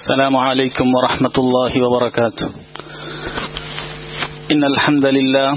السلام عليكم ورحمة الله وبركاته إن الحمد لله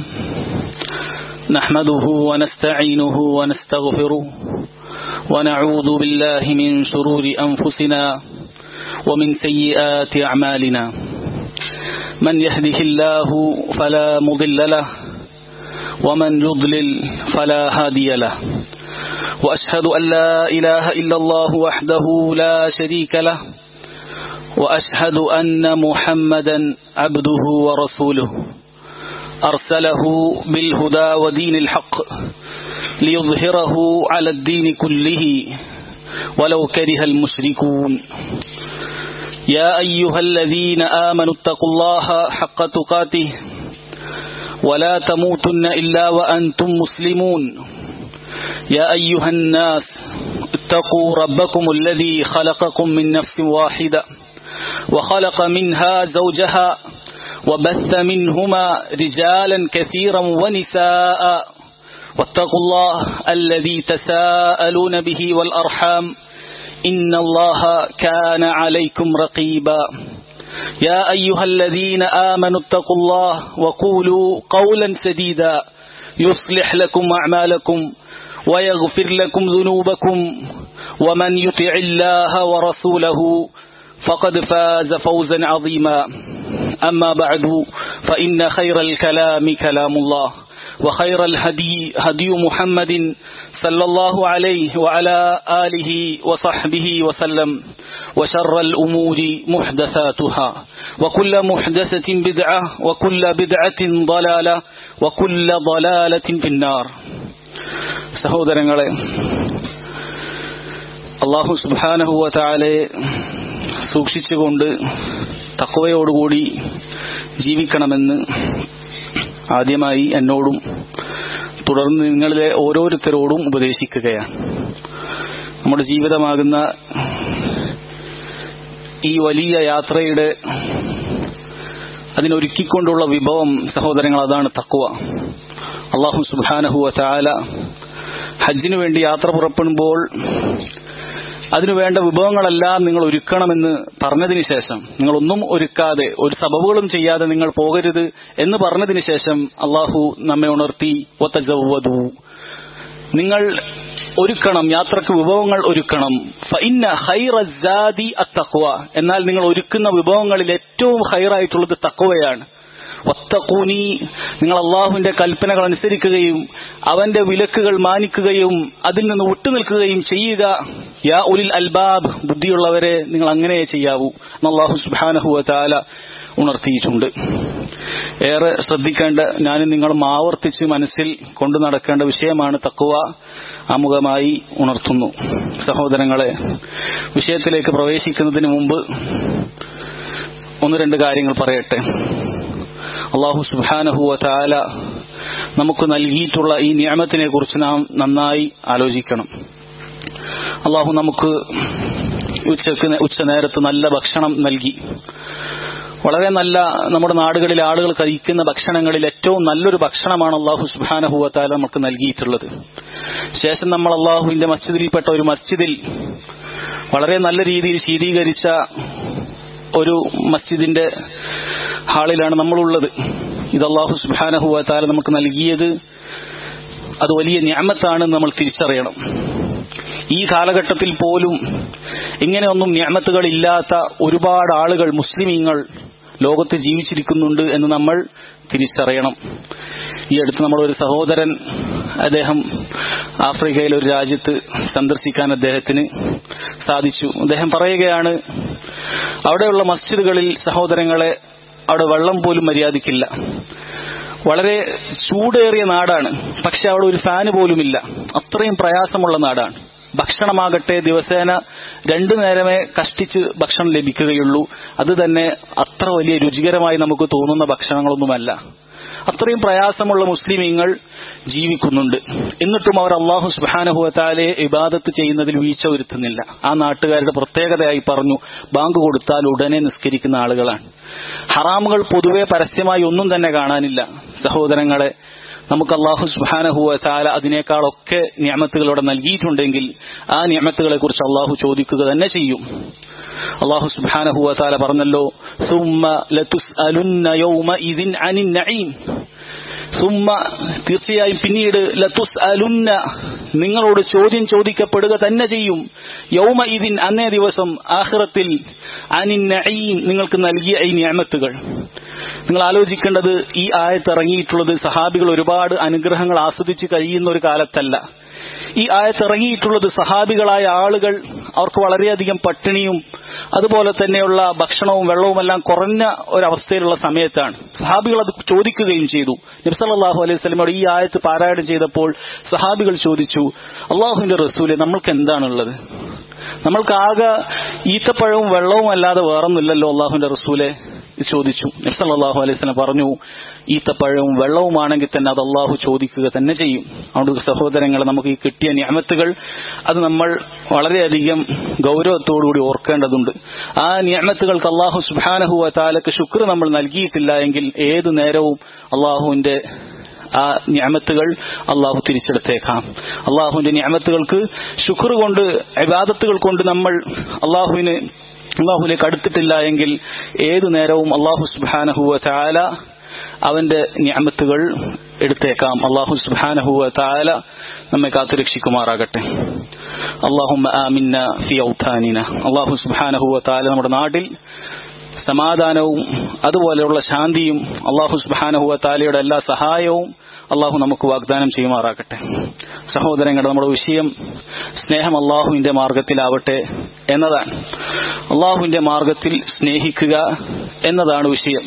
نحمده ونستعينه ونستغفره ونعوذ بالله من شرور أنفسنا ومن سيئات أعمالنا من يهده الله فلا مضل له ومن يضلل فلا هادي له وأشهد أن لا إله إلا الله وحده لا شريك له وأشهد أن محمدا عبده ورسوله أرسله بالهدى ودين الحق ليظهره على الدين كله ولو كره المشركون يا أيها الذين آمنوا اتقوا الله حق تقاته ولا تموتن إلا وأنتم مسلمون يا أيها الناس اتقوا ربكم الذي خلقكم من نفس واحدة وخلق منها زوجها وبث منهما رجالا كثيرا ونساء واتقوا الله الذي تساءلون به والأرحام إن الله كان عليكم رقيبا يا أيها الذين آمنوا اتقوا الله وقولوا قولا سديدا يصلح لكم أعمالكم ويغفر لكم ذنوبكم ومن يطع الله ورسوله فقد فاز فوزا عظيما أما بعد فإن خير الكلام كلام الله وخير الهدي هدي محمد صلى الله عليه وعلى آله وصحبه وسلم وشر الأمور محدثاتها وكل محدثة بدعة وكل بدعة ضلالة وكل ضلالة في النار സഹോദരങ്ങളെ അള്ളാഹു സുബാനഹുവ താലെ സൂക്ഷിച്ചുകൊണ്ട് തക്കവയോടുകൂടി ജീവിക്കണമെന്ന് ആദ്യമായി എന്നോടും തുടർന്ന് നിങ്ങളിലെ ഓരോരുത്തരോടും ഉപദേശിക്കുകയാണ് നമ്മുടെ ജീവിതമാകുന്ന ഈ വലിയ യാത്രയുടെ അതിനൊരുക്കിക്കൊണ്ടുള്ള വിഭവം സഹോദരങ്ങൾ അതാണ് തക്കുവ അള്ളാഹു സുബാനഹുവ ചാല ഹജ്ജിനു വേണ്ടി യാത്ര പുറപ്പെടുമ്പോൾ അതിനു വേണ്ട വിഭവങ്ങളെല്ലാം നിങ്ങൾ ഒരുക്കണമെന്ന് പറഞ്ഞതിന് ശേഷം നിങ്ങളൊന്നും ഒരുക്കാതെ ഒരു സബബുകളും ചെയ്യാതെ നിങ്ങൾ പോകരുത് എന്ന് പറഞ്ഞതിന് ശേഷം അള്ളാഹു നമ്മെ ഉണർത്തി ഒത്തജവ്വതു നിങ്ങൾ ഒരുക്കണം യാത്രക്ക് വിഭവങ്ങൾ ഒരുക്കണം ഫൈന ഹൈറജാദി അത്തക്വ എന്നാൽ നിങ്ങൾ ഒരുക്കുന്ന വിഭവങ്ങളിൽ ഏറ്റവും ഹൈറായിട്ടുള്ളത് തക്വയാണ് ഒത്തക്കൂനി നിങ്ങൾ അള്ളാഹുവിന്റെ കൽപ്പനകൾ അനുസരിക്കുകയും അവന്റെ വിലക്കുകൾ മാനിക്കുകയും അതിൽ നിന്ന് വിട്ടുനിൽക്കുകയും ചെയ്യുക യാ ഉലിൽ അൽബാബ് ബുദ്ധിയുള്ളവരെ നിങ്ങൾ അങ്ങനെ ചെയ്യാവൂ അള്ളാഹു സുബാനഹുവ താല ഉണർത്തിയിട്ടുണ്ട് ഏറെ ശ്രദ്ധിക്കേണ്ട ഞാനും നിങ്ങളും ആവർത്തിച്ച് മനസ്സിൽ കൊണ്ടു നടക്കേണ്ട വിഷയമാണ് തക്കുവ ആമുഖമായി ഉണർത്തുന്നു സഹോദരങ്ങളെ വിഷയത്തിലേക്ക് പ്രവേശിക്കുന്നതിന് മുമ്പ് ഒന്ന് രണ്ട് കാര്യങ്ങൾ പറയട്ടെ അള്ളാഹു സുബാനഹുവ താല നമുക്ക് നൽകിയിട്ടുള്ള ഈ നിയമത്തിനെ കുറിച്ച് നാം നന്നായി ആലോചിക്കണം അള്ളാഹു നമുക്ക് ഉച്ചക്ക് ഉച്ച നേരത്ത് നല്ല ഭക്ഷണം നൽകി വളരെ നല്ല നമ്മുടെ നാടുകളിൽ ആളുകൾ കഴിക്കുന്ന ഭക്ഷണങ്ങളിൽ ഏറ്റവും നല്ലൊരു ഭക്ഷണമാണ് അള്ളാഹു സുബാനഹുവത്താല നമുക്ക് നൽകിയിട്ടുള്ളത് ശേഷം നമ്മൾ അള്ളാഹുവിന്റെ മസ്ജിദിൽപ്പെട്ട ഒരു മസ്ജിദിൽ വളരെ നല്ല രീതിയിൽ ശീതീകരിച്ച ഒരു മസ്ജിദിന്റെ ഹാളിലാണ് നമ്മളുള്ളത് ഇത് അള്ളാഹു സുബാനഹുവത്താല നമുക്ക് നൽകിയത് അത് വലിയ ഞാമത്താണ് നമ്മൾ തിരിച്ചറിയണം ഈ കാലഘട്ടത്തിൽ പോലും ഇങ്ങനെയൊന്നും ഞാമത്തുകൾ ഇല്ലാത്ത ഒരുപാട് ആളുകൾ മുസ്ലിമീങ്ങൾ ലോകത്ത് ജീവിച്ചിരിക്കുന്നുണ്ട് എന്ന് നമ്മൾ തിരിച്ചറിയണം ഈ അടുത്ത് നമ്മൾ ഒരു സഹോദരൻ അദ്ദേഹം ആഫ്രിക്കയിലെ ഒരു രാജ്യത്ത് സന്ദർശിക്കാൻ അദ്ദേഹത്തിന് സാധിച്ചു അദ്ദേഹം പറയുകയാണ് അവിടെയുള്ള മസ്ജിദുകളിൽ സഹോദരങ്ങളെ അവിടെ വെള്ളം പോലും മര്യാദക്കില്ല വളരെ ചൂടേറിയ നാടാണ് പക്ഷെ അവിടെ ഒരു ഫാന് പോലുമില്ല അത്രയും പ്രയാസമുള്ള നാടാണ് ഭക്ഷണമാകട്ടെ ദിവസേന രണ്ടു നേരമേ കഷ്ടിച്ച് ഭക്ഷണം ലഭിക്കുകയുള്ളൂ അത് തന്നെ അത്ര വലിയ രുചികരമായി നമുക്ക് തോന്നുന്ന ഭക്ഷണങ്ങളൊന്നുമല്ല അത്രയും പ്രയാസമുള്ള മുസ്ലിമീങ്ങൾ ജീവിക്കുന്നുണ്ട് എന്നിട്ടും അവർ അള്ളാഹു സുബാനഹുവത്താലെ ഇബാദത്ത് ചെയ്യുന്നതിൽ വീഴ്ച വരുത്തുന്നില്ല ആ നാട്ടുകാരുടെ പ്രത്യേകതയായി പറഞ്ഞു ബാങ്ക് കൊടുത്താൽ ഉടനെ നിസ്കരിക്കുന്ന ആളുകളാണ് ഹറാമുകൾ പൊതുവെ പരസ്യമായി ഒന്നും തന്നെ കാണാനില്ല സഹോദരങ്ങളെ നമുക്ക് അള്ളാഹു സുബാനഹുവ താല അതിനേക്കാളൊക്കെ നിയമത്തുകളോടെ നൽകിയിട്ടുണ്ടെങ്കിൽ ആ നിയമത്തുകളെ കുറിച്ച് അള്ളാഹു ചോദിക്കുക തന്നെ ചെയ്യും അള്ളാഹു സുബാനഹുവ താല പറഞ്ഞല്ലോ സുമ്മ ലതുസ്അലുന്ന യൗമഇദിൻ അനിൻ നഈം സുമ്മ തീർച്ചയായും പിന്നീട് ലത്തുസ് അലുന്ന നിങ്ങളോട് ചോദ്യം ചോദിക്കപ്പെടുക തന്നെ ചെയ്യും യൗമ ഇതിൻ അന്നേ ദിവസം ആഹ്റത്തിൽ അനിൻ നഈം നിങ്ങൾക്ക് നൽകിയ ഈ നിയമത്തുകൾ നിങ്ങൾ ആലോചിക്കേണ്ടത് ഈ ആയത്ത് ഇറങ്ങിയിട്ടുള്ളത് സഹാബികൾ ഒരുപാട് അനുഗ്രഹങ്ങൾ ആസ്വദിച്ച് കഴിയുന്ന ഒരു കാലത്തല്ല ഈ ആയത്ത് ഇറങ്ങിയിട്ടുള്ളത് സഹാബികളായ ആളുകൾ അവർക്ക് വളരെയധികം പട്ടിണിയും അതുപോലെ തന്നെയുള്ള ഭക്ഷണവും വെള്ളവും എല്ലാം കുറഞ്ഞ ഒരവസ്ഥയിലുള്ള സമയത്താണ് സഹാബികൾ അത് ചോദിക്കുകയും ചെയ്തു നബ്സല്ലാഹു അലൈഹി സ്വലമോട് ഈ ആയത്ത് പാരായണം ചെയ്തപ്പോൾ സഹാബികൾ ചോദിച്ചു അള്ളാഹുവിന്റെ റസൂലെ നമ്മൾക്ക് എന്താണുള്ളത് നമ്മൾക്കാകെ ഈത്തപ്പഴവും വെള്ളവും അല്ലാതെ വേറൊന്നുമില്ലല്ലോ അള്ളാഹുവിന്റെ റസൂലെ ചോദിച്ചു നബ്സല്ലാഹു അലൈഹി സ്വലം പറഞ്ഞു ഈത്തപ്പഴവും വെള്ളവുമാണെങ്കിൽ തന്നെ അത് അള്ളാഹു ചോദിക്കുക തന്നെ ചെയ്യും അതുകൊണ്ട് സഹോദരങ്ങൾ നമുക്ക് ഈ കിട്ടിയ നിയമത്തുകൾ അത് നമ്മൾ വളരെയധികം ഗൗരവത്തോടുകൂടി ഓർക്കേണ്ടതുണ്ട് ആ നിയമത്തുകൾക്ക് അള്ളാഹു സുബാനഹുവ താലക്ക് ശുക്ർ നമ്മൾ നൽകിയിട്ടില്ല എങ്കിൽ ഏതു നേരവും അള്ളാഹുവിന്റെ ആ ഞാമത്തുകൾ അള്ളാഹു തിരിച്ചെടുത്തേക്കാം അള്ളാഹുവിന്റെ ഞാമത്തുകൾക്ക് ശുക്ർ കൊണ്ട് അബാദത്തുകൾ കൊണ്ട് നമ്മൾ അള്ളാഹുവിന് അള്ളാഹുലേക്ക് അടുത്തിട്ടില്ല എങ്കിൽ ഏതു നേരവും അള്ളാഹു സുബാനഹുവ താല അവന്റെ ഞാമത്തുകൾ എടുത്തേക്കാം അള്ളാഹു സുബാനഹുവ താല നമ്മെ കാത്തുരക്ഷിക്കുമാറാകട്ടെ അള്ളാഹുമ്മ ആമിന്ന ഫി ഔത്താനിന അള്ളാഹു സുബാനഹുവ താല നമ്മുടെ നാട്ടിൽ സമാധാനവും അതുപോലെയുള്ള ശാന്തിയും അള്ളാഹു സുബാനഹുവ താലയുടെ എല്ലാ സഹായവും അള്ളാഹു നമുക്ക് വാഗ്ദാനം ചെയ്യുമാറാകട്ടെ സഹോദരങ്ങളുടെ നമ്മുടെ വിഷയം സ്നേഹം അള്ളാഹുവിന്റെ മാർഗത്തിലാവട്ടെ എന്നതാണ് അള്ളാഹുവിന്റെ മാർഗത്തിൽ സ്നേഹിക്കുക എന്നതാണ് വിഷയം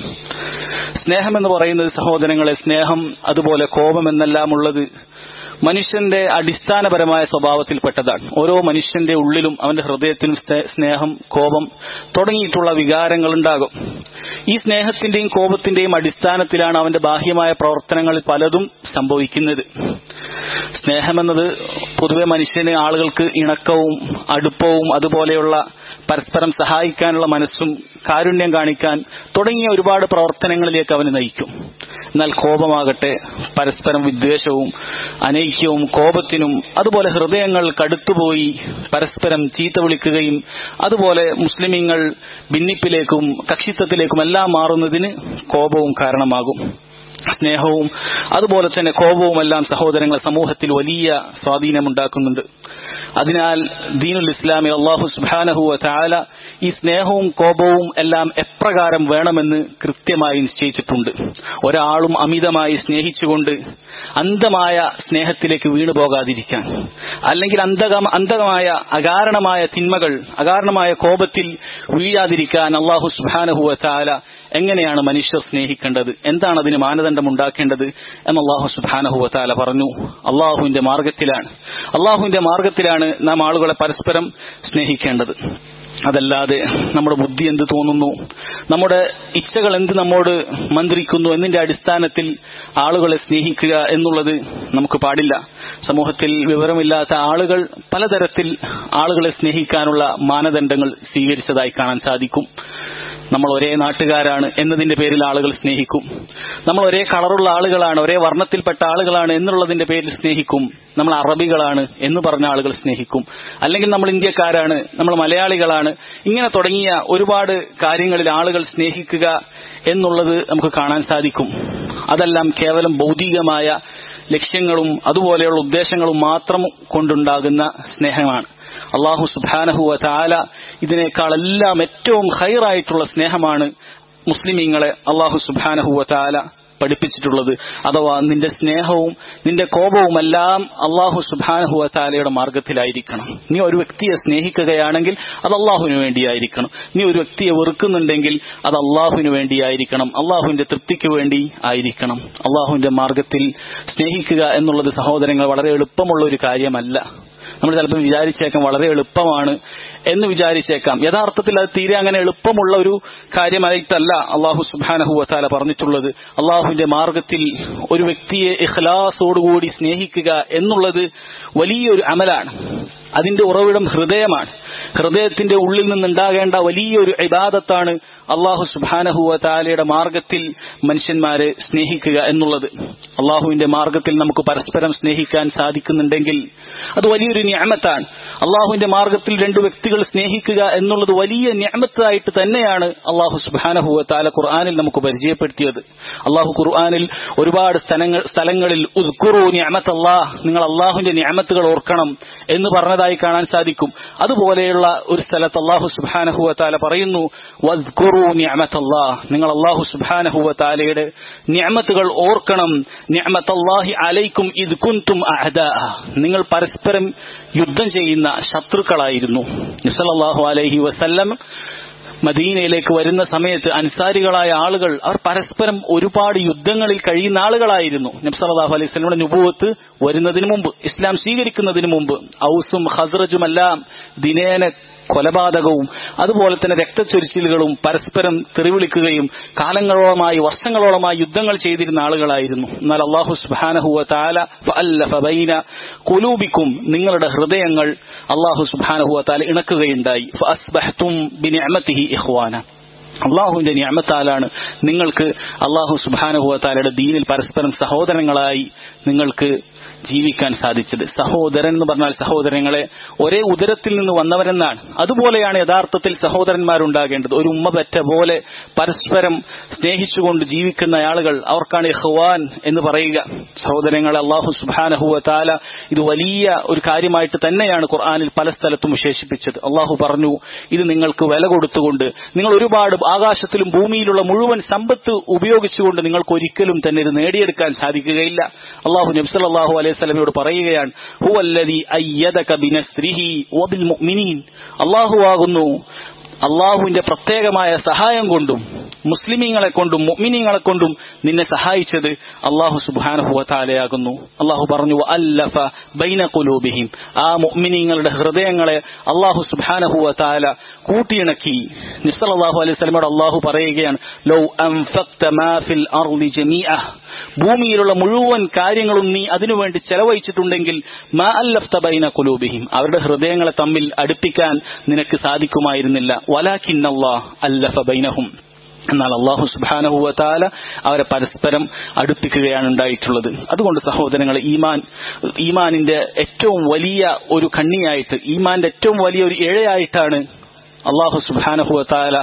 സ്നേഹം എന്ന് പറയുന്നത് സഹോദരങ്ങളെ സ്നേഹം അതുപോലെ കോപം എന്നെല്ലാം ഉള്ളത് മനുഷ്യന്റെ അടിസ്ഥാനപരമായ സ്വഭാവത്തിൽപ്പെട്ടതാണ് ഓരോ മനുഷ്യന്റെ ഉള്ളിലും അവന്റെ ഹൃദയത്തിലും സ്നേഹം കോപം തുടങ്ങിയിട്ടുള്ള വികാരങ്ങൾ ഉണ്ടാകും ഈ സ്നേഹത്തിന്റെയും കോപത്തിന്റെയും അടിസ്ഥാനത്തിലാണ് അവന്റെ ബാഹ്യമായ പ്രവർത്തനങ്ങളിൽ പലതും സംഭവിക്കുന്നത് സ്നേഹമെന്നത് പൊതുവെ മനുഷ്യന് ആളുകൾക്ക് ഇണക്കവും അടുപ്പവും അതുപോലെയുള്ള പരസ്പരം സഹായിക്കാനുള്ള മനസ്സും കാരുണ്യം കാണിക്കാൻ തുടങ്ങിയ ഒരുപാട് പ്രവർത്തനങ്ങളിലേക്ക് അവന് നയിക്കും എന്നാൽ കോപമാകട്ടെ പരസ്പരം വിദ്വേഷവും അനൈക്യവും കോപത്തിനും അതുപോലെ ഹൃദയങ്ങൾ കടുത്തുപോയി പരസ്പരം ചീത്ത വിളിക്കുകയും അതുപോലെ മുസ്ലിമീങ്ങൾ ഭിന്നിപ്പിലേക്കും കക്ഷിത്വത്തിലേക്കും എല്ലാം മാറുന്നതിന് കോപവും കാരണമാകും സ്നേഹവും അതുപോലെ തന്നെ കോപവും എല്ലാം സഹോദരങ്ങളെ സമൂഹത്തിൽ വലിയ സ്വാധീനമുണ്ടാക്കുന്നുണ്ട് അതിനാൽ ദീനുൽ ഇസ്ലാമി അള്ളാഹു സുബാനഹുവ താല ഈ സ്നേഹവും കോപവും എല്ലാം എപ്രകാരം വേണമെന്ന് കൃത്യമായി നിശ്ചയിച്ചിട്ടുണ്ട് ഒരാളും അമിതമായി സ്നേഹിച്ചുകൊണ്ട് അന്ധമായ സ്നേഹത്തിലേക്ക് വീണു പോകാതിരിക്കാൻ അല്ലെങ്കിൽ അന്ധകം അന്ധകമായ അകാരണമായ തിന്മകൾ അകാരണമായ കോപത്തിൽ വീഴാതിരിക്കാൻ അള്ളാഹു സുബാനഹുവ താല എങ്ങനെയാണ് മനുഷ്യർ സ്നേഹിക്കേണ്ടത് എന്താണ് അതിന് മാനദണ്ഡം ഉണ്ടാക്കേണ്ടത് എന്ന് അള്ളാഹു സുബാനഹുവ താല പറഞ്ഞു അള്ളാഹുവിന്റെ മാർഗത്തിലാണ് അള്ളാഹുവിന്റെ മാർഗത്തിലാണ് നാം ആളുകളെ പരസ്പരം സ്നേഹിക്കേണ്ടത് അതല്ലാതെ നമ്മുടെ ബുദ്ധി എന്ത് തോന്നുന്നു നമ്മുടെ ഇച്ഛകൾ എന്ത് നമ്മോട് മന്ത്രിക്കുന്നു എന്നതിന്റെ അടിസ്ഥാനത്തിൽ ആളുകളെ സ്നേഹിക്കുക എന്നുള്ളത് നമുക്ക് പാടില്ല സമൂഹത്തിൽ വിവരമില്ലാത്ത ആളുകൾ പലതരത്തിൽ ആളുകളെ സ്നേഹിക്കാനുള്ള മാനദണ്ഡങ്ങൾ സ്വീകരിച്ചതായി കാണാൻ സാധിക്കും നമ്മൾ ഒരേ നാട്ടുകാരാണ് എന്നതിന്റെ പേരിൽ ആളുകൾ സ്നേഹിക്കും നമ്മൾ ഒരേ കളറുള്ള ആളുകളാണ് ഒരേ വർണ്ണത്തിൽപ്പെട്ട ആളുകളാണ് എന്നുള്ളതിന്റെ പേരിൽ സ്നേഹിക്കും നമ്മൾ അറബികളാണ് എന്ന് പറഞ്ഞ ആളുകൾ സ്നേഹിക്കും അല്ലെങ്കിൽ നമ്മൾ ഇന്ത്യക്കാരാണ് നമ്മൾ മലയാളികളാണ് ഇങ്ങനെ തുടങ്ങിയ ഒരുപാട് കാര്യങ്ങളിൽ ആളുകൾ സ്നേഹിക്കുക എന്നുള്ളത് നമുക്ക് കാണാൻ സാധിക്കും അതെല്ലാം കേവലം ഭൗതികമായ ലക്ഷ്യങ്ങളും അതുപോലെയുള്ള ഉദ്ദേശങ്ങളും മാത്രം കൊണ്ടുണ്ടാകുന്ന സ്നേഹമാണ് അള്ളാഹു സുബാനഹുവ താല ഇതിനേക്കാളെല്ലാം ഏറ്റവും ഹൈറായിട്ടുള്ള സ്നേഹമാണ് മുസ്ലിമീങ്ങളെ അള്ളാഹു സുബാനഹുവ താല പഠിപ്പിച്ചിട്ടുള്ളത് അഥവാ നിന്റെ സ്നേഹവും നിന്റെ കോപവുമെല്ലാം അള്ളാഹു സുബാനഹുവ താലയുടെ മാർഗത്തിലായിരിക്കണം നീ ഒരു വ്യക്തിയെ സ്നേഹിക്കുകയാണെങ്കിൽ അത് അള്ളാഹുവിന് വേണ്ടിയായിരിക്കണം നീ ഒരു വ്യക്തിയെ വെറുക്കുന്നുണ്ടെങ്കിൽ അത് അള്ളാഹുവിന് വേണ്ടിയായിരിക്കണം അള്ളാഹുവിന്റെ തൃപ്തിക്ക് വേണ്ടി ആയിരിക്കണം അള്ളാഹുവിന്റെ മാർഗത്തിൽ സ്നേഹിക്കുക എന്നുള്ളത് സഹോദരങ്ങൾ വളരെ എളുപ്പമുള്ള ഒരു കാര്യമല്ല നമ്മൾ ചിലപ്പോൾ വിചാരിച്ചേക്കാം വളരെ എളുപ്പമാണ് എന്ന് വിചാരിച്ചേക്കാം യഥാർത്ഥത്തിൽ അത് തീരെ അങ്ങനെ എളുപ്പമുള്ള ഒരു കാര്യമായിട്ടല്ല അള്ളാഹു സുബാനഹുവത്താല പറഞ്ഞിട്ടുള്ളത് അള്ളാഹുവിന്റെ മാർഗത്തിൽ ഒരു വ്യക്തിയെ ഇഖ്ലാസോടുകൂടി സ്നേഹിക്കുക എന്നുള്ളത് വലിയൊരു അമലാണ് അതിന്റെ ഉറവിടം ഹൃദയമാണ് ഹൃദയത്തിന്റെ ഉള്ളിൽ നിന്നുണ്ടാകേണ്ട വലിയൊരു ഇബാദത്താണ് അള്ളാഹു സുബാനഹുവ താലയുടെ മാർഗത്തിൽ മനുഷ്യന്മാരെ സ്നേഹിക്കുക എന്നുള്ളത് അള്ളാഹുവിന്റെ മാർഗത്തിൽ നമുക്ക് പരസ്പരം സ്നേഹിക്കാൻ സാധിക്കുന്നുണ്ടെങ്കിൽ അത് വലിയൊരു ന്യാമത്താണ് അള്ളാഹുവിന്റെ മാർഗത്തിൽ രണ്ടു വ്യക്തികൾ സ്നേഹിക്കുക എന്നുള്ളത് വലിയ ന്യാമത്തായിട്ട് തന്നെയാണ് അള്ളാഹു സുബാനഹുവ താല ഖുർആാനിൽ നമുക്ക് പരിചയപ്പെടുത്തിയത് അള്ളാഹു ഖുർആാനിൽ ഒരുപാട് സ്ഥലങ്ങൾ സ്ഥലങ്ങളിൽ ഉദ്കുറു ന്യാമത്ത് അള്ളാഹ് നിങ്ങൾ അള്ളാഹുവിന്റെ ന്യാമത്തുകൾ ഓർക്കണം എന്ന് പറഞ്ഞതായി കാണാൻ സാധിക്കും അതുപോലെയുള്ള ഒരു സ്ഥലത്ത് അള്ളാഹു സുബാനഹുവ താല പറയുന്നു വദ്കുറു ന്യാമത്ത് അള്ളാഹ് നിങ്ങൾ അള്ളാഹു സുബാനഹുവ താലയുടെ ന്യാമത്തുകൾ ഓർക്കണം ന്യാമത്തല്ലാഹി അലൈക്കും ഇത് കുന്തും നിങ്ങൾ പരസ്പരം യുദ്ധം ചെയ്യുന്ന ശത്രുക്കളായിരുന്നു നിസലല്ലാഹു അലൈഹി വസല്ലം മദീനയിലേക്ക് വരുന്ന സമയത്ത് അൻസാരികളായ ആളുകൾ അവർ പരസ്പരം ഒരുപാട് യുദ്ധങ്ങളിൽ കഴിയുന്ന ആളുകളായിരുന്നു നബ്സലാഹു അലൈഹി സ്വലമിയുടെ നുപൂവത്ത് വരുന്നതിന് മുമ്പ് ഇസ്ലാം സ്വീകരിക്കുന്നതിന് മുമ്പ് ഔസും ഹസ്രജുമെല്ലാം ദിനേന കൊലപാതകവും അതുപോലെ തന്നെ രക്തച്ചൊരിച്ചിലുകളും പരസ്പരം തെറിവിളിക്കുകയും കാലങ്ങളോളമായി വർഷങ്ങളോളമായി യുദ്ധങ്ങൾ ചെയ്തിരുന്ന ആളുകളായിരുന്നു എന്നാൽ അള്ളാഹു സുബാനഹുവ താല ബൈന കുലൂബിക്കും നിങ്ങളുടെ ഹൃദയങ്ങൾ അള്ളാഹു സുബാനഹുവ താല ഇണക്കുകയുണ്ടായി ഇഹ്വാന അള്ളാഹുവിന്റെ ഞാമത്താലാണ് നിങ്ങൾക്ക് അള്ളാഹു സുബാനുഭവത്താലയുടെ ദീനിൽ പരസ്പരം സഹോദരങ്ങളായി നിങ്ങൾക്ക് ജീവിക്കാൻ സാധിച്ചത് സഹോദരൻ എന്ന് പറഞ്ഞാൽ സഹോദരങ്ങളെ ഒരേ ഉദരത്തിൽ നിന്ന് വന്നവരെന്നാണ് അതുപോലെയാണ് യഥാർത്ഥത്തിൽ സഹോദരന്മാരുണ്ടാകേണ്ടത് ഒരു ഉമ്മ പറ്റ പോലെ പരസ്പരം സ്നേഹിച്ചുകൊണ്ട് ജീവിക്കുന്ന ആളുകൾ അവർക്കാണ് ഇഹ്വാൻ എന്ന് പറയുക സഹോദരങ്ങളെ അള്ളാഹു സുബാനഹുവ താല ഇത് വലിയ ഒരു കാര്യമായിട്ട് തന്നെയാണ് ഖുർആാനിൽ പല സ്ഥലത്തും വിശേഷിപ്പിച്ചത് അള്ളാഹു പറഞ്ഞു ഇത് നിങ്ങൾക്ക് വില കൊടുത്തുകൊണ്ട് നിങ്ങൾ ഒരുപാട് ആകാശത്തിലും ഭൂമിയിലുള്ള മുഴുവൻ സമ്പത്ത് ഉപയോഗിച്ചുകൊണ്ട് നിങ്ങൾക്ക് ഒരിക്കലും തന്നെ ഇത് നേടിയെടുക്കാൻ സാധിക്കുകയില്ല അള്ളാഹു നബ്സല്ലാഹു അലൈഹി സ്വലമയോട് പറയുകയാണ് ഹുവല്ലദി അയ്യദക ബിനസ്രിഹി വബിൽ മുഅ്മിനീൻ അള്ളാഹു ആകുന്നു അള്ളാഹുവിന്റെ പ്രത്യേകമായ സഹായം കൊണ്ടും മുസ്ലിമീങ്ങളെ കൊണ്ടും മുഅ്മിനീങ്ങളെ കൊണ്ടും നിന്നെ സഹായിച്ചത് അള്ളാഹു സുബാനുഹുവത്താലയാകുന്നു അള്ളാഹു പറഞ്ഞു അല്ലഫ ബൈന കുലൂബിഹിം ആ മുഅ്മിനീങ്ങളുടെ ഹൃദയങ്ങളെ അള്ളാഹു സുബാനുഹുവത്താല കൂട്ടിയിണക്കി നിസ്സലാഹു അലൈഹി സ്വലമോട് അള്ളാഹു പറയുകയാണ് ലൗ അൻഫഖ്ത മാ ഫിൽ അർളി ജമീഅ ഭൂമിയിലുള്ള മുഴുവൻ കാര്യങ്ങളും നീ അതിനുവേണ്ടി ചെലവഴിച്ചിട്ടുണ്ടെങ്കിൽ മാ അല്ലഫ്ത ബൈന കുലൂബിഹിം അവരുടെ ഹൃദയങ്ങളെ തമ്മിൽ അടുപ്പിക്കാൻ നിനക്ക് സാധിക്കുമായിരുന്നില്ല വലാഖിൻ അള്ളാഹ് അല്ലഫ ബൈനഹും എന്നാൽ അള്ളാഹു സുബാനഹുവത്താല അവരെ പരസ്പരം അടുപ്പിക്കുകയാണ് ഉണ്ടായിട്ടുള്ളത് അതുകൊണ്ട് സഹോദരങ്ങൾ ഈമാൻ ഈമാനിന്റെ ഏറ്റവും വലിയ ഒരു കണ്ണിയായിട്ട് ഈമാന്റെ ഏറ്റവും വലിയ ഒരു ഇഴയായിട്ടാണ് അള്ളാഹു സുബാനഹുവത്താല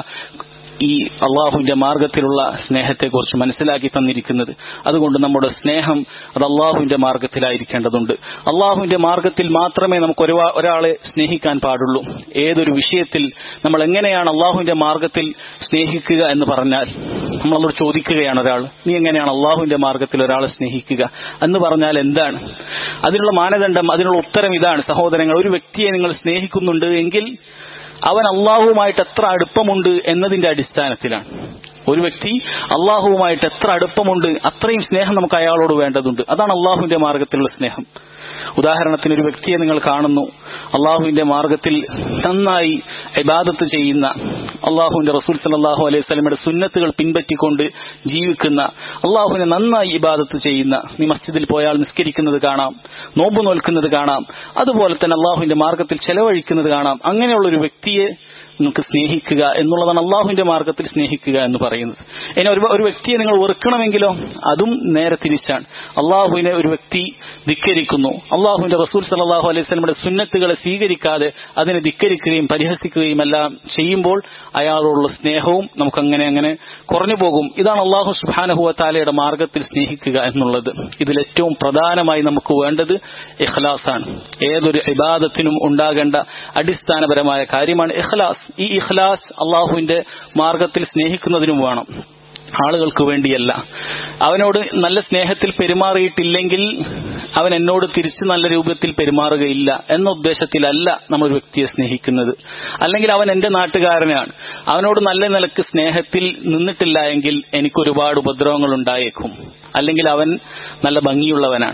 ഈ അള്ളാഹുവിന്റെ മാർഗത്തിലുള്ള സ്നേഹത്തെക്കുറിച്ച് മനസ്സിലാക്കി തന്നിരിക്കുന്നത് അതുകൊണ്ട് നമ്മുടെ സ്നേഹം അത് അള്ളാഹുവിന്റെ മാർഗത്തിലായിരിക്കേണ്ടതുണ്ട് അള്ളാഹുവിന്റെ മാർഗത്തിൽ മാത്രമേ നമുക്ക് ഒരു ഒരാളെ സ്നേഹിക്കാൻ പാടുള്ളൂ ഏതൊരു വിഷയത്തിൽ നമ്മൾ എങ്ങനെയാണ് അള്ളാഹുവിന്റെ മാർഗത്തിൽ സ്നേഹിക്കുക എന്ന് പറഞ്ഞാൽ നമ്മളോട് ചോദിക്കുകയാണ് ഒരാൾ നീ എങ്ങനെയാണ് അള്ളാഹുവിന്റെ മാർഗത്തിൽ ഒരാളെ സ്നേഹിക്കുക എന്ന് പറഞ്ഞാൽ എന്താണ് അതിനുള്ള മാനദണ്ഡം അതിനുള്ള ഉത്തരം ഇതാണ് സഹോദരങ്ങൾ ഒരു വ്യക്തിയെ നിങ്ങൾ സ്നേഹിക്കുന്നുണ്ട് എങ്കിൽ അവൻ അള്ളാഹുവുമായിട്ട് എത്ര അടുപ്പമുണ്ട് എന്നതിന്റെ അടിസ്ഥാനത്തിലാണ് ഒരു വ്യക്തി അള്ളാഹുവുമായിട്ട് എത്ര അടുപ്പമുണ്ട് അത്രയും സ്നേഹം നമുക്ക് അയാളോട് വേണ്ടതുണ്ട് അതാണ് അള്ളാഹുവിന്റെ മാർഗത്തിലുള്ള സ്നേഹം ഉദാഹരണത്തിന് ഒരു വ്യക്തിയെ നിങ്ങൾ കാണുന്നു അള്ളാഹുവിന്റെ മാർഗത്തിൽ നന്നായി ഇബാദത്ത് ചെയ്യുന്ന അള്ളാഹുവിന്റെ റസൂൽ സലാഹു അലൈഹി സ്വലമയുടെ സുന്നത്തുകൾ പിൻപറ്റിക്കൊണ്ട് ജീവിക്കുന്ന അള്ളാഹുവിനെ നന്നായി ഇബാദത്ത് ചെയ്യുന്ന നീ മസ്ജിദിൽ പോയാൽ നിസ്കരിക്കുന്നത് കാണാം നോമ്പ് നോൽക്കുന്നത് കാണാം അതുപോലെ തന്നെ അള്ളാഹുവിന്റെ മാർഗത്തിൽ ചെലവഴിക്കുന്നത് കാണാം അങ്ങനെയുള്ള ഒരു വ്യക്തിയെ നിങ്ങൾക്ക് സ്നേഹിക്കുക എന്നുള്ളതാണ് അള്ളാഹുവിന്റെ മാർഗത്തിൽ സ്നേഹിക്കുക എന്ന് പറയുന്നത് ഇനി ഒരു ഒരു വ്യക്തിയെ നിങ്ങൾ വെറുക്കണമെങ്കിലോ അതും നേരെ തിരിച്ചാണ് അള്ളാഹുവിനെ ഒരു വ്യക്തി ധിക്കരിക്കുന്നു അള്ളാഹുവിന്റെ റസൂൽ സലാഹു അലൈഹി സ്വലമിയുടെ സുന്നത്തുകളെ സ്വീകരിക്കാതെ അതിനെ ധിക്കരിക്കുകയും പരിഹസിക്കുകയും എല്ലാം ചെയ്യുമ്പോൾ അയാളോടുള്ള സ്നേഹവും നമുക്ക് അങ്ങനെ അങ്ങനെ കുറഞ്ഞു പോകും ഇതാണ് അള്ളാഹു സുബാനഹുവ താലയുടെ മാർഗത്തിൽ സ്നേഹിക്കുക എന്നുള്ളത് ഇതിൽ ഏറ്റവും പ്രധാനമായി നമുക്ക് വേണ്ടത് ഇഖ്ലാസാണ് ഏതൊരു ഇബാദത്തിനും ഉണ്ടാകേണ്ട അടിസ്ഥാനപരമായ കാര്യമാണ് ഇഖ്ലാസ് ഈ ഇഖ്ലാസ് അള്ളാഹുവിന്റെ മാർഗത്തിൽ സ്നേഹിക്കുന്നതിനും വേണം ആളുകൾക്ക് വേണ്ടിയല്ല അവനോട് നല്ല സ്നേഹത്തിൽ പെരുമാറിയിട്ടില്ലെങ്കിൽ അവൻ എന്നോട് തിരിച്ചു നല്ല രൂപത്തിൽ പെരുമാറുകയില്ല എന്ന ഉദ്ദേശത്തിലല്ല നമ്മൾ ഒരു വ്യക്തിയെ സ്നേഹിക്കുന്നത് അല്ലെങ്കിൽ അവൻ എന്റെ നാട്ടുകാരനാണ് അവനോട് നല്ല നിലക്ക് സ്നേഹത്തിൽ നിന്നിട്ടില്ല എങ്കിൽ എനിക്ക് ഒരുപാട് ഉപദ്രവങ്ങൾ ഉണ്ടായേക്കും അല്ലെങ്കിൽ അവൻ നല്ല ഭംഗിയുള്ളവനാണ്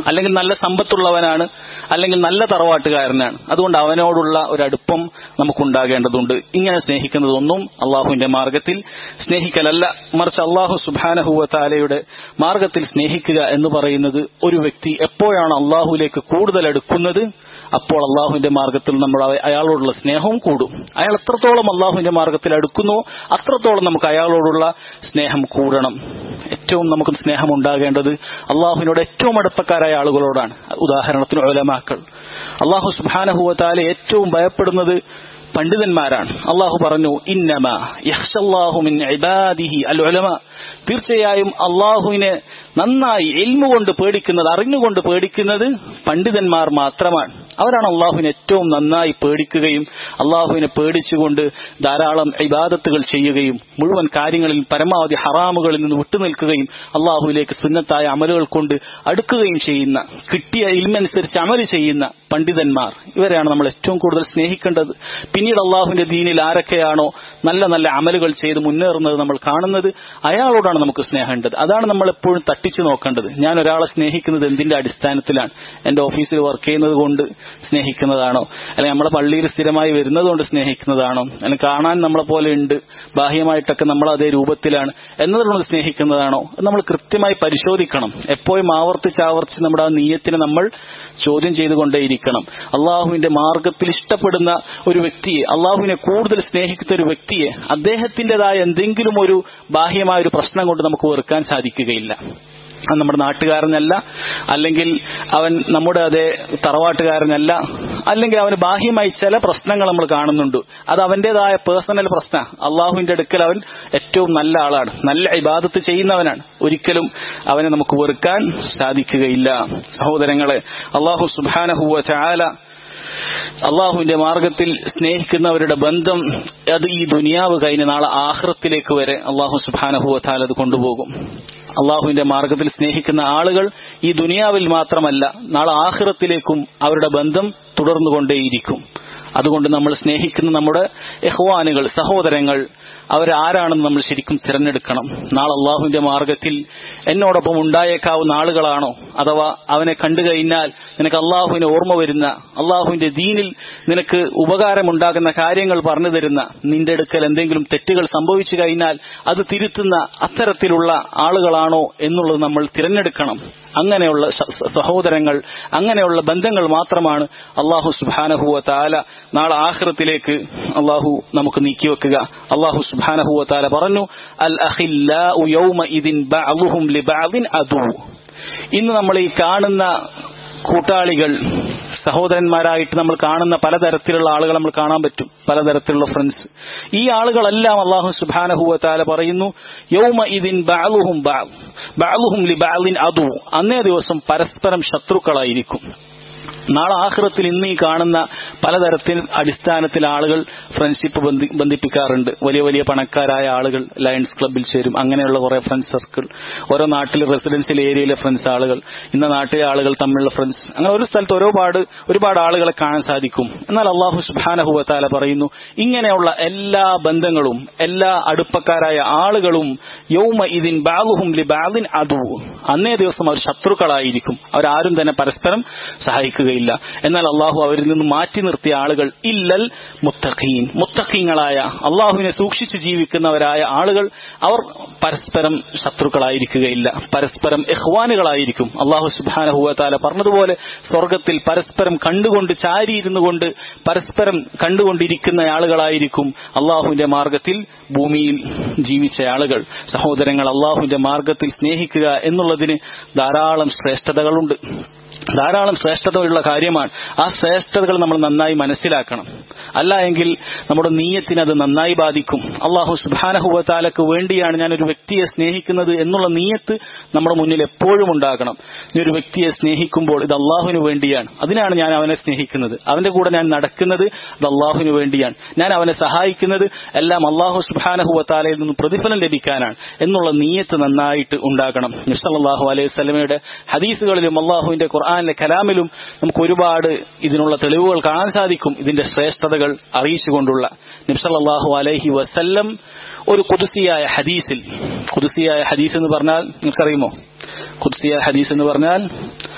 അല്ലെങ്കിൽ നല്ല സമ്പത്തുള്ളവനാണ് അല്ലെങ്കിൽ നല്ല തറവാട്ടുകാരനാണ് അതുകൊണ്ട് അവനോടുള്ള ഒരു അടുപ്പം നമുക്കുണ്ടാകേണ്ടതുണ്ട് ഇങ്ങനെ സ്നേഹിക്കുന്നതൊന്നും അള്ളാഹുവിന്റെ മാർഗത്തിൽ സ്നേഹിക്കലല്ല മറിച്ച് അള്ളാഹു സുബാനഹുവ താലയുടെ മാർഗത്തിൽ സ്നേഹിക്കുക എന്ന് പറയുന്നത് ഒരു വ്യക്തി എപ്പോഴാണ് അള്ളാഹുലേക്ക് കൂടുതൽ അടുക്കുന്നത് അപ്പോൾ അള്ളാഹുവിന്റെ മാർഗത്തിൽ നമ്മൾ അവ- അയാളോടുള്ള സ്നേഹവും കൂടും അയാൾ എത്രത്തോളം അള്ളാഹുവിന്റെ മാർഗത്തിൽ അടുക്കുന്നോ അത്രത്തോളം നമുക്ക് അയാളോടുള്ള സ്നേഹം കൂടണം ഏറ്റവും നമുക്ക് സ്നേഹം ഉണ്ടാകേണ്ടത് അള്ളാഹുവിനോട് ഏറ്റവും അടുപ്പക്കാരായ ആളുകളോടാണ് ഉദാഹരണത്തിന് ഒലമാക്കൾ അള്ളാഹു സുബാനഹുവത്താലെ ഏറ്റവും ഭയപ്പെടുന്നത് പണ്ഡിതന്മാരാണ് അള്ളാഹു പറഞ്ഞു ഇന്നമ യഹ്ഷല്ലാഹു മിൻ ഇബാദിഹി അൽ ഉലമ തീർച്ചയായും അള്ളാഹുവിനെ നന്നായി എൽമു കൊണ്ട് പേടിക്കുന്നത് അറിഞ്ഞുകൊണ്ട് പേടിക്കുന്നത് പണ്ഡിതന്മാർ മാത്രമാണ് അവരാണ് അള്ളാഹുവിനെ ഏറ്റവും നന്നായി പേടിക്കുകയും അള്ളാഹുവിനെ പേടിച്ചുകൊണ്ട് ധാരാളം ഇബാദത്തുകൾ ചെയ്യുകയും മുഴുവൻ കാര്യങ്ങളിൽ പരമാവധി ഹറാമുകളിൽ നിന്ന് വിട്ടുനിൽക്കുകയും അള്ളാഹുവിലേക്ക് സുന്നത്തായ അമലുകൾ കൊണ്ട് അടുക്കുകയും ചെയ്യുന്ന കിട്ടിയ ഇൽമനുസരിച്ച് അമല് ചെയ്യുന്ന പണ്ഡിതന്മാർ ഇവരെയാണ് നമ്മൾ ഏറ്റവും കൂടുതൽ സ്നേഹിക്കേണ്ടത് പിന്നീട് അള്ളാഹുവിന്റെ ദീനിൽ ആരൊക്കെയാണോ നല്ല നല്ല അമലുകൾ ചെയ്ത് മുന്നേറുന്നത് നമ്മൾ കാണുന്നത് അയാളോടാണ് നമുക്ക് സ്നേഹേണ്ടത് അതാണ് നമ്മൾ എപ്പോഴും തട്ടിച്ചു നോക്കേണ്ടത് ഞാൻ ഒരാളെ സ്നേഹിക്കുന്നത് എന്തിന്റെ അടിസ്ഥാനത്തിലാണ് എന്റെ ഓഫീസിൽ വർക്ക് ചെയ്യുന്നത് കൊണ്ട് സ്നേഹിക്കുന്നതാണോ അല്ലെങ്കിൽ നമ്മളെ പള്ളിയിൽ സ്ഥിരമായി വരുന്നത് കൊണ്ട് സ്നേഹിക്കുന്നതാണോ അല്ലെങ്കിൽ കാണാൻ നമ്മളെ പോലെ ഉണ്ട് ബാഹ്യമായിട്ടൊക്കെ നമ്മൾ അതേ രൂപത്തിലാണ് എന്നതുകൊണ്ട് സ്നേഹിക്കുന്നതാണോ എന്ന് നമ്മൾ കൃത്യമായി പരിശോധിക്കണം എപ്പോഴും ആവർത്തിച്ച് ആവർത്തിച്ച് നമ്മുടെ ആ നീയത്തിനെ നമ്മൾ ചോദ്യം ചെയ്തുകൊണ്ടേയിരിക്കണം അള്ളാഹുവിന്റെ മാർഗത്തിൽ ഇഷ്ടപ്പെടുന്ന ഒരു വ്യക്തിയെ അള്ളാഹുവിനെ കൂടുതൽ സ്നേഹിക്കുന്ന ഒരു വ്യക്തിയെ അദ്ദേഹത്തിന്റേതായ എന്തെങ്കിലും ഒരു ബാഹ്യമായ ഒരു പ്രശ്നം കൊണ്ട് നമുക്ക് വെറുക്കാൻ സാധിക്കുകയില്ല അത് നമ്മുടെ നാട്ടുകാരനല്ല അല്ലെങ്കിൽ അവൻ നമ്മുടെ അതേ തറവാട്ടുകാരനല്ല അല്ലെങ്കിൽ അവന് ബാഹ്യമായി ചില പ്രശ്നങ്ങൾ നമ്മൾ കാണുന്നുണ്ട് അത് അവന്റേതായ പേഴ്സണൽ പ്രശ്ന അള്ളാഹുവിന്റെ അടുക്കൽ അവൻ ഏറ്റവും നല്ല ആളാണ് നല്ല ഇബാദത്ത് ചെയ്യുന്നവനാണ് ഒരിക്കലും അവനെ നമുക്ക് വെറുക്കാൻ സാധിക്കുകയില്ല സഹോദരങ്ങളെ അള്ളാഹു സുബാനഹുവ ചാല അള്ളാഹുവിന്റെ മാർഗത്തിൽ സ്നേഹിക്കുന്നവരുടെ ബന്ധം അത് ഈ ദുനിയാവ് കഴിഞ്ഞ് നാളെ ആഹ്റത്തിലേക്ക് വരെ അള്ളാഹു സുബാനഹുവത്താൽ അത് കൊണ്ടുപോകും അള്ളാഹുവിന്റെ മാർഗത്തിൽ സ്നേഹിക്കുന്ന ആളുകൾ ഈ ദുനിയാവിൽ മാത്രമല്ല നാളെ ആഹ്റത്തിലേക്കും അവരുടെ ബന്ധം തുടർന്നുകൊണ്ടേയിരിക്കും അതുകൊണ്ട് നമ്മൾ സ്നേഹിക്കുന്ന നമ്മുടെ യഹ്വാനുകൾ സഹോദരങ്ങൾ അവരാരാണെന്ന് നമ്മൾ ശരിക്കും തിരഞ്ഞെടുക്കണം നാളെ അള്ളാഹുവിന്റെ മാർഗത്തിൽ എന്നോടൊപ്പം ഉണ്ടായേക്കാവുന്ന ആളുകളാണോ അഥവാ അവനെ കണ്ടു കഴിഞ്ഞാൽ നിനക്ക് അള്ളാഹുവിനെ ഓർമ്മ വരുന്ന അള്ളാഹുവിന്റെ ദീനിൽ നിനക്ക് ഉപകാരമുണ്ടാകുന്ന കാര്യങ്ങൾ പറഞ്ഞു തരുന്ന നിന്റെ അടുക്കൽ എന്തെങ്കിലും തെറ്റുകൾ സംഭവിച്ചു കഴിഞ്ഞാൽ അത് തിരുത്തുന്ന അത്തരത്തിലുള്ള ആളുകളാണോ എന്നുള്ളത് നമ്മൾ തിരഞ്ഞെടുക്കണം അങ്ങനെയുള്ള സ- സ- സഹോദരങ്ങൾ അങ്ങനെയുള്ള ബന്ധങ്ങൾ മാത്രമാണ് അള്ളാഹു സുബാനഹുവ താല നാളെ ആഹ്റത്തിലേക്ക് അള്ളാഹു നമുക്ക് നീക്കിവെക്കുക അള്ളാഹു സുബാനഹുവ താല പറഞ്ഞു അൽ അഖില്ലാഉ യൗമഇദിൻ ബഅദുഹും ലിബഅദിൻ അദു ഇന്ന് നമ്മൾ ഈ കാണുന്ന കൂട്ടാളികൾ സഹോദരന്മാരായിട്ട് നമ്മൾ കാണുന്ന പലതരത്തിലുള്ള ആളുകൾ നമ്മൾ കാണാൻ പറ്റും പലതരത്തിലുള്ള ഫ്രണ്ട്സ് ഈ ആളുകളെല്ലാം അള്ളാഹു സുബാനഹുവ താല പറയുന്നു യൗമ ഇതിൻ ബാലുഹും ബാലുഹും ലി ബാലിൻ അതു അന്നേ ദിവസം പരസ്പരം ശത്രുക്കളായിരിക്കും നാളെ ആഹ്റത്തിൽ ഇന്ന് ഈ കാണുന്ന പലതരത്തിൽ അടിസ്ഥാനത്തിൽ ആളുകൾ ഫ്രണ്ട്ഷിപ്പ് ബന്ധി- ബന്ധിപ്പിക്കാറുണ്ട് വലിയ വലിയ പണക്കാരായ ആളുകൾ ലയൺസ് ക്ലബിൽ ചേരും അങ്ങനെയുള്ള കുറെ ഫ്രണ്ട്സ് സർക്കിൾ ഓരോ നാട്ടിൽ റെസിഡൻഷ്യൽ ഏരിയയിലെ ഫ്രണ്ട്സ് ആളുകൾ ഇന്ന നാട്ടിലെ ആളുകൾ തമ്മിലുള്ള ഫ്രണ്ട്സ് അങ്ങനെ ഒരു സ്ഥലത്ത് ഒരുപാട് ഒരുപാട് ആളുകളെ കാണാൻ സാധിക്കും എന്നാൽ അള്ളാഹു സുബാനഹുവത്താല പറയുന്നു ഇങ്ങനെയുള്ള എല്ലാ ബന്ധങ്ങളും എല്ലാ അടുപ്പക്കാരായ ആളുകളും യൗമ ഇതിൻ ബാലുഹും ലി ബാലിൻ അതു അന്നേ ദിവസം അവർ ശത്രുക്കളായിരിക്കും അവരാരും തന്നെ പരസ്പരം സഹായിക്കുകയില്ല എന്നാൽ അള്ളാഹു അവരിൽ നിന്ന് മാറ്റി നിർത്തിയ ആളുകൾ ഇല്ലൽ മുത്തഖീൻ മുത്തഖീങ്ങളായ അള്ളാഹുവിനെ സൂക്ഷിച്ച് ജീവിക്കുന്നവരായ ആളുകൾ അവർ പരസ്പരം ശത്രുക്കളായിരിക്കുകയില്ല പരസ്പരം ഇഹ്വാനുകളായിരിക്കും അള്ളാഹു സുബാനഹുവത്താല പറഞ്ഞതുപോലെ സ്വർഗത്തിൽ പരസ്പരം കണ്ടുകൊണ്ട് ചാരിയിരുന്നു കൊണ്ട് പരസ്പരം കണ്ടുകൊണ്ടിരിക്കുന്ന ആളുകളായിരിക്കും അള്ളാഹുവിന്റെ മാർഗത്തിൽ ഭൂമിയിൽ ജീവിച്ച ആളുകൾ സഹോദരങ്ങൾ അള്ളാഹുവിന്റെ മാർഗത്തിൽ സ്നേഹിക്കുക എന്നുള്ളതിന് ധാരാളം ശ്രേഷ്ഠതകളുണ്ട് ധാരാളം ശ്രേഷ്ഠതയുള്ള കാര്യമാണ് ആ ശ്രേഷ്ഠതകൾ നമ്മൾ നന്നായി മനസ്സിലാക്കണം അല്ല എങ്കിൽ നമ്മുടെ നീയത്തിന് അത് നന്നായി ബാധിക്കും അള്ളാഹു സുബാനഹുവത്താലക്ക് വേണ്ടിയാണ് ഞാൻ ഒരു വ്യക്തിയെ സ്നേഹിക്കുന്നത് എന്നുള്ള നീയത്ത് നമ്മുടെ മുന്നിൽ എപ്പോഴും ഉണ്ടാകണം നീ ഒരു വ്യക്തിയെ സ്നേഹിക്കുമ്പോൾ ഇത് അള്ളാഹുവിന് വേണ്ടിയാണ് അതിനാണ് ഞാൻ അവനെ സ്നേഹിക്കുന്നത് അവന്റെ കൂടെ ഞാൻ നടക്കുന്നത് അത് അള്ളാഹുവിന് വേണ്ടിയാണ് ഞാൻ അവനെ സഹായിക്കുന്നത് എല്ലാം അള്ളാഹു സുബാനഹുവത്താലയിൽ നിന്ന് പ്രതിഫലം ലഭിക്കാനാണ് എന്നുള്ള നീയത്ത് നന്നായിട്ട് ഉണ്ടാകണം നിസ്സല്ലാഹു അലൈഹി സ്വലമയുടെ ഹദീസുകളിലും അള്ളാഹുവിന്റെ ഖുർആാനിലെ കലാമിലും നമുക്ക് ഒരുപാട് ഇതിനുള്ള തെളിവുകൾ കാണാൻ സാധിക്കും ഇതിന്റെ ശ്രേഷ്ഠതകൾ അറിയിച്ചുകൊണ്ടുള്ള നിബ്സല്ലാഹു അലൈഹി വസല്ലം ഒരു കുതിസിയായ ഹദീസിൽ കുതിസിയായ ഹദീസ് എന്ന് പറഞ്ഞാൽ നിങ്ങൾക്കറിയുമോ കുതിസിയായ ഹദീസ് എന്ന് പറഞ്ഞാൽ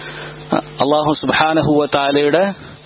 അള്ളാഹു സുബാനഹുവ താലയുടെ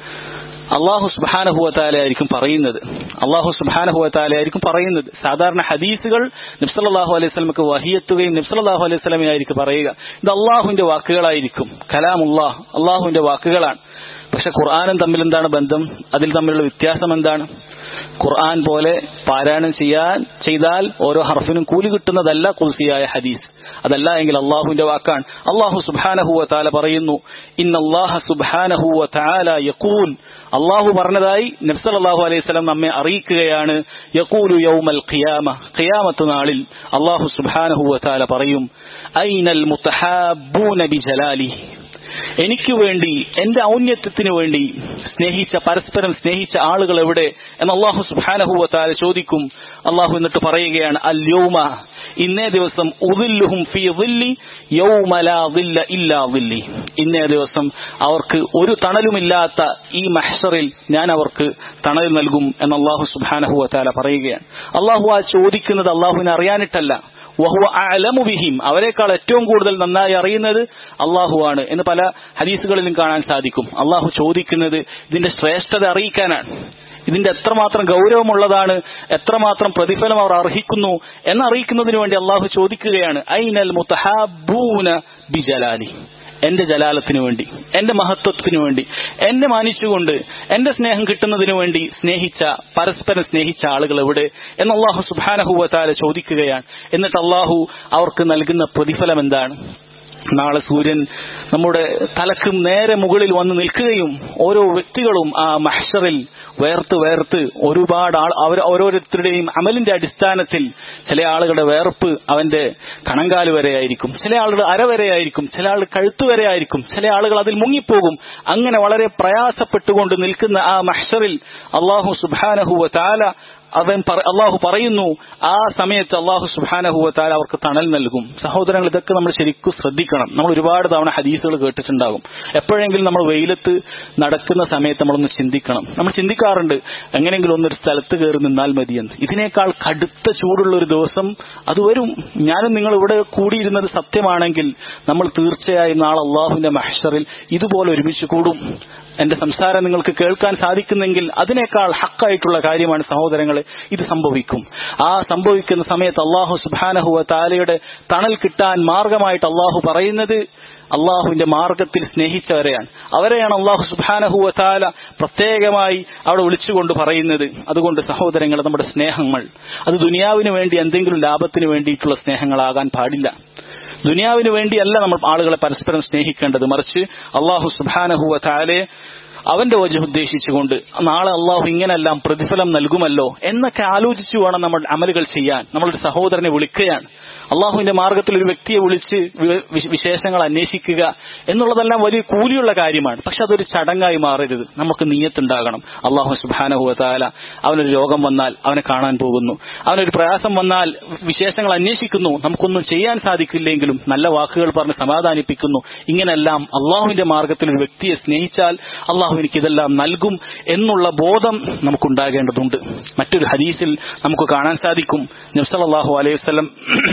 അള്ളാഹു സുബാനഹുവത്താല ആയിരിക്കും പറയുന്നത് അള്ളാഹു സുബാനഹുവത്താല ആയിരിക്കും പറയുന്നത് സാധാരണ ഹദീസുകൾ നിബ്സലാഹു അലൈഹി സ്വലമക്ക് വഹിയെത്തുകയും നിബ്സലാഹു അലൈഹി സ്വലമെ ആയിരിക്കും പറയുക ഇത് അള്ളാഹുവിന്റെ വാക്കുകളായിരിക്കും കലാമുല്ലാഹ് അള്ളാഹുവിന്റെ വാക്കുകളാണ് പക്ഷെ ഖുർആാനും തമ്മിൽ എന്താണ് ബന്ധം അതിൽ തമ്മിലുള്ള വ്യത്യാസം എന്താണ് ഖുർആൻ പോലെ പാരായണം ചെയ്യാൻ ചെയ്താൽ ഓരോ ഹർഫിനും കൂലി കിട്ടുന്നതല്ല കുൽസിയായ ഹദീസ് അതല്ല എങ്കിൽ അള്ളാഹുവിന്റെ വാക്കാണ് അള്ളാഹു സുബാനഹുവ താല പറയുന്നു ഇന്നല്ലാഹ സുബാനഹുവ താല യക്കൂൽ അള്ളാഹു പറഞ്ഞതായി നബ്സൽ അള്ളാഹു അലൈഹി സ്വലം നമ്മെ അറിയിക്കുകയാണ് യക്കൂലു യൗമൽ ഖിയാമ ഖിയാമത്ത് നാളിൽ അള്ളാഹു സുബാനഹുവ താല പറയും ഐനൽ മുത്തഹാബൂന ബി ജലാലി എനിക്ക് വേണ്ടി എന്റെ ഔന്നത്യത്തിന് വേണ്ടി സ്നേഹിച്ച പരസ്പരം സ്നേഹിച്ച ആളുകൾ എവിടെ എന്ന് അള്ളാഹു സുബാനഹുവ താല ചോദിക്കും അള്ളാഹു എന്നിട്ട് പറയുകയാണ് അൽ യൗമ ഇന്നേ ദിവസം ഉദില്ലുഹും ഫി ദില്ലി യൗമ ലാ ദില്ല ഇല്ലാ ദില്ലി ഇന്നേ ദിവസം അവർക്ക് ഒരു തണലുമില്ലാത്ത ഈ മഹ്ഷറിൽ ഞാൻ അവർക്ക് തണൽ നൽകും എന്ന് അള്ളാഹു സുബാനഹുവ താല പറയുകയാണ് അള്ളാഹു ആ ചോദിക്കുന്നത് അള്ളാഹുവിനെ അറിയാനിട്ടല്ല വഹുവ അലമു ബിഹിം അവരെക്കാൾ ഏറ്റവും കൂടുതൽ നന്നായി അറിയുന്നത് അള്ളാഹുവാണ് എന്ന് പല ഹദീസുകളിലും കാണാൻ സാധിക്കും അള്ളാഹു ചോദിക്കുന്നത് ഇതിന്റെ ശ്രേഷ്ഠത അറിയിക്കാനാണ് ഇതിന്റെ എത്രമാത്രം ഗൗരവമുള്ളതാണ് എത്രമാത്രം പ്രതിഫലം അവർ അർഹിക്കുന്നു എന്നറിയിക്കുന്നതിന് വേണ്ടി അള്ളാഹു ചോദിക്കുകയാണ് ഐനൽ മുത്തഹാബൂന ബിജലാലി എന്റെ ജലാലത്തിനു വേണ്ടി എന്റെ മഹത്വത്തിനു വേണ്ടി എന്നെ മാനിച്ചുകൊണ്ട് എന്റെ സ്നേഹം കിട്ടുന്നതിനു വേണ്ടി സ്നേഹിച്ച പരസ്പരം സ്നേഹിച്ച ആളുകൾ എവിടെ എന്ന് അള്ളാഹു സുബാനഹുവത്താല ചോദിക്കുകയാണ് എന്നിട്ട് അള്ളാഹു അവർക്ക് നൽകുന്ന പ്രതിഫലം എന്താണ് നാളെ സൂര്യൻ നമ്മുടെ തലക്ക് നേരെ മുകളിൽ വന്ന് നിൽക്കുകയും ഓരോ വ്യക്തികളും ആ മഹ്ഷറിൽ വേർത്ത് വേർത്ത് ഒരുപാട് ആൾ അവർ ഓരോരുത്തരുടെയും അമലിന്റെ അടിസ്ഥാനത്തിൽ ചില ആളുകളുടെ വേർപ്പ് അവന്റെ കണങ്കാല് വരെയായിരിക്കും ചില ആളുകൾ അര വരെയായിരിക്കും ചില ആളുകൾ കഴുത്ത് വരെയായിരിക്കും ചില ആളുകൾ അതിൽ മുങ്ങിപ്പോകും അങ്ങനെ വളരെ പ്രയാസപ്പെട്ടുകൊണ്ട് നിൽക്കുന്ന ആ മഹ്ഷറിൽ അള്ളാഹു സുബാനഹുവ താല അവൻ അള്ളാഹു പറയുന്നു ആ സമയത്ത് അള്ളാഹു സുബാനഹുവത്താൽ അവർക്ക് തണൽ നൽകും സഹോദരങ്ങൾ ഇതൊക്കെ നമ്മൾ ശരിക്കും ശ്രദ്ധിക്കണം നമ്മൾ ഒരുപാട് തവണ ഹദീസുകൾ കേട്ടിട്ടുണ്ടാകും എപ്പോഴെങ്കിലും നമ്മൾ വെയിലത്ത് നടക്കുന്ന സമയത്ത് നമ്മളൊന്ന് ചിന്തിക്കണം നമ്മൾ ചിന്തിക്കാറുണ്ട് എങ്ങനെയെങ്കിലും ഒന്നൊരു സ്ഥലത്ത് കയറി നിന്നാൽ മതിയെന്ന് ഇതിനേക്കാൾ കടുത്ത ചൂടുള്ള ഒരു ദിവസം അത് വരും ഞാനും നിങ്ങൾ ഇവിടെ കൂടിയിരുന്നത് സത്യമാണെങ്കിൽ നമ്മൾ തീർച്ചയായും നാളെ അള്ളാഹുവിന്റെ മഹ്ഷറിൽ ഇതുപോലെ ഒരുമിച്ച് കൂടും എന്റെ സംസാരം നിങ്ങൾക്ക് കേൾക്കാൻ സാധിക്കുന്നെങ്കിൽ അതിനേക്കാൾ ഹക്കായിട്ടുള്ള കാര്യമാണ് സഹോദരങ്ങളെ ഇത് സംഭവിക്കും ആ സംഭവിക്കുന്ന സമയത്ത് അള്ളാഹു സുബാനഹുവ താലയുടെ തണൽ കിട്ടാൻ മാർഗമായിട്ട് അള്ളാഹു പറയുന്നത് അള്ളാഹുവിന്റെ മാർഗത്തിൽ സ്നേഹിച്ചവരെയാണ് അവരെയാണ് അള്ളാഹു സുബാനഹുവ താല പ്രത്യേകമായി അവിടെ വിളിച്ചുകൊണ്ട് പറയുന്നത് അതുകൊണ്ട് സഹോദരങ്ങൾ നമ്മുടെ സ്നേഹങ്ങൾ അത് ദുനിയാവിന് വേണ്ടി എന്തെങ്കിലും ലാഭത്തിന് വേണ്ടിയിട്ടുള്ള സ്നേഹങ്ങളാകാൻ പാടില്ല ദുനിയാവിന് വേണ്ടിയല്ല നമ്മൾ ആളുകളെ പരസ്പരം സ്നേഹിക്കേണ്ടത് മറിച്ച് അള്ളാഹു സുബാനഹുവ താലെ അവന്റെ വജു ഉദ്ദേശിച്ചുകൊണ്ട് നാളെ അള്ളാഹു ഇങ്ങനെല്ലാം പ്രതിഫലം നൽകുമല്ലോ എന്നൊക്കെ ആലോചിച്ചു വേണം നമ്മൾ അമലുകൾ ചെയ്യാൻ നമ്മളൊരു സഹോദരനെ വിളിക്കുകയാണ് അള്ളാഹുവിന്റെ മാർഗത്തിൽ ഒരു വ്യക്തിയെ വിളിച്ച് വിശേഷങ്ങൾ അന്വേഷിക്കുക എന്നുള്ളതെല്ലാം വലിയ കൂലിയുള്ള കാര്യമാണ് പക്ഷെ അതൊരു ചടങ്ങായി മാറരുത് നമുക്ക് നീയത്തുണ്ടാകണം അള്ളാഹു സുബാനഹുവല അവനൊരു രോഗം വന്നാൽ അവനെ കാണാൻ പോകുന്നു അവനൊരു പ്രയാസം വന്നാൽ വിശേഷങ്ങൾ അന്വേഷിക്കുന്നു നമുക്കൊന്നും ചെയ്യാൻ സാധിക്കില്ലെങ്കിലും നല്ല വാക്കുകൾ പറഞ്ഞ് സമാധാനിപ്പിക്കുന്നു ഇങ്ങനെല്ലാം അള്ളാഹുവിന്റെ മാർഗത്തിൽ ഒരു വ്യക്തിയെ സ്നേഹിച്ചാൽ അള്ളാഹു എനിക്ക് ഇതെല്ലാം നൽകും എന്നുള്ള ബോധം നമുക്കുണ്ടാകേണ്ടതുണ്ട് മറ്റൊരു ഹദീസിൽ നമുക്ക് കാണാൻ സാധിക്കും നബ്സലാഹു അലൈഹി വസ്ലം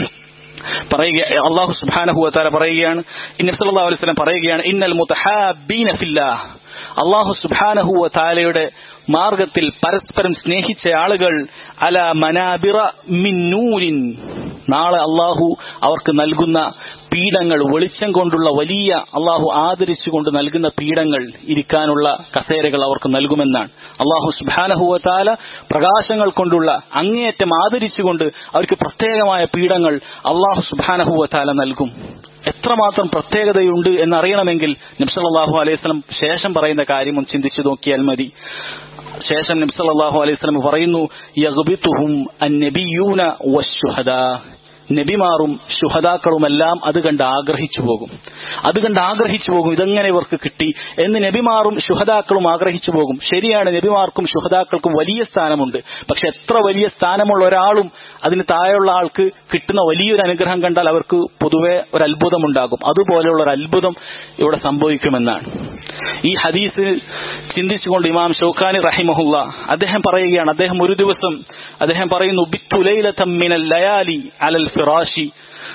പറയുക അള്ളാഹു സുബ്ഹാനഹു വതആല പറയുകയാണ് ഇന്ന സല്ലല്ലാഹു അലൈഹി വസല്ലം പറയുകയാണ് ഇന്നൽ മുതഹാബീന ഫില്ലാഹ് അള്ളാഹു സുബ്ഹാനഹു വതആലയുടെ മാർഗത്തിൽ പരസ്പരം സ്നേഹിച്ച ആളുകൾ അല മനാബിറ മിൻ നൂരിൻ നാളെ അള്ളാഹു അവർക്ക് നൽകുന്ന പീഠങ്ങൾ വെളിച്ചം കൊണ്ടുള്ള വലിയ അള്ളാഹു ആദരിച്ചുകൊണ്ട് നൽകുന്ന പീഠങ്ങൾ ഇരിക്കാനുള്ള കസേരകൾ അവർക്ക് നൽകുമെന്നാണ് അള്ളാഹു സുബാനഹുവത്താല പ്രകാശങ്ങൾ കൊണ്ടുള്ള അങ്ങേയറ്റം ആദരിച്ചുകൊണ്ട് അവർക്ക് പ്രത്യേകമായ പീഠങ്ങൾ അള്ളാഹു സുബാനഹുവത്താല നൽകും എത്രമാത്രം പ്രത്യേകതയുണ്ട് എന്നറിയണമെങ്കിൽ നിബ്സല്ലാഹു അലൈഹി സ്വലം ശേഷം പറയുന്ന കാര്യം ഒന്ന് ചിന്തിച്ചു നോക്കിയാൽ മതി ശേഷം നബ്സല്ലാഹു അലൈഹി സ്വലം പറയുന്നു യഗ്ബിത്തുഹും അന്നബിയൂന വശുഹദാ നബിമാറും ശുഹതാക്കളുമെല്ലാം അത് കണ്ട് ആഗ്രഹിച്ചു പോകും അത് കണ്ട് ആഗ്രഹിച്ചു പോകും ഇതെങ്ങനെ ഇവർക്ക് കിട്ടി എന്ന് നബിമാറും ശുഹതാക്കളും ആഗ്രഹിച്ചു പോകും ശരിയാണ് നബിമാർക്കും ശുഹതാക്കൾക്കും വലിയ സ്ഥാനമുണ്ട് പക്ഷെ എത്ര വലിയ സ്ഥാനമുള്ള ഒരാളും അതിന് താഴെയുള്ള ആൾക്ക് കിട്ടുന്ന വലിയൊരു അനുഗ്രഹം കണ്ടാൽ അവർക്ക് പൊതുവെ ഒരു അത്ഭുതമുണ്ടാകും അതുപോലെയുള്ള ഒരു അത്ഭുതം ഇവിടെ സംഭവിക്കുമെന്നാണ് ഈ ഹദീസ് ചിന്തിച്ചുകൊണ്ട് ഇമാം ഷൗഖാനി റഹിമഹുല്ല അദ്ദേഹം പറയുകയാണ് അദ്ദേഹം ഒരു ദിവസം അദ്ദേഹം പറയുന്നു ബിത്തുലൈലത്തമ്മിനൽ ലയാലി അലൽ ഫിറാഷി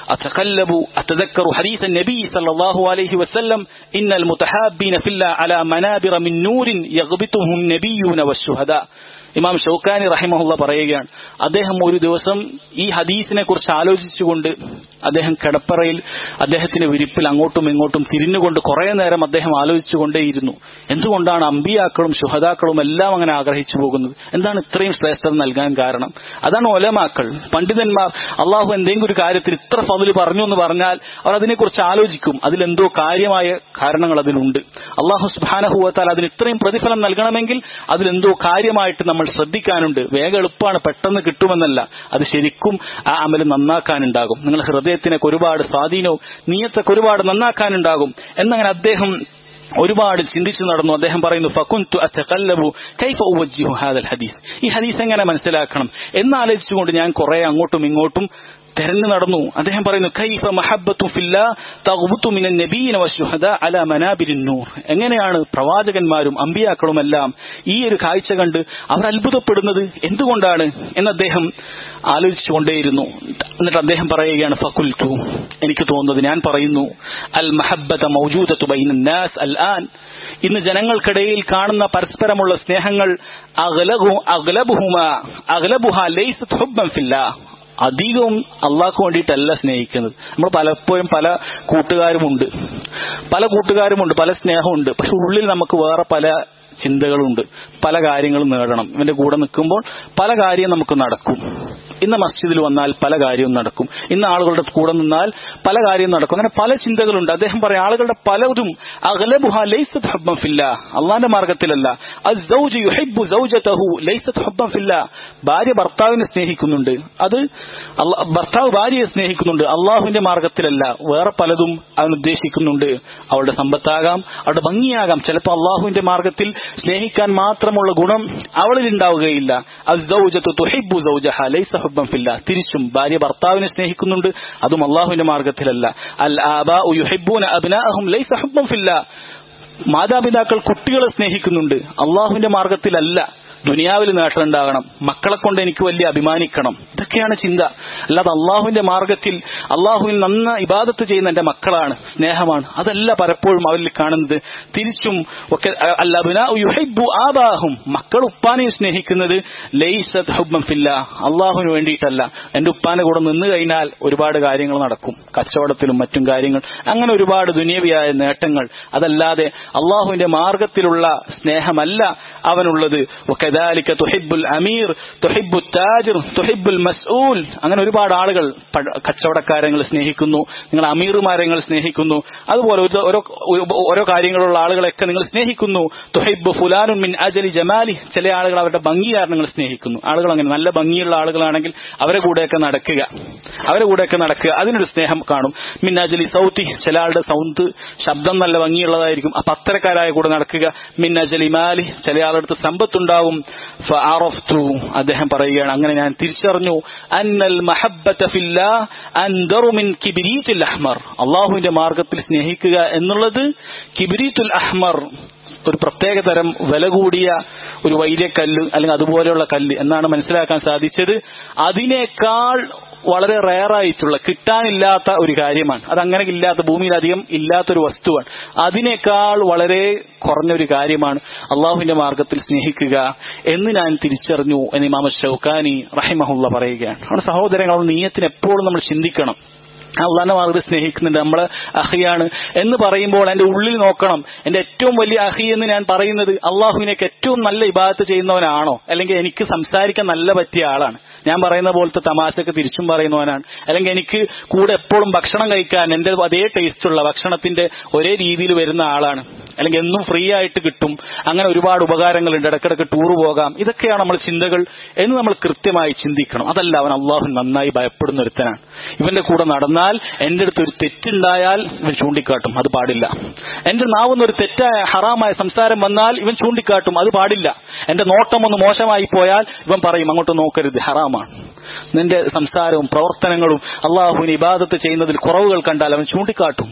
أتقلب أتذكر حديث النبي صلى الله عليه وسلم إن المتحابين في الله على منابر من نور يغبطهم النبيون والشهداء ഇമാം ഷൗക്കാനി റഹിമഹുള്ള പറയുകയാണ് അദ്ദേഹം ഒരു ദിവസം ഈ ഹദീസിനെ കുറിച്ച് ആലോചിച്ചുകൊണ്ട് അദ്ദേഹം കിടപ്പറയിൽ അദ്ദേഹത്തിന്റെ വിരിപ്പിൽ അങ്ങോട്ടും ഇങ്ങോട്ടും തിരിഞ്ഞുകൊണ്ട് കുറെ നേരം അദ്ദേഹം ആലോചിച്ചുകൊണ്ടേയിരുന്നു എന്തുകൊണ്ടാണ് അമ്പിയാക്കളും ശുഹതാക്കളും എല്ലാം അങ്ങനെ ആഗ്രഹിച്ചു പോകുന്നത് എന്താണ് ഇത്രയും ശ്രേഷ്ഠത നൽകാൻ കാരണം അതാണ് ഒലമാക്കൾ പണ്ഡിതന്മാർ അള്ളാഹു എന്തെങ്കിലും ഒരു കാര്യത്തിൽ ഇത്ര ഫതില് പറഞ്ഞു എന്ന് പറഞ്ഞാൽ അവർ അതിനെക്കുറിച്ച് ആലോചിക്കും അതിലെന്തോ കാര്യമായ കാരണങ്ങൾ അതിലുണ്ട് അള്ളാഹു സുബാനഹുവത്താൽ അതിന് ഇത്രയും പ്രതിഫലം നൽകണമെങ്കിൽ അതിലെന്തോ കാര്യമായിട്ട് നമ്മൾ ശ്രദ്ധിക്കാനുണ്ട് വേഗം എളുപ്പമാണ് പെട്ടെന്ന് കിട്ടുമെന്നല്ല അത് ശരിക്കും ആ അമല് നന്നാക്കാനുണ്ടാകും നിങ്ങളുടെ ഹൃദയത്തിനൊക്കെ ഒരുപാട് സ്വാധീനവും നീയത്തൊക്കെ ഒരുപാട് നന്നാക്കാനുണ്ടാകും എന്നങ്ങനെ അദ്ദേഹം ഒരുപാട് ചിന്തിച്ചു നടന്നു അദ്ദേഹം പറയുന്നു ഫകുൻതു അത്തഖല്ലബു കൈഫ ഉവജ്ജിഹു ഹാദൽ ഹദീസ് ഈ ഹദീസ് എങ്ങനെ മനസ്സിലാക്കണം എന്നാലോചിച്ചുകൊണ്ട് ഞാൻ കുറെ അങ്ങോട്ടും ഇങ്ങോട്ടും തെരഞ്ഞു നടന്നു അദ്ദേഹം പറയുന്നു കൈഫ മഹബ്ബത്തു ഫില്ലാ തഗ്ബുതു മിനൻ നബിയിന വശുഹദ അല മനാബിരിൻ നൂർ എങ്ങനെയാണ് പ്രവാചകന്മാരും അമ്പിയാക്കളും എല്ലാം ഈ ഒരു കാഴ്ച കണ്ട് അവർ അത്ഭുതപ്പെടുന്നത് എന്തുകൊണ്ടാണ് എന്ന് അദ്ദേഹം ആലോചിച്ചുകൊണ്ടേയിരുന്നു എന്നിട്ട് അദ്ദേഹം പറയുകയാണ് ഫകുൽത്തു എനിക്ക് തോന്നുന്നത് ഞാൻ പറയുന്നു അൽ മഹബ്ബത മൗജൂദത്തു ബൈന നാസ് അൽ ആൻ ഇന്ന് ജനങ്ങൾക്കിടയിൽ കാണുന്ന പരസ്പരമുള്ള സ്നേഹങ്ങൾ അഗ്ലബു അഗ്ലബുഹുമ അഗ്ലബുഹ ലൈസത് ഹുബ്ബൻ ഫില്ലാ അധികവും അള്ളാഹ്ക്ക് വേണ്ടിയിട്ടല്ല സ്നേഹിക്കുന്നത് നമ്മൾ പലപ്പോഴും പല കൂട്ടുകാരുമുണ്ട് പല കൂട്ടുകാരുമുണ്ട് പല സ്നേഹമുണ്ട് പക്ഷെ ഉള്ളിൽ നമുക്ക് വേറെ പല ചിന്തകളുണ്ട് പല കാര്യങ്ങളും നേടണം ഇവന്റെ കൂടെ നിൽക്കുമ്പോൾ പല കാര്യം നമുക്ക് നടക്കും ഇന്ന് മസ്ജിദിൽ വന്നാൽ പല കാര്യവും നടക്കും ഇന്ന് ആളുകളുടെ കൂടെ നിന്നാൽ പല കാര്യവും നടക്കും അങ്ങനെ പല ചിന്തകളുണ്ട് അദ്ദേഹം പറയും ആളുകളുടെ പലതും അഗ്ലബുഹ ലൈസത് ഹബ്ബൻ ഫില്ല അള്ളാന്റെ മാർഗത്തിലല്ല അസ്സൗജു യുഹിബ്ബു സൗജതഹു ലൈസത് ഹബ്ബൻ ഫില്ല ഭാര്യ ഭർത്താവിനെ സ്നേഹിക്കുന്നുണ്ട് അത് അള്ള- ഭർത്താവ് ഭാര്യയെ സ്നേഹിക്കുന്നുണ്ട് അള്ളാഹുവിന്റെ മാർഗത്തിലല്ല വേറെ പലതും അവൻ ഉദ്ദേശിക്കുന്നുണ്ട് അവളുടെ സമ്പത്താകാം അവളുടെ ഭംഗിയാകാം ചിലപ്പോൾ അള്ളാഹുവിന്റെ മാർഗത്തിൽ സ്നേഹിക്കാൻ മാത്രമുള്ള ഗുണം അവളിൽ ഉണ്ടാവുകയില്ല അസ്സൗജത്തു തുഹിബ്ബു സൗജഹ ലൈസ ഹുബ്ബൻ ഫില്ല തിരിച്ചും ഭാര്യ ഭർത്താവിനെ സ്നേഹിക്കുന്നുണ്ട് അതും അള്ളാഹുവിന്റെ മാർഗത്തിലല്ല അൽ ആബാ യുഹിബ്ബൂന അബ്നാഅഹും ലൈസ ഹുബ്ബൻ ഫില്ല മാതാപിതാക്കൾ കുട്ടികളെ സ്നേഹിക്കുന്നുണ്ട് അള്ളാഹുവിന്റെ മാർഗത്തിലല്ല ദുനിയാവിൽ നേട്ടമുണ്ടാകണം മക്കളെ കൊണ്ട് എനിക്ക് വലിയ അഭിമാനിക്കണം ഇതൊക്കെയാണ് ചിന്ത അല്ലാതെ അള്ളാഹുവിന്റെ മാർഗത്തിൽ അള്ളാഹുവിൽ നന്ന ഇബാദത്ത് ചെയ്യുന്ന എന്റെ മക്കളാണ് സ്നേഹമാണ് അതല്ല പലപ്പോഴും അവരിൽ കാണുന്നത് തിരിച്ചും ഒക്കെ അല്ലബിന യുഹൈബു ആബാഹും മക്കൾ ഉപ്പാനെയും സ്നേഹിക്കുന്നത് ലൈസത് ഹുബ്ബൻ ഫില്ല അള്ളാഹുവിന് വേണ്ടിയിട്ടല്ല എന്റെ ഉപ്പാന്റെ കൂടെ നിന്ന് കഴിഞ്ഞാൽ ഒരുപാട് കാര്യങ്ങൾ നടക്കും കച്ചവടത്തിലും മറ്റും കാര്യങ്ങൾ അങ്ങനെ ഒരുപാട് ദുനിയവിയായ നേട്ടങ്ങൾ അതല്ലാതെ അള്ളാഹുവിന്റെ മാർഗത്തിലുള്ള സ്നേഹമല്ല അവനുള്ളത് وكذلك تحب الأمير تحب التاجر تحب المسؤول അങ്ങനെ ഒരുപാട് ആളുകൾ പ- കച്ചവടക്കാരെ നിങ്ങൾ സ്നേഹിക്കുന്നു നിങ്ങൾ അമീറുമാരെ നിങ്ങൾ സ്നേഹിക്കുന്നു അതുപോലെ ഒരു- ഓരോ ഓരോ കാര്യങ്ങളുള്ള ആളുകളെയൊക്കെ നിങ്ങൾ സ്നേഹിക്കുന്നു തുഹിബ് ഫുലാനുൻ മിൻ അജലി ജമാലി ചില ആളുകൾ അവരുടെ ഭംഗി കാരണം നിങ്ങൾ സ്നേഹിക്കുന്നു ആളുകൾ അങ്ങനെ നല്ല ഭംഗിയുള്ള ആളുകളാണെങ്കിൽ അവരെ കൂടെയൊക്കെ നടക്കുക അവരെ കൂടെയൊക്കെ നടക്കുക അതിനൊരു സ്നേഹം കാണും മിൻ അജലി സൗത്തി ചില ആളുടെ സൗണ്ട് ശബ്ദം നല്ല ഭംഗിയുള്ളതായിരിക്കും അപ്പൊ അത്തരക്കാരായ കൂടെ നടക്കുക മിൻ അജലി മാലി ചില ആളുടെ സമ്പത്തുണ്ടാവും ഫഅറഫ്തു അദ്ദേഹം പറയുകയാണ് അങ്ങനെ ഞാൻ തിരിച്ചറിഞ്ഞു അന്നൽ മഹബ്ബത ഫില്ലാ അൻദറു മിൻ കിബ്രീത്തുൽ അഹ്മർ അള്ളാഹുവിന്റെ മാർഗത്തിൽ സ്നേഹിക്കുക എന്നുള്ളത് കിബ്രീത്തുൽ അഹ്മർ ഒരു പ്രത്യേക തരം വില കൂടിയ ഒരു വൈര്യക്കല്ല് അല്ലെങ്കിൽ അതുപോലെയുള്ള കല്ല് എന്നാണ് മനസ്സിലാക്കാൻ സാധിച്ചത് അതിനേക്കാൾ വളരെ റയറായിട്ടുള്ള കിട്ടാനില്ലാത്ത ഒരു കാര്യമാണ് അതങ്ങനെ ഇല്ലാത്ത ഭൂമിയിൽ അധികം ഇല്ലാത്തൊരു വസ്തുവാണ് അതിനേക്കാൾ വളരെ കുറഞ്ഞൊരു കാര്യമാണ് അള്ളാഹുവിന്റെ മാർഗത്തിൽ സ്നേഹിക്കുക എന്ന് ഞാൻ തിരിച്ചറിഞ്ഞു എന്ന് ഇമാമ ഷൗക്കാനി റഹിമഹുള്ള പറയുകയാണ് നമ്മുടെ സഹോദരങ്ങൾ നീയത്തിന് എപ്പോഴും നമ്മൾ ചിന്തിക്കണം അള്ളാന്റെ മാർഗത്തിൽ സ്നേഹിക്കുന്നുണ്ട് നമ്മള് അഹിയാണ് എന്ന് പറയുമ്പോൾ എന്റെ ഉള്ളിൽ നോക്കണം എന്റെ ഏറ്റവും വലിയ അഹി എന്ന് ഞാൻ പറയുന്നത് അള്ളാഹുവിനേക്ക് ഏറ്റവും നല്ല ഇബാദത്ത് ചെയ്യുന്നവനാണോ അല്ലെങ്കിൽ എനിക്ക് സംസാരിക്കാൻ നല്ല പറ്റിയ ആളാണ് ഞാൻ പറയുന്ന പോലത്തെ തമാശക്ക് തിരിച്ചും പറയുന്നവനാണ് അല്ലെങ്കിൽ എനിക്ക് കൂടെ എപ്പോഴും ഭക്ഷണം കഴിക്കാൻ എന്റെ അതേ ടേസ്റ്റുള്ള ഭക്ഷണത്തിന്റെ ഒരേ രീതിയിൽ വരുന്ന ആളാണ് അല്ലെങ്കിൽ എന്നും ഫ്രീ ആയിട്ട് കിട്ടും അങ്ങനെ ഒരുപാട് ഉപകാരങ്ങളുണ്ട് ഇടക്കിടക്ക് ടൂർ പോകാം ഇതൊക്കെയാണ് നമ്മൾ ചിന്തകൾ എന്ന് നമ്മൾ കൃത്യമായി ചിന്തിക്കണം അതല്ല അവൻ അള്ളാഹു നന്നായി ഭയപ്പെടുന്ന ഒരുത്തനാണ് ഇവന്റെ കൂടെ നടന്നാൽ എന്റെ അടുത്ത് ഒരു തെറ്റുണ്ടായാൽ ഇവൻ ചൂണ്ടിക്കാട്ടും അത് പാടില്ല എന്റെ നാവുന്ന ഒരു തെറ്റായ ഹറാമായ സംസാരം വന്നാൽ ഇവൻ ചൂണ്ടിക്കാട്ടും അത് പാടില്ല എന്റെ നോട്ടം ഒന്ന് മോശമായി പോയാൽ ഇവൻ പറയും അങ്ങോട്ട് നോക്കരുത് ഹറാമാണ് നിന്റെ സംസാരവും പ്രവർത്തനങ്ങളും അള്ളാഹുവിന് ഇബാദത്ത് ചെയ്യുന്നതിൽ കുറവുകൾ കണ്ടാൽ അവൻ ചൂണ്ടിക്കാട്ടും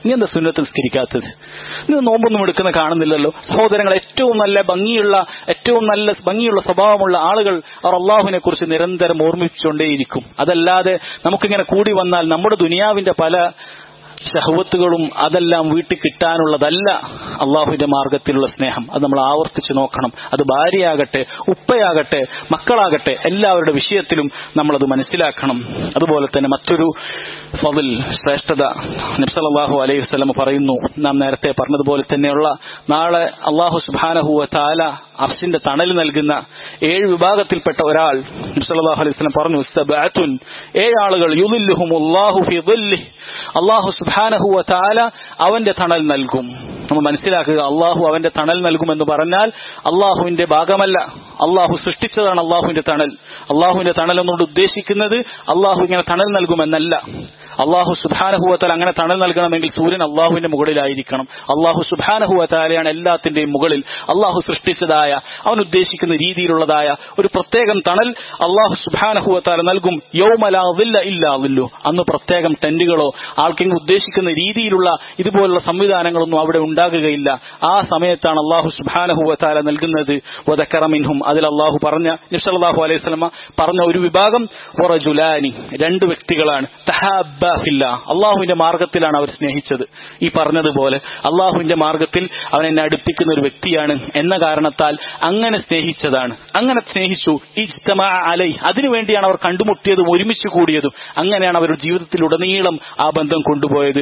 നീ എന്താ സുന്നത്ത് നിസ്കരിക്കാത്തത് നീ നോമ്പൊന്നും എടുക്കുന്ന കാണുന്നില്ലല്ലോ സഹോദരങ്ങൾ ഏറ്റവും നല്ല ഭംഗിയുള്ള ഏറ്റവും നല്ല ഭംഗിയുള്ള സ്വഭാവമുള്ള ആളുകൾ അവർ അള്ളാഹുവിനെ കുറിച്ച് നിരന്തരം ഓർമ്മിച്ചുകൊണ്ടേയിരിക്കും അതല്ലാതെ നമുക്കിങ്ങനെ കൂടി വന്നാൽ നമ്മുടെ ദുനിയാവിന്റെ പല ഷഹവത്തുകളും അതെല്ലാം വീട്ടിൽ കിട്ടാനുള്ളതല്ല അള്ളാഹുവിന്റെ മാർഗത്തിലുള്ള സ്നേഹം അത് നമ്മൾ ആവർത്തിച്ച് നോക്കണം അത് ഭാര്യയാകട്ടെ ഉപ്പയാകട്ടെ മക്കളാകട്ടെ എല്ലാവരുടെ വിഷയത്തിലും നമ്മളത് മനസ്സിലാക്കണം അതുപോലെ തന്നെ മറ്റൊരു ഫതിൽ ശ്രേഷ്ഠത നബ്സലാഹു അലൈഹി വസ്ലം പറയുന്നു നാം നേരത്തെ പറഞ്ഞതുപോലെ തന്നെയുള്ള നാളെ അള്ളാഹു സുബാനഹുവ താല അർഷിന്റെ തണൽ നൽകുന്ന ഏഴ് വിഭാഗത്തിൽപ്പെട്ട ഒരാൾ നബ്സലാഹു അലൈഹി വസ്ലം പറഞ്ഞു സബഅത്തുൻ ഏഴ് ആളുകൾ യുദില്ലുഹും അള്ളാഹു ഫി ദില്ലിഹ് അള്ളാഹു സുബാനഹുവ താല അവന്റെ തണൽ നൽകും നമ്മൾ മനസ്സിലാക്കുക അള്ളാഹു അവന്റെ തണൽ നൽകുമെന്ന് പറഞ്ഞാൽ അള്ളാഹുവിന്റെ ഭാഗമല്ല അള്ളാഹു സൃഷ്ടിച്ചതാണ് അള്ളാഹുവിന്റെ തണൽ അള്ളാഹുവിന്റെ തണൽ എന്നുകൊണ്ട് ഉദ്ദേശിക്കുന്നത് അള്ളാഹു ഇങ്ങനെ തണൽ നൽകുമെന്നല്ല അള്ളാഹു സുബാനഹുവത്താൽ അങ്ങനെ തണൽ നൽകണമെങ്കിൽ സൂര്യൻ അള്ളാഹുവിന്റെ മുകളിലായിരിക്കണം അള്ളാഹു സുബാനഹുവത്താലയാണ് എല്ലാത്തിന്റെയും മുകളിൽ അള്ളാഹു സൃഷ്ടിച്ചതായ അവൻ ഉദ്ദേശിക്കുന്ന രീതിയിലുള്ളതായ ഒരു പ്രത്യേകം തണൽ അള്ളാഹു സുബാനഹുവത്താല നൽകും യൗമലാവില്ല ഇല്ലാവില്ലു അന്ന് പ്രത്യേകം ടെന്റുകളോ ആൾക്കെങ്കിലും ഉദ്ദേശിക്കുന്ന രീതിയിലുള്ള ഇതുപോലുള്ള സംവിധാനങ്ങളൊന്നും അവിടെ ഉണ്ടാകുകയില്ല ആ സമയത്താണ് അള്ളാഹു സുബാനഹുവത്താല നൽകുന്നത് വദക്കറമിൻഹും അതിൽ അള്ളാഹു പറഞ്ഞ നിഷല്ലാഹു അലൈഹി സ്വലമ പറഞ്ഞ ഒരു വിഭാഗം ജുലാനി രണ്ട് വ്യക്തികളാണ് തഹാബ ഫില്ല അള്ളാഹുവിന്റെ മാർഗത്തിലാണ് അവർ സ്നേഹിച്ചത് ഈ പറഞ്ഞതുപോലെ അള്ളാഹുവിന്റെ മാർഗത്തിൽ അവൻ എന്നെ അടുപ്പിക്കുന്ന ഒരു വ്യക്തിയാണ് എന്ന കാരണത്താൽ അങ്ങനെ സ്നേഹിച്ചതാണ് അങ്ങനെ സ്നേഹിച്ചു ഇജ്തമ അലൈ അതിനുവേണ്ടിയാണ് അവർ കണ്ടുമുട്ടിയതും ഒരുമിച്ച് കൂടിയതും അങ്ങനെയാണ് അവരുടെ ജീവിതത്തിലുടനീളം ആ ബന്ധം കൊണ്ടുപോയത്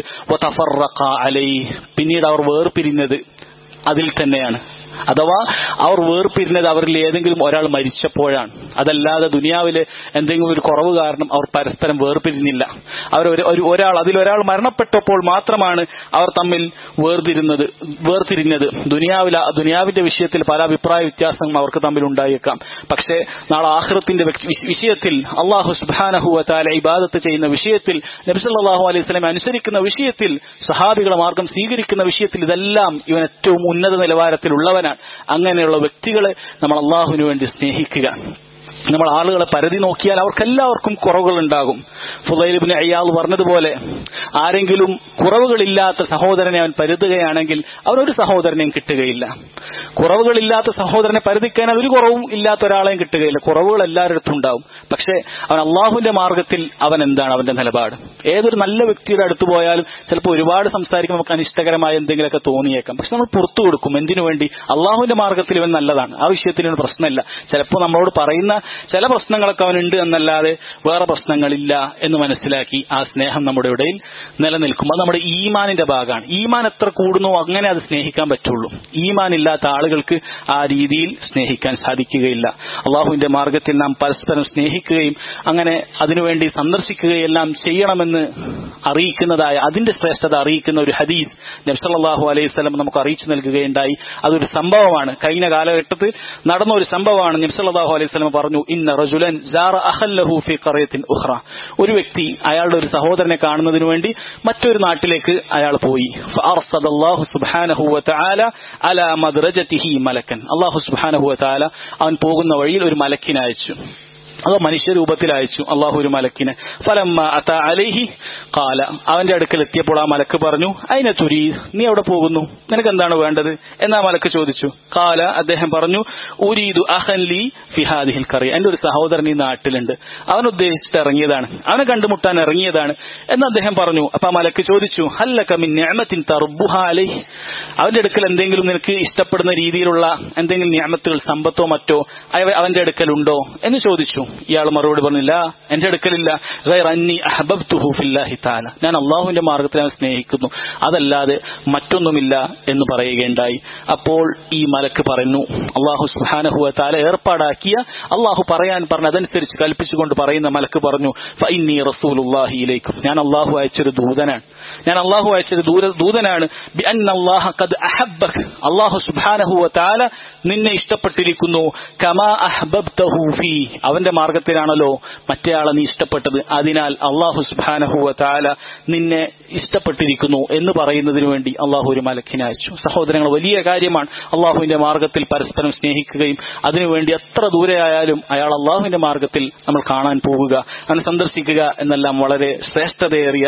അലൈ പിന്നീട് അവർ വേർപിരിഞ്ഞത് അതിൽ തന്നെയാണ് അഥവാ അവർ വേർപിരിഞ്ഞത് അവരിൽ ഏതെങ്കിലും ഒരാൾ മരിച്ചപ്പോഴാണ് അതല്ലാതെ ദുനിയാവിലെ എന്തെങ്കിലും ഒരു കുറവ് കാരണം അവർ പരസ്പരം വേർപിരിഞ്ഞില്ല അവർ ഒരു ഒരു- ഒരാൾ അതിലൊരാൾ മരണപ്പെട്ടപ്പോൾ മാത്രമാണ് അവർ തമ്മിൽ വേർതിരുന്നത് വേർതിരിഞ്ഞത് ദുനിയാവില ദുനിയാവിന്റെ വിഷയത്തിൽ പല അഭിപ്രായ വ്യത്യാസങ്ങളും അവർക്ക് തമ്മിൽ ഉണ്ടായേക്കാം പക്ഷേ നാളെ ആഹ്റത്തിന്റെ വ്യക്തി- വിഷ- വിഷയത്തിൽ അള്ളാഹു സുബാനഹുവത്താല ഇബാദത്ത് ചെയ്യുന്ന വിഷയത്തിൽ നബ്സല്ലാഹു അലൈഹി സ്വലമെ അനുസരിക്കുന്ന വിഷയത്തിൽ സഹാബികളെ മാർഗം സ്വീകരിക്കുന്ന വിഷയത്തിൽ ഇതെല്ലാം ഇവൻ ഏറ്റവും ഉന്നത നിലവാരത്തിലുള്ളവനാണ് അങ്ങനെയുള്ള വ്യക്തികളെ നമ്മൾ അള്ളാഹുവിന് വേണ്ടി സ്നേഹിക്കുക നമ്മൾ ആളുകളെ പരതി നോക്കിയാൽ അവർക്കെല്ലാവർക്കും കുറവുകൾ ഉണ്ടാകും ഫുലൈലിബിന് അയ്യാൾ പറഞ്ഞതുപോലെ ആരെങ്കിലും കുറവുകളില്ലാത്ത സഹോദരനെ അവൻ പരുതുകയാണെങ്കിൽ അവനൊരു സഹോദരനെയും കിട്ടുകയില്ല കുറവുകളില്ലാത്ത സഹോദരനെ പരുതിക്കാൻ ഒരു കുറവും ഇല്ലാത്ത ഒരാളെയും കിട്ടുകയില്ല കുറവുകൾ എല്ലാവരുടെ ഉണ്ടാവും പക്ഷേ അവൻ അള്ളാഹുവിന്റെ മാർഗത്തിൽ അവൻ എന്താണ് അവന്റെ നിലപാട് ഏതൊരു നല്ല വ്യക്തിയുടെ അടുത്ത് പോയാലും ചിലപ്പോൾ ഒരുപാട് സംസാരിക്കുമ്പോൾ നമുക്ക് അനിഷ്ടകരമായ എന്തെങ്കിലുമൊക്കെ തോന്നിയേക്കാം പക്ഷെ നമ്മൾ പുറത്തു കൊടുക്കും എന്തിനു വേണ്ടി അള്ളാഹുവിന്റെ മാർഗത്തിൽ ഇവൻ നല്ലതാണ് ആ വിഷയത്തിൽ ഇവന് പ്രശ്നമില്ല ചിലപ്പോൾ നമ്മളോട് പറയുന്ന ചില പ്രശ്നങ്ങളൊക്കെ അവനുണ്ട് എന്നല്ലാതെ വേറെ പ്രശ്നങ്ങളില്ല എന്ന് മനസ്സിലാക്കി ആ സ്നേഹം നമ്മുടെ ഇടയിൽ നിലനിൽക്കും അത് നമ്മുടെ ഈമാനിന്റെ ഭാഗമാണ് ഈമാൻ എത്ര കൂടുന്നോ അങ്ങനെ അത് സ്നേഹിക്കാൻ പറ്റുള്ളൂ ഈമാൻ ഇല്ലാത്ത ആളുകൾക്ക് ആ രീതിയിൽ സ്നേഹിക്കാൻ സാധിക്കുകയില്ല അള്ളാഹുവിന്റെ മാർഗത്തിൽ നാം പരസ്പരം സ്നേഹിക്കുകയും അങ്ങനെ അതിനുവേണ്ടി സന്ദർശിക്കുകയെല്ലാം ചെയ്യണമെന്ന് അറിയിക്കുന്നതായ അതിന്റെ ശ്രേഷ്ഠത അറിയിക്കുന്ന ഒരു ഹദീസ് നബ്സല്ലാഹു അലൈഹി സ്വലം നമുക്ക് അറിയിച്ചു നൽകുകയുണ്ടായി അതൊരു സംഭവമാണ് കഴിഞ്ഞ കാലഘട്ടത്തിൽ നടന്ന ഒരു സംഭവമാണ് നബ്സല്ലാഹു അലൈഹി സ്വലം പറഞ്ഞു ഇന്ന റജുലൻ ജാറ അഹല്ലഹു ഫി ഖറിയത്തിൻ ഉഖ്റ ഒരു വ്യക്തി അയാളുടെ ഒരു സഹോദരനെ കാണുന്നതിന് വേണ്ടി മറ്റൊരു നാട്ടിലേക്ക് അയാൾ പോയി ഫഅർസദല്ലാഹു സുബ്ഹാനഹു വതആല അലാ മദ്റജതിഹി മലക്കൻ അല്ലാഹു സുബ്ഹാനഹു വതആല അവൻ പോകുന്ന വഴിയിൽ ഒരു മലക്കിനെ അയച്ചു അതോ മനുഷ്യരൂപത്തിൽ അയച്ചു അള്ളാഹു ഒരു മലക്കിനെ ഫലമ്മ അത അലൈഹി കാല അവന്റെ അടുക്കൽ എത്തിയപ്പോൾ ആ മലക്ക് പറഞ്ഞു അതിനെ തുരി നീ എവിടെ പോകുന്നു നിനക്ക് എന്താണ് വേണ്ടത് എന്നാ മലക്ക് ചോദിച്ചു കാല അദ്ദേഹം പറഞ്ഞു ഉരീദു അഹൻലി ഫിഹാദിഹിൽ കറി എന്റെ ഒരു സഹോദരൻ ഈ നാട്ടിലുണ്ട് അവൻ ഉദ്ദേശിച്ചിട്ട് ഇറങ്ങിയതാണ് അവനെ കണ്ടുമുട്ടാൻ ഇറങ്ങിയതാണ് എന്ന് അദ്ദേഹം പറഞ്ഞു അപ്പൊ ആ മലക്ക് ചോദിച്ചു ഹല്ലക മിൻ നിഅമത്തിൻ തർബുഹ അലൈഹി അവന്റെ അടുക്കൽ എന്തെങ്കിലും നിനക്ക് ഇഷ്ടപ്പെടുന്ന രീതിയിലുള്ള എന്തെങ്കിലും നിയമത്തുകൾ സമ്പത്തോ മറ്റോ അവ- അവന്റെ അടുക്കലുണ്ടോ എന്ന് ചോദിച്ചു ഇയാൾ മറുപടി പറഞ്ഞില്ല എന്റെ അടുക്കലില്ല ഗൈർ അന്നി അഹബബ്തുഹു ഫില്ലാഹി തആല ഞാൻ അള്ളാഹുവിന്റെ മാർഗത്തിൽ അവനെ സ്നേഹിക്കുന്നു അതല്ലാതെ മറ്റൊന്നുമില്ല എന്ന് പറയുകയുണ്ടായി അപ്പോൾ ഈ മലക്ക് പറയുന്നു അള്ളാഹു സുബ്ഹാനഹു വ തആല ഏർപ്പാടാക്കിയ അള്ളാഹു പറയാൻ പറഞ്ഞ അതനുസരിച്ച് കൽപ്പിച്ചുകൊണ്ട് പറയുന്ന മലക്ക് പറഞ്ഞു ഫഇന്നി റസൂലുള്ളാഹി ഇലൈക്കും ഞാൻ അള്ളാഹു അയച്ചൊരു ദൂതനാണ് ഞാൻ അള്ളാഹു അയച്ചൊരു ദൂര ദൂതനാണ് ബി അന്ന അല്ലാഹ ഖദ് അഹബ്ബക് അള്ളാഹു സുബ്ഹാനഹു വ തആല നിന്നെ ഇഷ്ടപ്പെട്ടിരിക്കുന്നു കമാ അഹ്ബബ്തഹു ഫീ അവന്റെ മാർഗത്തിലാണല്ലോ മറ്റേയാളെ നീ ഇഷ്ടപ്പെട്ടത് അതിനാൽ അള്ളാഹു സുബ്ഹാനഹു വ തആല നിന്നെ ഇഷ്ടപ്പെട്ടിരിക്കുന്നു എന്ന് പറയുന്നതിന് വേണ്ടി അള്ളാഹു ഒരു മലക്കിനെ അയച്ചു സഹോദരങ്ങൾ വലിയ കാര്യമാണ് അള്ളാഹുവിന്റെ മാർഗത്തിൽ പരസ്പരം സ്നേഹിക്കുകയും അതിനുവേണ്ടി എത്ര ദൂരെയായാലും അയാൾ അള്ളാഹുവിന്റെ മാർഗത്തിൽ നമ്മൾ കാണാൻ പോവുക അവനെ സന്ദർശിക്കുക എന്നെല്ലാം വളരെ ശ്രേഷ്ഠതയേറിയ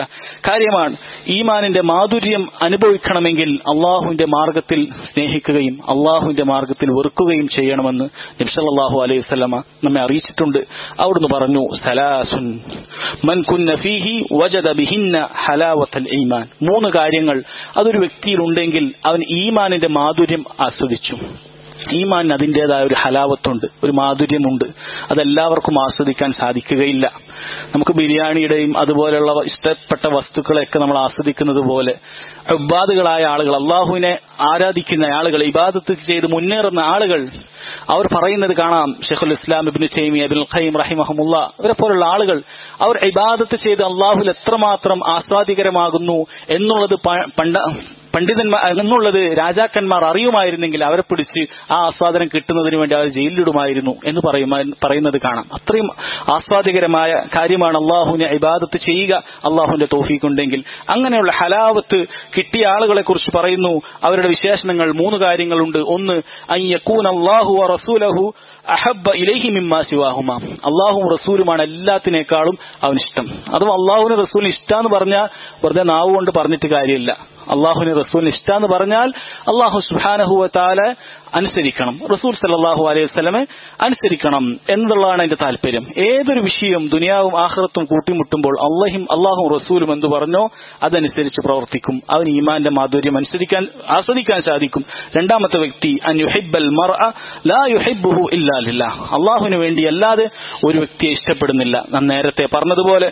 കാര്യമാണ് ഈമാനിന്റെ മാധുര്യം അനുഭവിക്കണമെങ്കിൽ അള്ളാഹുവിന്റെ മാർഗത്തിൽ സ്നേഹിക്കുകയും അള്ളാഹുവിന്റെ മാർഗത്തിൽ വെറുക്കുകയും ചെയ്യണമെന്ന് നബ്സല്ലാഹു അലൈഹി വസല്ലമ നമ്മെ അറിയിച്ചിട്ടുണ്ട് അവിടുന്ന് പറഞ്ഞു സലാസുൻ മൻ കുന്ന ഫീഹി വജദ ബിഹിന്ന ഹലാവത്തൽ ഈമാൻ മൂന്ന് കാര്യങ്ങൾ അതൊരു വ്യക്തിയിൽ ഉണ്ടെങ്കിൽ അവൻ ഈമാനിന്റെ മാധുര്യം ആസ്വദിച്ചു ഈമാൻ അതിൻ്റെതായ ഒരു ഹലാവത്തുണ്ട് ഒരു മാധുര്യമുണ്ട് അതെല്ലാവർക്കും ആസ്വദിക്കാൻ സാധിക്കുകയില്ല നമുക്ക് ബിരിയാണിയുടെയും അതുപോലെയുള്ള ഇഷ്ടപ്പെട്ട വസ്തുക്കളെയൊക്കെ നമ്മൾ ആസ്വദിക്കുന്നത് പോലെ ഇബാദുകളായ ആളുകൾ അള്ളാഹുവിനെ ആരാധിക്കുന്ന ആളുകൾ ഇബാദത്ത് ചെയ്ത് മുന്നേറുന്ന ആളുകൾ അവർ പറയുന്നത് കാണാം ഷെഖുൽ ഇസ്ലാം ഇബിന് ചൈമി അബുൽ ഖൈം റഹിമഹമുല്ല ഇവരെ പോലുള്ള ആളുകൾ അവർ ഇബാദത്ത് ചെയ്ത് അള്ളാഹുൽ എത്രമാത്രം ആസ്വാദികരമാകുന്നു എന്നുള്ളത് പണ്ട പണ്ഡിതന്മാർ എന്നുള്ളത് രാജാക്കന്മാർ അറിയുമായിരുന്നെങ്കിൽ അവരെ പിടിച്ച് ആ ആസ്വാദനം കിട്ടുന്നതിന് വേണ്ടി അവർ ജയിലിലിടുമായിരുന്നു എന്ന് പറയുന്ന പറയുന്നത് കാണാം അത്രയും ആസ്വാദികരമായ കാര്യമാണ് അള്ളാഹുവിനെ ഇബാദത്ത് ചെയ്യുക അള്ളാഹുവിന്റെ തോഫീക്കുണ്ടെങ്കിൽ അങ്ങനെയുള്ള ഹലാവത്ത് കിട്ടിയ ആളുകളെ കുറിച്ച് പറയുന്നു അവരുടെ വിശേഷണങ്ങൾ മൂന്ന് കാര്യങ്ങളുണ്ട് ഒന്ന് അയ്യക്കൂൻ അള്ളാഹു റസൂലഹു അഹബ്ബ ഇലൈഹി മിമ്മാ സിവാഹുമ അള്ളാഹും റസൂലുമാണ് എല്ലാത്തിനേക്കാളും അവൻ ഇഷ്ടം അതും അള്ളാഹുവിന് റസൂലിന് ഇഷ്ടാന്ന് പറഞ്ഞാൽ വെറുതെ നാവ് കൊണ്ട് പറഞ്ഞിട്ട് കാര്യമില്ല അള്ളാഹുവിന് റസൂലിന് ഇഷ്ടാന്ന് പറഞ്ഞാൽ അള്ളാഹു സുഹാനഹുവ താല അനുസരിക്കണം റസൂൽ സല്ലാഹു അലൈഹി വസ്ലമെ അനുസരിക്കണം എന്നുള്ളതാണ് എന്റെ താല്പര്യം ഏതൊരു വിഷയം ദുനിയാവും ആഹ്റത്തും കൂട്ടിമുട്ടുമ്പോൾ അള്ളാഹിം അള്ളാഹും റസൂലും എന്ത് പറഞ്ഞോ അതനുസരിച്ച് പ്രവർത്തിക്കും അവൻ ഈമാന്റെ മാധുര്യം അനുസരിക്കാൻ ആസ്വദിക്കാൻ സാധിക്കും രണ്ടാമത്തെ വ്യക്തി അൻ യുഹിബൽ മർ ലാ യുഹിബുഹു ഇല്ലാ അള്ളാഹുവിന് വേണ്ടി അല്ലാതെ ഒരു വ്യക്തിയെ ഇഷ്ടപ്പെടുന്നില്ല ഞാൻ നേരത്തെ പറഞ്ഞതുപോലെ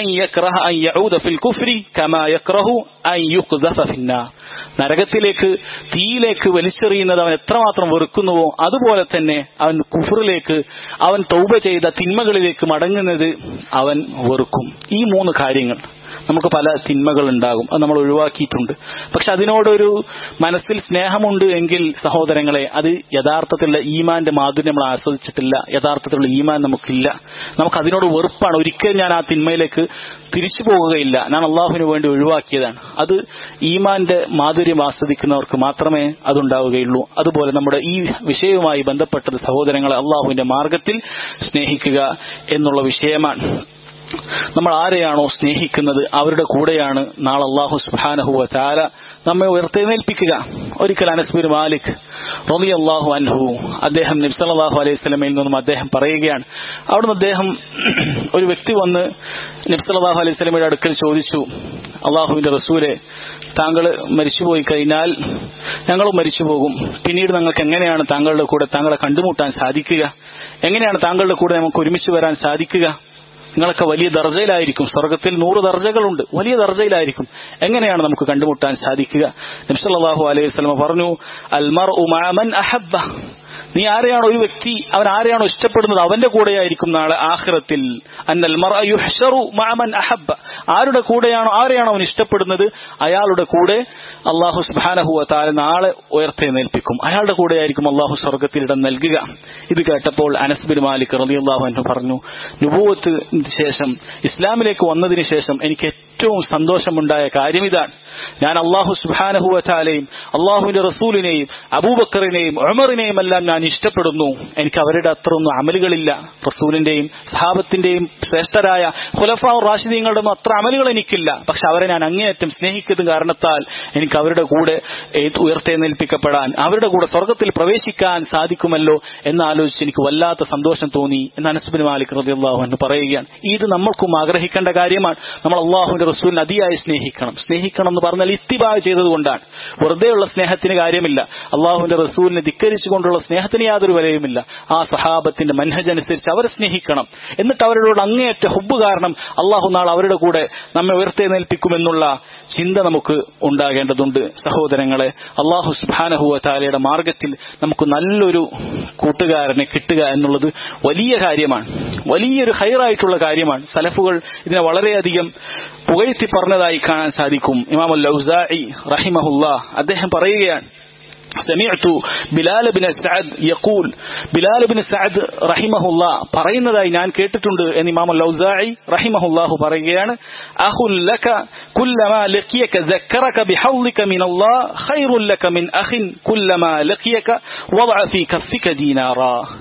നരകത്തിലേക്ക് തീയിലേക്ക് വലിച്ചെറിയുന്നത് അവൻ എത്രമാത്രം വെറുക്കുന്നുവോ അതുപോലെ തന്നെ അവൻ കുഫറിലേക്ക് അവൻ തൗബ ചെയ്ത തിന്മകളിലേക്ക് മടങ്ങുന്നത് അവൻ വെറുക്കും ഈ മൂന്ന് കാര്യങ്ങൾ നമുക്ക് പല തിന്മകൾ ഉണ്ടാകും അത് നമ്മൾ ഒഴിവാക്കിയിട്ടുണ്ട് പക്ഷെ അതിനോടൊരു മനസ്സിൽ സ്നേഹമുണ്ട് എങ്കിൽ സഹോദരങ്ങളെ അത് യഥാർത്ഥത്തിലുള്ള ഈമാന്റെ മാധുര്യം നമ്മൾ ആസ്വദിച്ചിട്ടില്ല യഥാർത്ഥത്തിലുള്ള ഈമാൻ നമുക്കില്ല നമുക്ക് അതിനോട് വെറുപ്പാണ് ഒരിക്കലും ഞാൻ ആ തിന്മയിലേക്ക് തിരിച്ചു പോകുകയില്ല ഞാൻ അള്ളാഹുവിന് വേണ്ടി ഒഴിവാക്കിയതാണ് അത് ഈമാന്റെ മാധുര്യം ആസ്വദിക്കുന്നവർക്ക് മാത്രമേ അതുണ്ടാവുകയുള്ളൂ അതുപോലെ നമ്മുടെ ഈ വിഷയവുമായി ബന്ധപ്പെട്ടത് സഹോദരങ്ങളെ അള്ളാഹുവിന്റെ മാർഗത്തിൽ സ്നേഹിക്കുക എന്നുള്ള വിഷയമാണ് നമ്മൾ ആരെയാണോ സ്നേഹിക്കുന്നത് അവരുടെ കൂടെയാണ് നാളെ അള്ളാഹു സുബാനഹുവ ചാല നമ്മെ ഉയർത്തെഴുന്നേൽപ്പിക്കുക ഒരിക്കൽ അനസ്ബിൻ മാലിക് റബി അള്ളാഹു അൻഹു അദ്ദേഹം നബ്സലാഹു അലൈഹി സ്വലമയിൽ നിന്നും അദ്ദേഹം പറയുകയാണ് അവിടുന്ന് അദ്ദേഹം ഒരു വ്യക്തി വന്ന് നബ്സലാഹു അലൈഹി സ്വലമയുടെ അടുക്കൽ ചോദിച്ചു അള്ളാഹുവിന്റെ റസൂലെ താങ്കൾ മരിച്ചുപോയി കഴിഞ്ഞാൽ ഞങ്ങളും മരിച്ചു പോകും പിന്നീട് ഞങ്ങൾക്ക് എങ്ങനെയാണ് താങ്കളുടെ കൂടെ താങ്കളെ കണ്ടുമുട്ടാൻ സാധിക്കുക എങ്ങനെയാണ് താങ്കളുടെ കൂടെ നമുക്ക് ഒരുമിച്ച് വരാൻ സാധിക്കുക നിങ്ങളൊക്കെ വലിയ ദർജയിലായിരിക്കും സ്വർഗത്തിൽ നൂറ് ദർജകളുണ്ട് വലിയ ദർജയിലായിരിക്കും എങ്ങനെയാണ് നമുക്ക് കണ്ടുമുട്ടാൻ സാധിക്കുക നബ്സല്ലാഹു അലൈഹി സ്വലമ പറഞ്ഞു അൽമർ ഉമാമൻ അഹബ്ബ നീ ആരെയാണോ ഒരു വ്യക്തി അവൻ ആരെയാണോ ഇഷ്ടപ്പെടുന്നത് അവന്റെ കൂടെയായിരിക്കും നാളെ ആഖിറത്തിൽ അന്നൽ യുഹ്ഷറു മാമൻ അഹബ്ബ ആരുടെ കൂടെയാണോ ആരെയാണോ അവൻ ഇഷ്ടപ്പെടുന്നത് അയാളുടെ കൂടെ അള്ളാഹു സുബാനഹുവ താല നാളെ ഉയർത്തെഴുന്നേൽപ്പിക്കും അയാളുടെ കൂടെയായിരിക്കും അള്ളാഹു സ്വർഗത്തിൽ ഇടം നൽകുക ഇത് കേട്ടപ്പോൾ അനസ്ബിൻ മാലിക് റലി അള്ളാഹു എന്ന് പറഞ്ഞു നുപൂവത്തിന് ശേഷം ഇസ്ലാമിലേക്ക് വന്നതിന് ശേഷം എനിക്ക് ഏറ്റവും സന്തോഷമുണ്ടായ കാര്യം ഇതാണ് ഞാൻ അള്ളാഹു സുബാനഹുവ താലയും അള്ളാഹുവിന്റെ റസൂലിനെയും അബൂബക്കറിനെയും ഉമറിനെയും എല്ലാം ഞാൻ ഇഷ്ടപ്പെടുന്നു എനിക്ക് അവരുടെ അത്ര ഒന്നും അമലുകളില്ല റസൂലിന്റെയും സഹാബത്തിന്റെയും ശ്രേഷ്ഠരായ ഖുലഫാ റാഷിദീങ്ങളുടെ ഒന്നും അത്ര അമലുകൾ എനിക്കില്ല പക്ഷെ അവരെ ഞാൻ അങ്ങേയറ്റം സ്നേഹിക്കുന്ന കാരണത്താൽ എനിക്ക് അവരുടെ കൂടെ ഉയർത്തെഴുന്നേൽപ്പിക്കപ്പെടാൻ അവരുടെ കൂടെ സ്വർഗത്തിൽ പ്രവേശിക്കാൻ സാധിക്കുമല്ലോ എന്നാലോചിച്ച് എനിക്ക് വല്ലാത്ത സന്തോഷം തോന്നി എന്ന് അനസുബിൻ മാലിക് റബി അള്ളാഹു എന്ന് പറയുകയാണ് ഇത് നമ്മൾക്കും ആഗ്രഹിക്കേണ്ട കാര്യമാണ് നമ്മൾ അള്ളാഹുവിന്റെ റസൂലിനെ അതിയായി സ്നേഹിക്കണം സ്നേഹിക്കണം എന്ന് പറഞ്ഞാൽ ഇത്തിബാ ചെയ്തതുകൊണ്ടാണ് വെറുതെയുള്ള സ്നേഹത്തിന് കാര്യമില്ല അള്ളാഹുവിന്റെ റസൂലിനെ ധിക്കരിച്ചുകൊണ്ടുള്ള സ്നേഹത്തിന് യാതൊരു വിലയുമില്ല ആ സഹാബത്തിന്റെ മനഹജ് അനുസരിച്ച് അവരെ സ്നേഹിക്കണം എന്നിട്ട് അവരോട് അങ്ങേയറ്റ ഹുബ് കാരണം അള്ളാഹു നാൾ അവരുടെ കൂടെ നമ്മെ ഉയർത്തെഴുന്നേൽപ്പിക്കുമെന്നുള്ള ചിന്ത നമുക്ക് ഉണ്ടാകേണ്ടതുണ്ട് സഹോദരങ്ങളെ അള്ളാഹു സുബാനഹുവ താലയുടെ മാർഗത്തിൽ നമുക്ക് നല്ലൊരു കൂട്ടുകാരനെ കിട്ടുക എന്നുള്ളത് വലിയ കാര്യമാണ് വലിയൊരു ഹൈറായിട്ടുള്ള കാര്യമാണ് സലഫുകൾ ഇതിനെ വളരെയധികം പുകഴ്ത്തി പറഞ്ഞതായി കാണാൻ സാധിക്കും ഇമാം ലൗസായി റഹിമഹുല്ല അദ്ദേഹം പറയുകയാണ് سمعت ബിലാൽ ബിൻ സഅദ് യഖൂൽ ബിലാൽ ബിൻ സഅദ് റഹിമഹുല്ല പറയുന്നതായി ഞാൻ കേട്ടിട്ടുണ്ട് എന്ന് ഇമാം ലൗസായി റഹിമഹുല്ലാഹു പറയുകയാണ് അഖുൽ ലക കുല്ലമാ ലഖിയക ذكرك بحظك من الله خير لك من اخ كلما لقيك وضع في كفك دينارا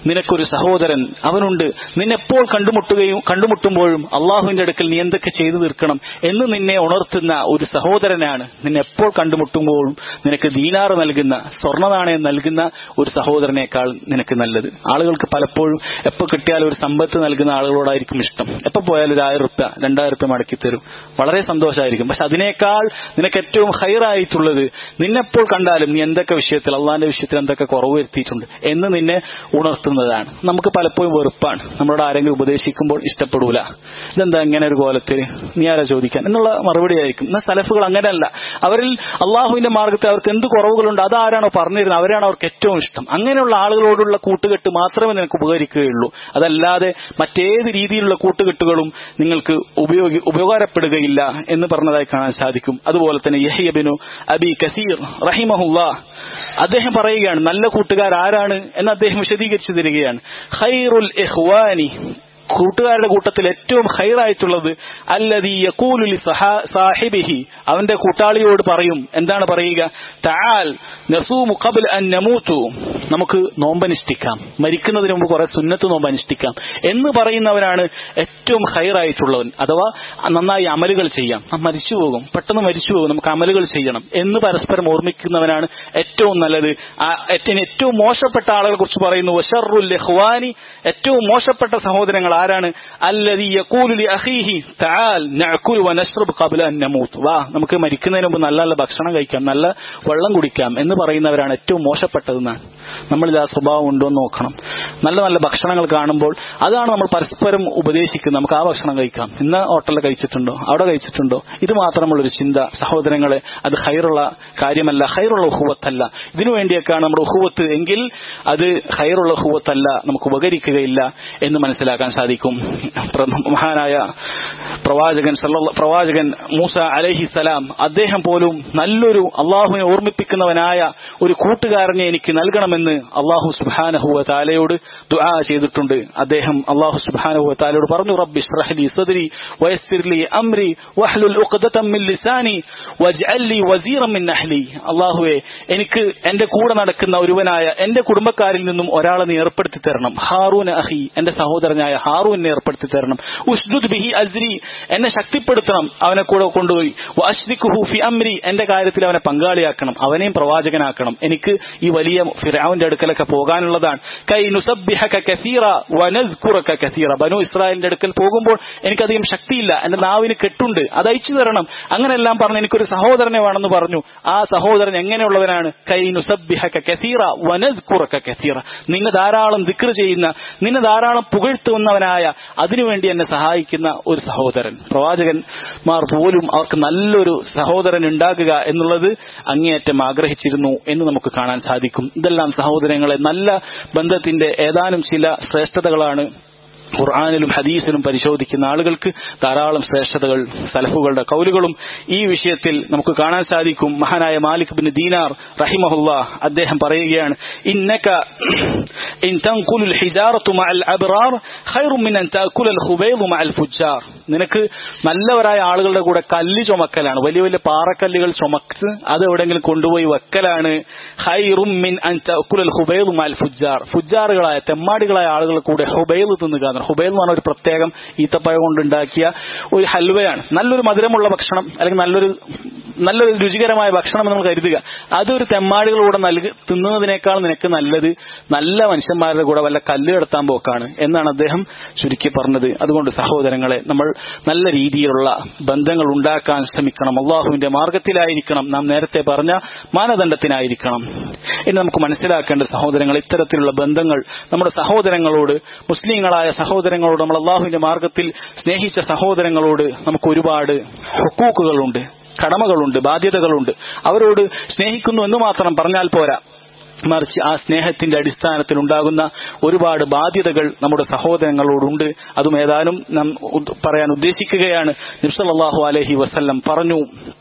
നിനക്കൊരു സഹോദരൻ അവനുണ്ട് നിന്നെപ്പോൾ കണ്ടുമുട്ടുകയും കണ്ടുമുട്ടുമ്പോഴും അള്ളാഹുവിന്റെ അടുക്കൽ നീ എന്തൊക്കെ ചെയ്തു തീർക്കണം എന്ന് നിന്നെ ഉണർത്തുന്ന ഒരു സഹോദരനാണ് നിന്നെ എപ്പോൾ കണ്ടുമുട്ടുമ്പോഴും നിനക്ക് ദീനാറ് നൽകുന്ന സ്വർണ്ണ നാണയം നൽകുന്ന ഒരു സഹോദരനേക്കാൾ നിനക്ക് നല്ലത് ആളുകൾക്ക് പലപ്പോഴും എപ്പോൾ കിട്ടിയാലും ഒരു സമ്പത്ത് നൽകുന്ന ആളുകളോടായിരിക്കും ഇഷ്ടം എപ്പോൾ പോയാലും ഒരു ആയിരം റുപ്യ രണ്ടായിരം റുപ്യ മടക്കി തരും വളരെ സന്തോഷമായിരിക്കും പക്ഷെ അതിനേക്കാൾ നിനക്ക് ഏറ്റവും ഹൈറായിട്ടുള്ളത് നിന്നെപ്പോൾ കണ്ടാലും നീ എന്തൊക്കെ വിഷയത്തിൽ അള്ളാന്റെ വിഷയത്തിൽ എന്തൊക്കെ കുറവ് വരുത്തിയിട്ടുണ്ട് എന്ന് നിന്നെ ഉണർത്തുന്നതാണ് നമുക്ക് പലപ്പോഴും വെറുപ്പാണ് നമ്മളോട് ആരെങ്കിലും ഉപദേശിക്കുമ്പോൾ ഇഷ്ടപ്പെടൂല ഇതെന്താ ഇങ്ങനെ ഒരു കോലത്തിൽ നീ ആരാ ചോദിക്കാൻ എന്നുള്ള മറുപടി ആയിരിക്കും എന്നാൽ സലഫുകൾ അങ്ങനെയല്ല അവരിൽ അള്ളാഹുവിന്റെ മാർഗത്തിൽ അവർക്ക് എന്ത് കുറവുകളുണ്ട് അതാരാണോ പറഞ്ഞിരുന്നത് അവരാണ് അവർക്ക് ഏറ്റവും ഇഷ്ടം അങ്ങനെയുള്ള ആളുകളോടുള്ള കൂട്ടുകെട്ട് മാത്രമേ നിനക്ക് ഉപകരിക്കുകയുള്ളൂ അതല്ലാതെ മറ്റേത് രീതിയിലുള്ള കൂട്ടുകെട്ടുകളും നിങ്ങൾക്ക് ഉപയോഗി ഉപകാരപ്പെടുകയില്ല എന്ന് പറഞ്ഞതായി കാണാൻ സാധിക്കും അതുപോലെ തന്നെ യഹിയബിനു അബി കസീർ റഹിമഹുല്ല അദ്ദേഹം പറയുകയാണ് നല്ല കൂട്ടുകാർ ആരാണ് എന്ന് അദ്ദേഹം വിശദീകരിച്ചു തരികയാണ് ഖൈറുൽ ഇഖ്വാനി കൂട്ടുകാരുടെ കൂട്ടത്തിൽ ഏറ്റവും ഹൈറായിട്ടുള്ളത് അല്ലതി യക്കൂലുലി സാഹിബിഹി അവന്റെ കൂട്ടാളിയോട് പറയും എന്താണ് പറയുക തആൽ നസൂമു ഖബ്ല അൻ നമൂതു നമുക്ക് നോമ്പനുഷ്ഠിക്കാം മരിക്കുന്നതിന് മുമ്പ് കുറെ സുന്നത്ത് നോമ്പ് അനുഷ്ഠിക്കാം എന്ന് പറയുന്നവനാണ് ഏറ്റവും ഹൈറായിട്ടുള്ളവൻ അഥവാ നന്നായി അമലുകൾ ചെയ്യാം നാം മരിച്ചു പോകും പെട്ടെന്ന് മരിച്ചു പോകും നമുക്ക് അമലുകൾ ചെയ്യണം എന്ന് പരസ്പരം ഓർമ്മിക്കുന്നവനാണ് ഏറ്റവും നല്ലത് ആ ഏറ്റവും ഏറ്റവും മോശപ്പെട്ട ആളുകളെ കുറിച്ച് പറയുന്നു വഷറുൽ ഇഖ്വാനി ഏറ്റവും മോശപ്പെട്ട സഹോദരങ്ങൾ ആരാണ് അല്ലദീ യഖൂലു ലി അഖീഹി തആൽ നഅകുൽ വ നശ്റബ് ഖബ്ല അൻ നമൂത്ത് വാ നമുക്ക് മരിക്കുന്നതിന് മുമ്പ് നല്ല നല്ല ഭക്ഷണം കഴിക്കാം നല്ല വെള്ളം കുടിക്കാം എന്ന് പറയുന്നവരാണ് ഏറ്റവും മോശപ്പെട്ടതെന്നാണ് നമ്മളിത് ആ സ്വഭാവം ഉണ്ടോ എന്ന് നോക്കണം നല്ല നല്ല ഭക്ഷണങ്ങൾ കാണുമ്പോൾ അതാണ് നമ്മൾ പരസ്പരം ഉപദേശിക്കുന്നത് നമുക്ക് ആ ഭക്ഷണം കഴിക്കാം ഇന്ന് ഹോട്ടലിൽ കഴിച്ചിട്ടുണ്ടോ അവിടെ കഴിച്ചിട്ടുണ്ടോ ഇത് മാത്രമുള്ളൊരു ചിന്ത സഹോദരങ്ങളെ അത് ഹൈറുള്ള കാര്യമല്ല ഹൈറുള്ള ഉഹുവത്തല്ല ഇതിനു വേണ്ടിയൊക്കെയാണ് നമ്മുടെ ഉഹുവത്ത് എങ്കിൽ അത് ഹൈറുള്ള ഉഹുവത്തല്ല നമുക്ക് ഉപകരിക്കുകയില്ല എന്ന് മനസ്സിലാക്കാൻ സാധിക്കും മഹാനായ പ്രവാചകൻ പ്രവാചകൻ മൂസ അലഹി സലാം അദ്ദേഹം പോലും നല്ലൊരു അള്ളാഹുവിനെ ഓർമ്മിപ്പിക്കുന്നവനായ ഒരു കൂട്ടുകാരനെ എനിക്ക് നൽകണമെന്ന് അള്ളാഹു സുബാനഹുവ താലയോട് ദുആ ചെയ്തിട്ടുണ്ട് അദ്ദേഹം അള്ളാഹു സുബാനഹുവ താലയോട് പറഞ്ഞു റബ്ബി ഷ്റഹ്ലി സദ്രി വയസ്സിർലി അംരി വഹ്ലുൽ ഉഖ്ദതം മിൻ ലിസാനി വജ്അല്ലി വസീറം മിൻ അഹ്ലി അള്ളാഹുവെ എനിക്ക് എന്റെ കൂടെ നടക്കുന്ന ഒരുവനായ എന്റെ കുടുംബക്കാരിൽ നിന്നും ഒരാളെ നീ ഏർപ്പെടുത്തി തരണം ഹാറൂൻ അഹി എന്റെ സഹോദരനായ ഹാറൂനെ ഏർപ്പെടുത്തി തരണം ഉഷ്ദുദ് ബിഹി അസ്രി എന്നെ ശക്തിപ്പെടുത്തണം അവനെ കൂടെ കൊണ്ടുപോയി വഅശ്രിക്കുഹു ഫി അംരി എന്റെ കാര്യത്തിൽ അവനെ പങ്കാളിയാക്കണം അവനെയും പ്രവാചകനാക്കണം എനിക്ക് ഈ വലിയ ഫിറഔന്റെ അടുക്കലൊക്കെ പോകാനുള്ളതാണ് കൈ നുസബ്ബിഹക കസീറ വനസ്കുറക കസീറ ബനു ഇസ്രായേലിന്റെ അടുക്കൽ പോകുമ്പോൾ എനിക്കധികം ശക്തിയില്ല എന്റെ നാവിന് കെട്ടുണ്ട് അത് അയച്ചു തരണം അങ്ങനെയെല്ലാം പറഞ്ഞ് എനിക്കൊരു സഹോദരനെ വേണമെന്ന് പറഞ്ഞു ആ സഹോദരൻ എങ്ങനെയുള്ളവനാണ് കൈ നുസബ്ബിഹക കസീറ വനസ്കുറക കസീറ നിന്നെ ധാരാളം ദിക്ർ ചെയ്യുന്ന നിന്നെ ധാരാളം പുകഴ്ത്തുന്നവനായ അതിനുവേണ്ടി എന്നെ സഹായിക്കുന്ന ഒരു സഹോദരൻ പ്രവാചകന്മാർ പോലും അവർക്ക് നല്ലൊരു സഹോദരൻ ഉണ്ടാകുക എന്നുള്ളത് അങ്ങേയറ്റം ആഗ്രഹിച്ചിരുന്നു എന്ന് നമുക്ക് കാണാൻ സാധിക്കും ഇതെല്ലാം സഹോദരങ്ങളെ നല്ല ബന്ധത്തിന്റെ ഏതാനും ചില ശ്രേഷ്ഠതകളാണ് ഖുർആാനിലും ഹദീസിലും പരിശോധിക്കുന്ന ആളുകൾക്ക് ധാരാളം ശ്രേഷ്ഠതകൾ സലഫുകളുടെ കൗലുകളും ഈ വിഷയത്തിൽ നമുക്ക് കാണാൻ സാധിക്കും മഹാനായ മാലിക് ബിൻ ദീനാർ റഹിമഹുല്ല അദ്ദേഹം പറയുകയാണ് ഇന്നക ഇൻ തൻകുലുൽ ഹിജാറത്തു മഅൽ അബ്റാർ ഖൈറു മിൻ അൻ തഅകുലൽ ഖുബൈദു മഅൽ ഫുജ്ജാർ നിനക്ക് നല്ലവരായ ആളുകളുടെ കൂടെ കല്ല് ചുമക്കലാണ് വലിയ വലിയ പാറക്കല്ലുകൾ ചുമക്ക് അത് എവിടെയെങ്കിലും കൊണ്ടുപോയി വെക്കലാണ് ഖൈറും മിൻ അൻ തഅകുലൽ ഖുബൈദു മഅൽ ഫുജ്ജാർ ഫുജ്ജാറുകളായ തെമ്മാടികളായ ആളുകളുടെ കൂടെ ഹുബൈദ് തിന്നുക ഹുബൈൽ എന്ന് പറഞ്ഞ ഒരു പ്രത്യേകം ഈത്തപ്പഴം കൊണ്ടുണ്ടാക്കിയ ഒരു ഹൽവയാണ് നല്ലൊരു മധുരമുള്ള ഭക്ഷണം അല്ലെങ്കിൽ നല്ലൊരു നല്ലൊരു രുചികരമായ ഭക്ഷണം നമ്മൾ കരുതുക അതൊരു തെമ്മാടികളൂടെ നൽകി തിന്നുന്നതിനേക്കാൾ നിനക്ക് നല്ലത് നല്ല മനുഷ്യന്മാരുടെ കൂടെ വല്ല കല്ല് കിടത്താൻ പോക്കാണ് എന്നാണ് അദ്ദേഹം ചുരുക്കി പറഞ്ഞത് അതുകൊണ്ട് സഹോദരങ്ങളെ നമ്മൾ നല്ല രീതിയിലുള്ള ബന്ധങ്ങൾ ഉണ്ടാക്കാൻ ശ്രമിക്കണം അള്ളാഹുവിന്റെ മാർഗത്തിലായിരിക്കണം നാം നേരത്തെ പറഞ്ഞ മാനദണ്ഡത്തിനായിരിക്കണം ഇനി നമുക്ക് മനസ്സിലാക്കേണ്ട സഹോദരങ്ങൾ ഇത്തരത്തിലുള്ള ബന്ധങ്ങൾ നമ്മുടെ സഹോദരങ്ങളോട് മുസ്ലിങ്ങളായ സഹോദരങ്ങളോട് നമ്മൾ അള്ളാഹുവിന്റെ മാർഗത്തിൽ സ്നേഹിച്ച സഹോദരങ്ങളോട് നമുക്ക് ഒരുപാട് ഹുക്കൂക്കുകളുണ്ട് കടമകളുണ്ട് ബാധ്യതകളുണ്ട് അവരോട് സ്നേഹിക്കുന്നു എന്ന് മാത്രം പറഞ്ഞാൽ പോരാ മറിച്ച് ആ സ്നേഹത്തിന്റെ അടിസ്ഥാനത്തിൽ ഉണ്ടാകുന്ന ഒരുപാട് ബാധ്യതകൾ നമ്മുടെ സഹോദരങ്ങളോടുണ്ട് അതും ഏതാനും നാം പറയാൻ ഉദ്ദേശിക്കുകയാണ് നിബ്സല്ലാഹു അലഹി വസല്ലം പറഞ്ഞു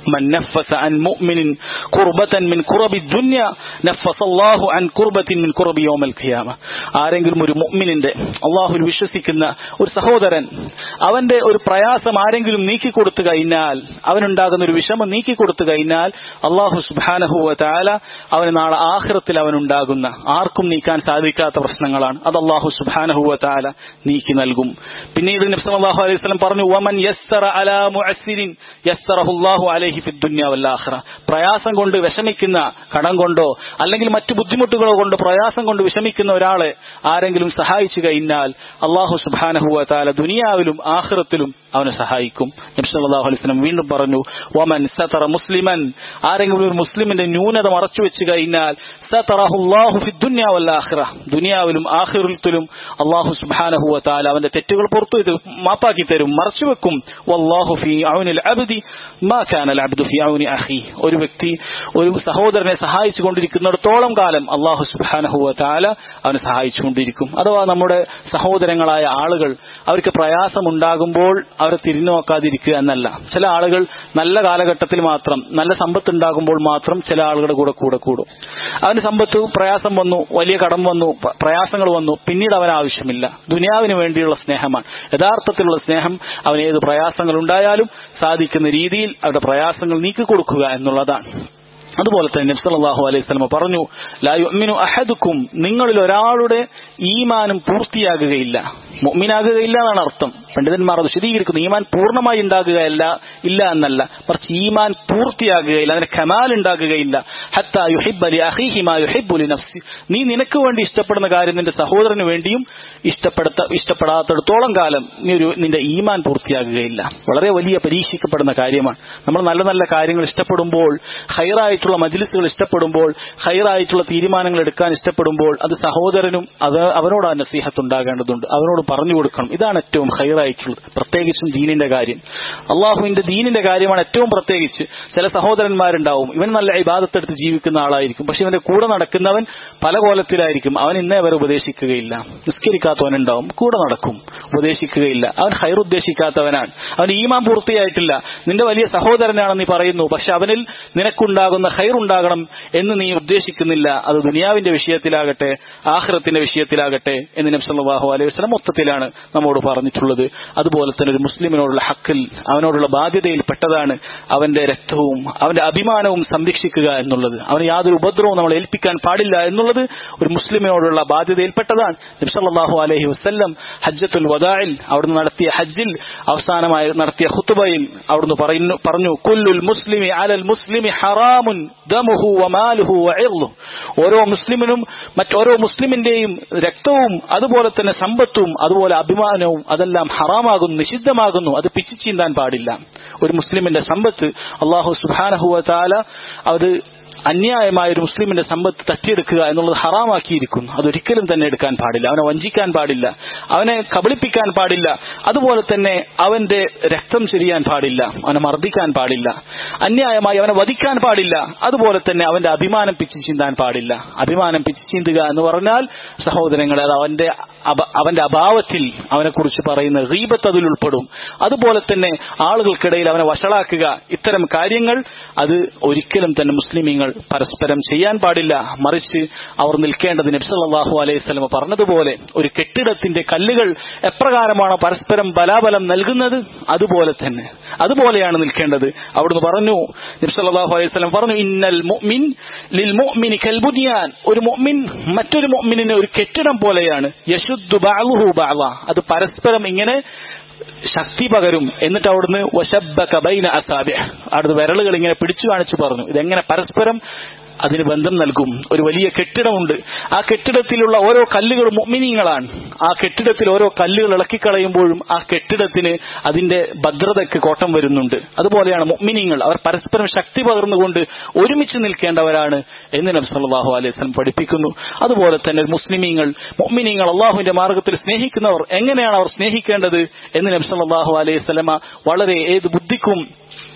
من نفس عن مؤمن كربة من كرب الدنيا نفس الله عن كربة من كرب يوم القيامة ആരെങ്കിലും ഒരു മുഅ്മിനിന്റെ അള്ളാഹുൽ വിശ്വസിക്കുന്ന ഒരു സഹോദരൻ അവന്റെ ഒരു പ്രയാസം ആരെങ്കിലും നീക്കി കൊടുത്തു കഴിഞ്ഞാൽ അവനുണ്ടാകുന്ന ഒരു വിഷമം നീക്കി കൊടുത്തു കഴിഞ്ഞാൽ അള്ളാഹു സുബാനഹുവ താല അവന് നാളെ ആഹ്റത്തിൽ അവനുണ്ടാകുന്ന ആർക്കും നീക്കാൻ സാധിക്കാത്ത പ്രശ്നങ്ങളാണ് അത് അള്ളാഹു സുബാനഹുവ താല നീക്കി നൽകും പിന്നീട് നബ്സല്ലാഹു അലൈഹി സ്വലം പറഞ്ഞു വമൻ യസ്സറ അലാ മുഅസ്സിരിൻ യസ്സറഹുല്ലാഹു അലൈഹി ഫിദ് ദുനിയ വൽ ആഖിറ പ്രയാസം കൊണ്ട് വിഷമിക്കുന്ന കടം കൊണ്ടോ അല്ലെങ്കിൽ മറ്റു ബുദ്ധിമുട്ടുകളോ കൊണ്ട് പ്രയാസം കൊണ്ട് വിഷമിക്കുന്ന ഒരാളെ ആരെങ്കിലും സഹായിച്ചു കഴിഞ്ഞാൽ അള്ളാഹു സുബാനഹുവ താല ദുനിയാവിലും ആഖിറത്തിലും അവനെ സഹായിക്കും നബ്സല്ലാഹു അലൈഹി സ്വലം വീണ്ടും പറഞ്ഞു വമൻ സതറ മുസ്ലിമൻ ആരെങ്കിലും ഒരു മുസ്ലിമിന്റെ ന്യൂനത മറച്ചു വെച്ച് കഴിഞ്ഞാൽ സതറഹുല്ലാഹു ഫി ദുനിയ വൽ ആഖിറ ദുനിയാവിലും ആഖിറത്തിലും അള്ളാഹു സുബ്ഹാനഹു വ തആല അവന്റെ തെറ്റുകൾ പുറത്തു ഇത് മാപ്പാക്കി തരും മറച്ചു വെക്കും വല്ലാഹു ഫി ഔനിൽ അബ്ദി മാ കാന അൽ അബ്ദു ഫി ഔനി അഖി ഒരു വ്യക്തി ഒരു സഹോദരനെ സഹായിച്ചു കൊണ്ടിരിക്കുന്നിടത്തോളം കാലം അള്ളാഹു സുബ്ഹാനഹു വ തആല അവനെ സഹായിച്ചുകൊണ്ടിരിക്കും അഥവാ നമ്മുടെ സഹോദരങ്ങളായ ആളുകൾ അവർക്ക് പ്രയാസമുണ്ടാകുമ്പോൾ അവരെ തിരിഞ്ഞു നോക്കാതിരിക്കുക എന്നല്ല ചില ആളുകൾ നല്ല കാലഘട്ടത്തിൽ മാത്രം നല്ല സമ്പത്ത് ഉണ്ടാകുമ്പോൾ മാത്രം ചില ആളുകളുടെ കൂടെ കൂടെ കൂടും അവന് സമ്പത്ത് പ്രയാസം വന്നു വലിയ കടം വന്നു പ- പ്രയാസങ്ങൾ വന്നു പിന്നീട് അവന് ആവശ്യമില്ല ദുനിയാവിന് വേണ്ടിയുള്ള സ്നേഹമാണ് യഥാർത്ഥത്തിലുള്ള സ്നേഹം അവന് ഏത് പ്രയാസങ്ങൾ ഉണ്ടായാലും സാധിക്കുന്ന രീതിയിൽ അവരുടെ പ്രയാസങ്ങൾ നീക്കിക്കൊടുക്കുക എന്നുള്ളതാണ് അതുപോലെ തന്നെ നബ്സല്ലാഹു അലൈഹി സ്വലമ പറഞ്ഞു ലാ യുഅ്മിനു അഹദുക്കും നിങ്ങളിൽ ഒരാളുടെ ഈമാനും പൂർത്തിയാകുകയില്ല മുഅ്മിനാകുകയില്ല എന്നാണ് അർത്ഥം പണ്ഡിതന്മാർ അത് വിശദീകരിക്കുന്നു ഈമാൻ പൂർണ്ണമായി ഉണ്ടാകുകയല്ല ഇല്ല എന്നല്ല മറിച്ച് ഈമാൻ പൂർത്തിയാകുകയില്ല അതിന് കമാൽ ഉണ്ടാകുകയില്ല ഹത്താ യുഹിബ്ബ ലി അഖീഹി മാ യുഹിബ്ബു ലി നഫ്സി നീ നിനക്ക് വേണ്ടി ഇഷ്ടപ്പെടുന്ന കാര്യം നിന്റെ സഹോദരന് വേണ്ടിയും ഇഷ്ടപ്പെടുത്ത ഇഷ്ടപ്പെടാത്തിടത്തോളം കാലം നീ ഒരു നിന്റെ ഈമാൻ പൂർത്തിയാകുകയില്ല വളരെ വലിയ പരീക്ഷിക്കപ്പെടുന്ന കാര്യമാണ് നമ്മൾ നല്ല നല്ല കാര്യങ്ങൾ ഇഷ്ടപ്പെടുമ്പോൾ ഹൈറായിട്ടുള്ള മജ്ലിസുകൾ ഇഷ്ടപ്പെടുമ്പോൾ ഹൈറായിട്ടുള്ള തീരുമാനങ്ങൾ എടുക്കാൻ ഇഷ്ടപ്പെടുമ്പോൾ അത് സഹോദരനും അത് അവനോട് ആ നസീഹത്ത് ഉണ്ടാകേണ്ടതുണ്ട് അവനോട് പറഞ്ഞു കൊടുക്കണം ഇതാണ് ഏറ്റവും ഹൈറായിട്ടുള്ളത് പ്രത്യേകിച്ചും ദീനിന്റെ കാര്യം അള്ളാഹുവിന്റെ ദീനിന്റെ കാര്യമാണ് ഏറ്റവും പ്രത്യേകിച്ച് ചില സഹോദരന്മാരുണ്ടാവും ഇവൻ നല്ല ഇബാദത്തെടുത്ത് ജീവിക്കുന്ന ആളായിരിക്കും പക്ഷെ ഇവന്റെ കൂടെ നടക്കുന്നവൻ പല കോലത്തിലായിരിക്കും അവൻ ഇന്നേ വരെ ഉപദേശിക്കുകയില്ല നിസ്കരിക്കാത്തവനുണ്ടാവും കൂടെ നടക്കും ഉപദേശിക്കുകയില്ല അവൻ ഹൈർ ഉദ്ദേശിക്കാത്തവനാണ് അവൻ ഈമാൻ പൂർത്തിയായിട്ടില്ല നിന്റെ വലിയ സഹോദരനാണെന്ന് നീ പറയുന്നു പക്ഷെ അവനിൽ നിനക്കുണ്ടാകുന്ന ഹൈർ ഉണ്ടാകണം എന്ന് നീ ഉദ്ദേശിക്കുന്നില്ല അത് ദുനിയാവിന്റെ വിഷയത്തിലാകട്ടെ ആഹ്റത്തിന്റെ വിഷയത്തിലാകട്ടെ എന്ന് നബ്സല്ലാഹു അലൈഹി വസ്ലം മൊത്തത്തിലാണ് നമ്മോട് പറഞ്ഞിട്ടുള്ളത് അതുപോലെ തന്നെ ഒരു മുസ്ലിമിനോടുള്ള ഹക്കിൽ അവനോടുള്ള ബാധ്യതയിൽ പെട്ടതാണ് അവന്റെ രക്തവും അവന്റെ അഭിമാനവും സംരക്ഷിക്കുക എന്നുള്ളത് അവന് യാതൊരു ഉപദ്രവവും നമ്മൾ ഏൽപ്പിക്കാൻ പാടില്ല എന്നുള്ളത് ഒരു മുസ്ലിമിനോടുള്ള ബാധ്യതയിൽപ്പെട്ടതാണ് നബ്സല്ലാഹു അലൈഹി വസ്ല്ലം ഹജ്ജത്തുൽ വദായിൽ അവിടുന്ന് നടത്തിയ ഹജ്ജിൽ അവസാനമായി നടത്തിയ ഹുത്തുബയിൽ അവിടുന്ന് പറയുന്നു പറഞ്ഞു കുല്ലുൽ മുസ്ലിമി അലൽ മുസ്ലിമി ഹറാമുൻ ദമുഹു വമാലുഹു വഇർളുഹു ഓരോ മുസ്ലിമിനും മറ്റോരോ മുസ്ലിമിന്റെയും രക്തവും അതുപോലെ തന്നെ സമ്പത്തും അതുപോലെ അഭിമാനവും അതെല്ലാം ഹറാമാകുന്നു നിഷിദ്ധമാകുന്നു അത് പിച്ചു ചീന്താൻ പാടില്ല ഒരു മുസ്ലിമിന്റെ സമ്പത്ത് അള്ളാഹു സുബാനഹുവ താല അത് അന്യായമായ ഒരു മുസ്ലിമിന്റെ സമ്പത്ത് തട്ടിയെടുക്കുക എന്നുള്ളത് ഹറാമാക്കിയിരിക്കുന്നു അതൊരിക്കലും തന്നെ എടുക്കാൻ പാടില്ല അവനെ വഞ്ചിക്കാൻ പാടില്ല അവനെ കബളിപ്പിക്കാൻ പാടില്ല അതുപോലെ തന്നെ അവന്റെ രക്തം ചെരിയാൻ പാടില്ല അവനെ മർദ്ദിക്കാൻ പാടില്ല അന്യായമായി അവനെ വധിക്കാൻ പാടില്ല അതുപോലെ തന്നെ അവന്റെ അഭിമാനം പിച്ചു ചീന്താൻ പാടില്ല അഭിമാനം പിച്ചു ചീന്തുക എന്ന് പറഞ്ഞാൽ സഹോദരങ്ങളെ അത് അവന്റെ അപ- അവന്റെ അഭാവത്തിൽ അവനെ കുറിച്ച് പറയുന്ന റീബത്ത് അതിൽ ഉൾപ്പെടും അതുപോലെ തന്നെ ആളുകൾക്കിടയിൽ അവനെ വഷളാക്കുക ഇത്തരം കാര്യങ്ങൾ അത് ഒരിക്കലും തന്നെ മുസ്ലിമീങ്ങൾ പരസ്പരം ചെയ്യാൻ പാടില്ല മറിച്ച് അവർ നിൽക്കേണ്ടത് നബ്സല്ലാഹു അലൈഹി സ്വലമ പറഞ്ഞതുപോലെ ഒരു കെട്ടിടത്തിന്റെ കല്ലുകൾ എപ്രകാരമാണോ പരസ്പരം ബലാബലം നൽകുന്നത് അതുപോലെ തന്നെ അതുപോലെയാണ് നിൽക്കേണ്ടത് അവിടുന്ന് പറഞ്ഞു നബ്സല്ലാഹു അലൈഹി സ്വലം പറഞ്ഞു ഇന്നൽ മുഅ്മിൻ ലിൽ മുഅ്മിനി കൽബുനിയാൻ ഒരു മുഅ്മിൻ മറ്റൊരു മുഅ്മിനിന് ഒരു കെട്ടിടം പോലെയാണ് യശുദ്ധു ബഅലുഹു ബഅള അത് പരസ്പരം ഇങ്ങനെ ശക്തി പകരും എന്നിട്ട് അവിടുന്ന് വശബ്ബക ബൈന അസാബിഹ് അവിടുന്ന് വിരലുകൾ ഇങ്ങനെ പിടിച്ചു കാണിച്ചു പറഞ്ഞു ഇതെങ്ങനെ പരസ്പരം അതിന് ബന്ധം നൽകും ഒരു വലിയ കെട്ടിടമുണ്ട് ആ കെട്ടിടത്തിലുള്ള ഓരോ കല്ലുകളും മുഅ്മിനീങ്ങളാണ് ആ കെട്ടിടത്തിൽ ഓരോ കല്ലുകൾ ഇളക്കിക്കളയുമ്പോഴും ആ കെട്ടിടത്തിന് അതിന്റെ ഭദ്രതയ്ക്ക് കോട്ടം വരുന്നുണ്ട് അതുപോലെയാണ് മുഅ്മിനീങ്ങൾ അവർ പരസ്പരം ശക്തി പകർന്നുകൊണ്ട് ഒരുമിച്ച് നിൽക്കേണ്ടവരാണ് എന്ന് നബി സല്ലല്ലാഹു അലൈഹി വസല്ലം പഠിപ്പിക്കുന്നു അതുപോലെ തന്നെ മുസ്ലിമീങ്ങൾ മുഅ്മിനീങ്ങൾ അള്ളാഹുവിന്റെ മാർഗത്തിൽ സ്നേഹിക്കുന്നവർ എങ്ങനെയാണ് അവർ സ്നേഹിക്കേണ്ടത് എന്ന് നബി സല്ലല്ലാഹു അലൈഹി വസല്ലമ വളരെ ഏത് ബുദ്ധിക്കും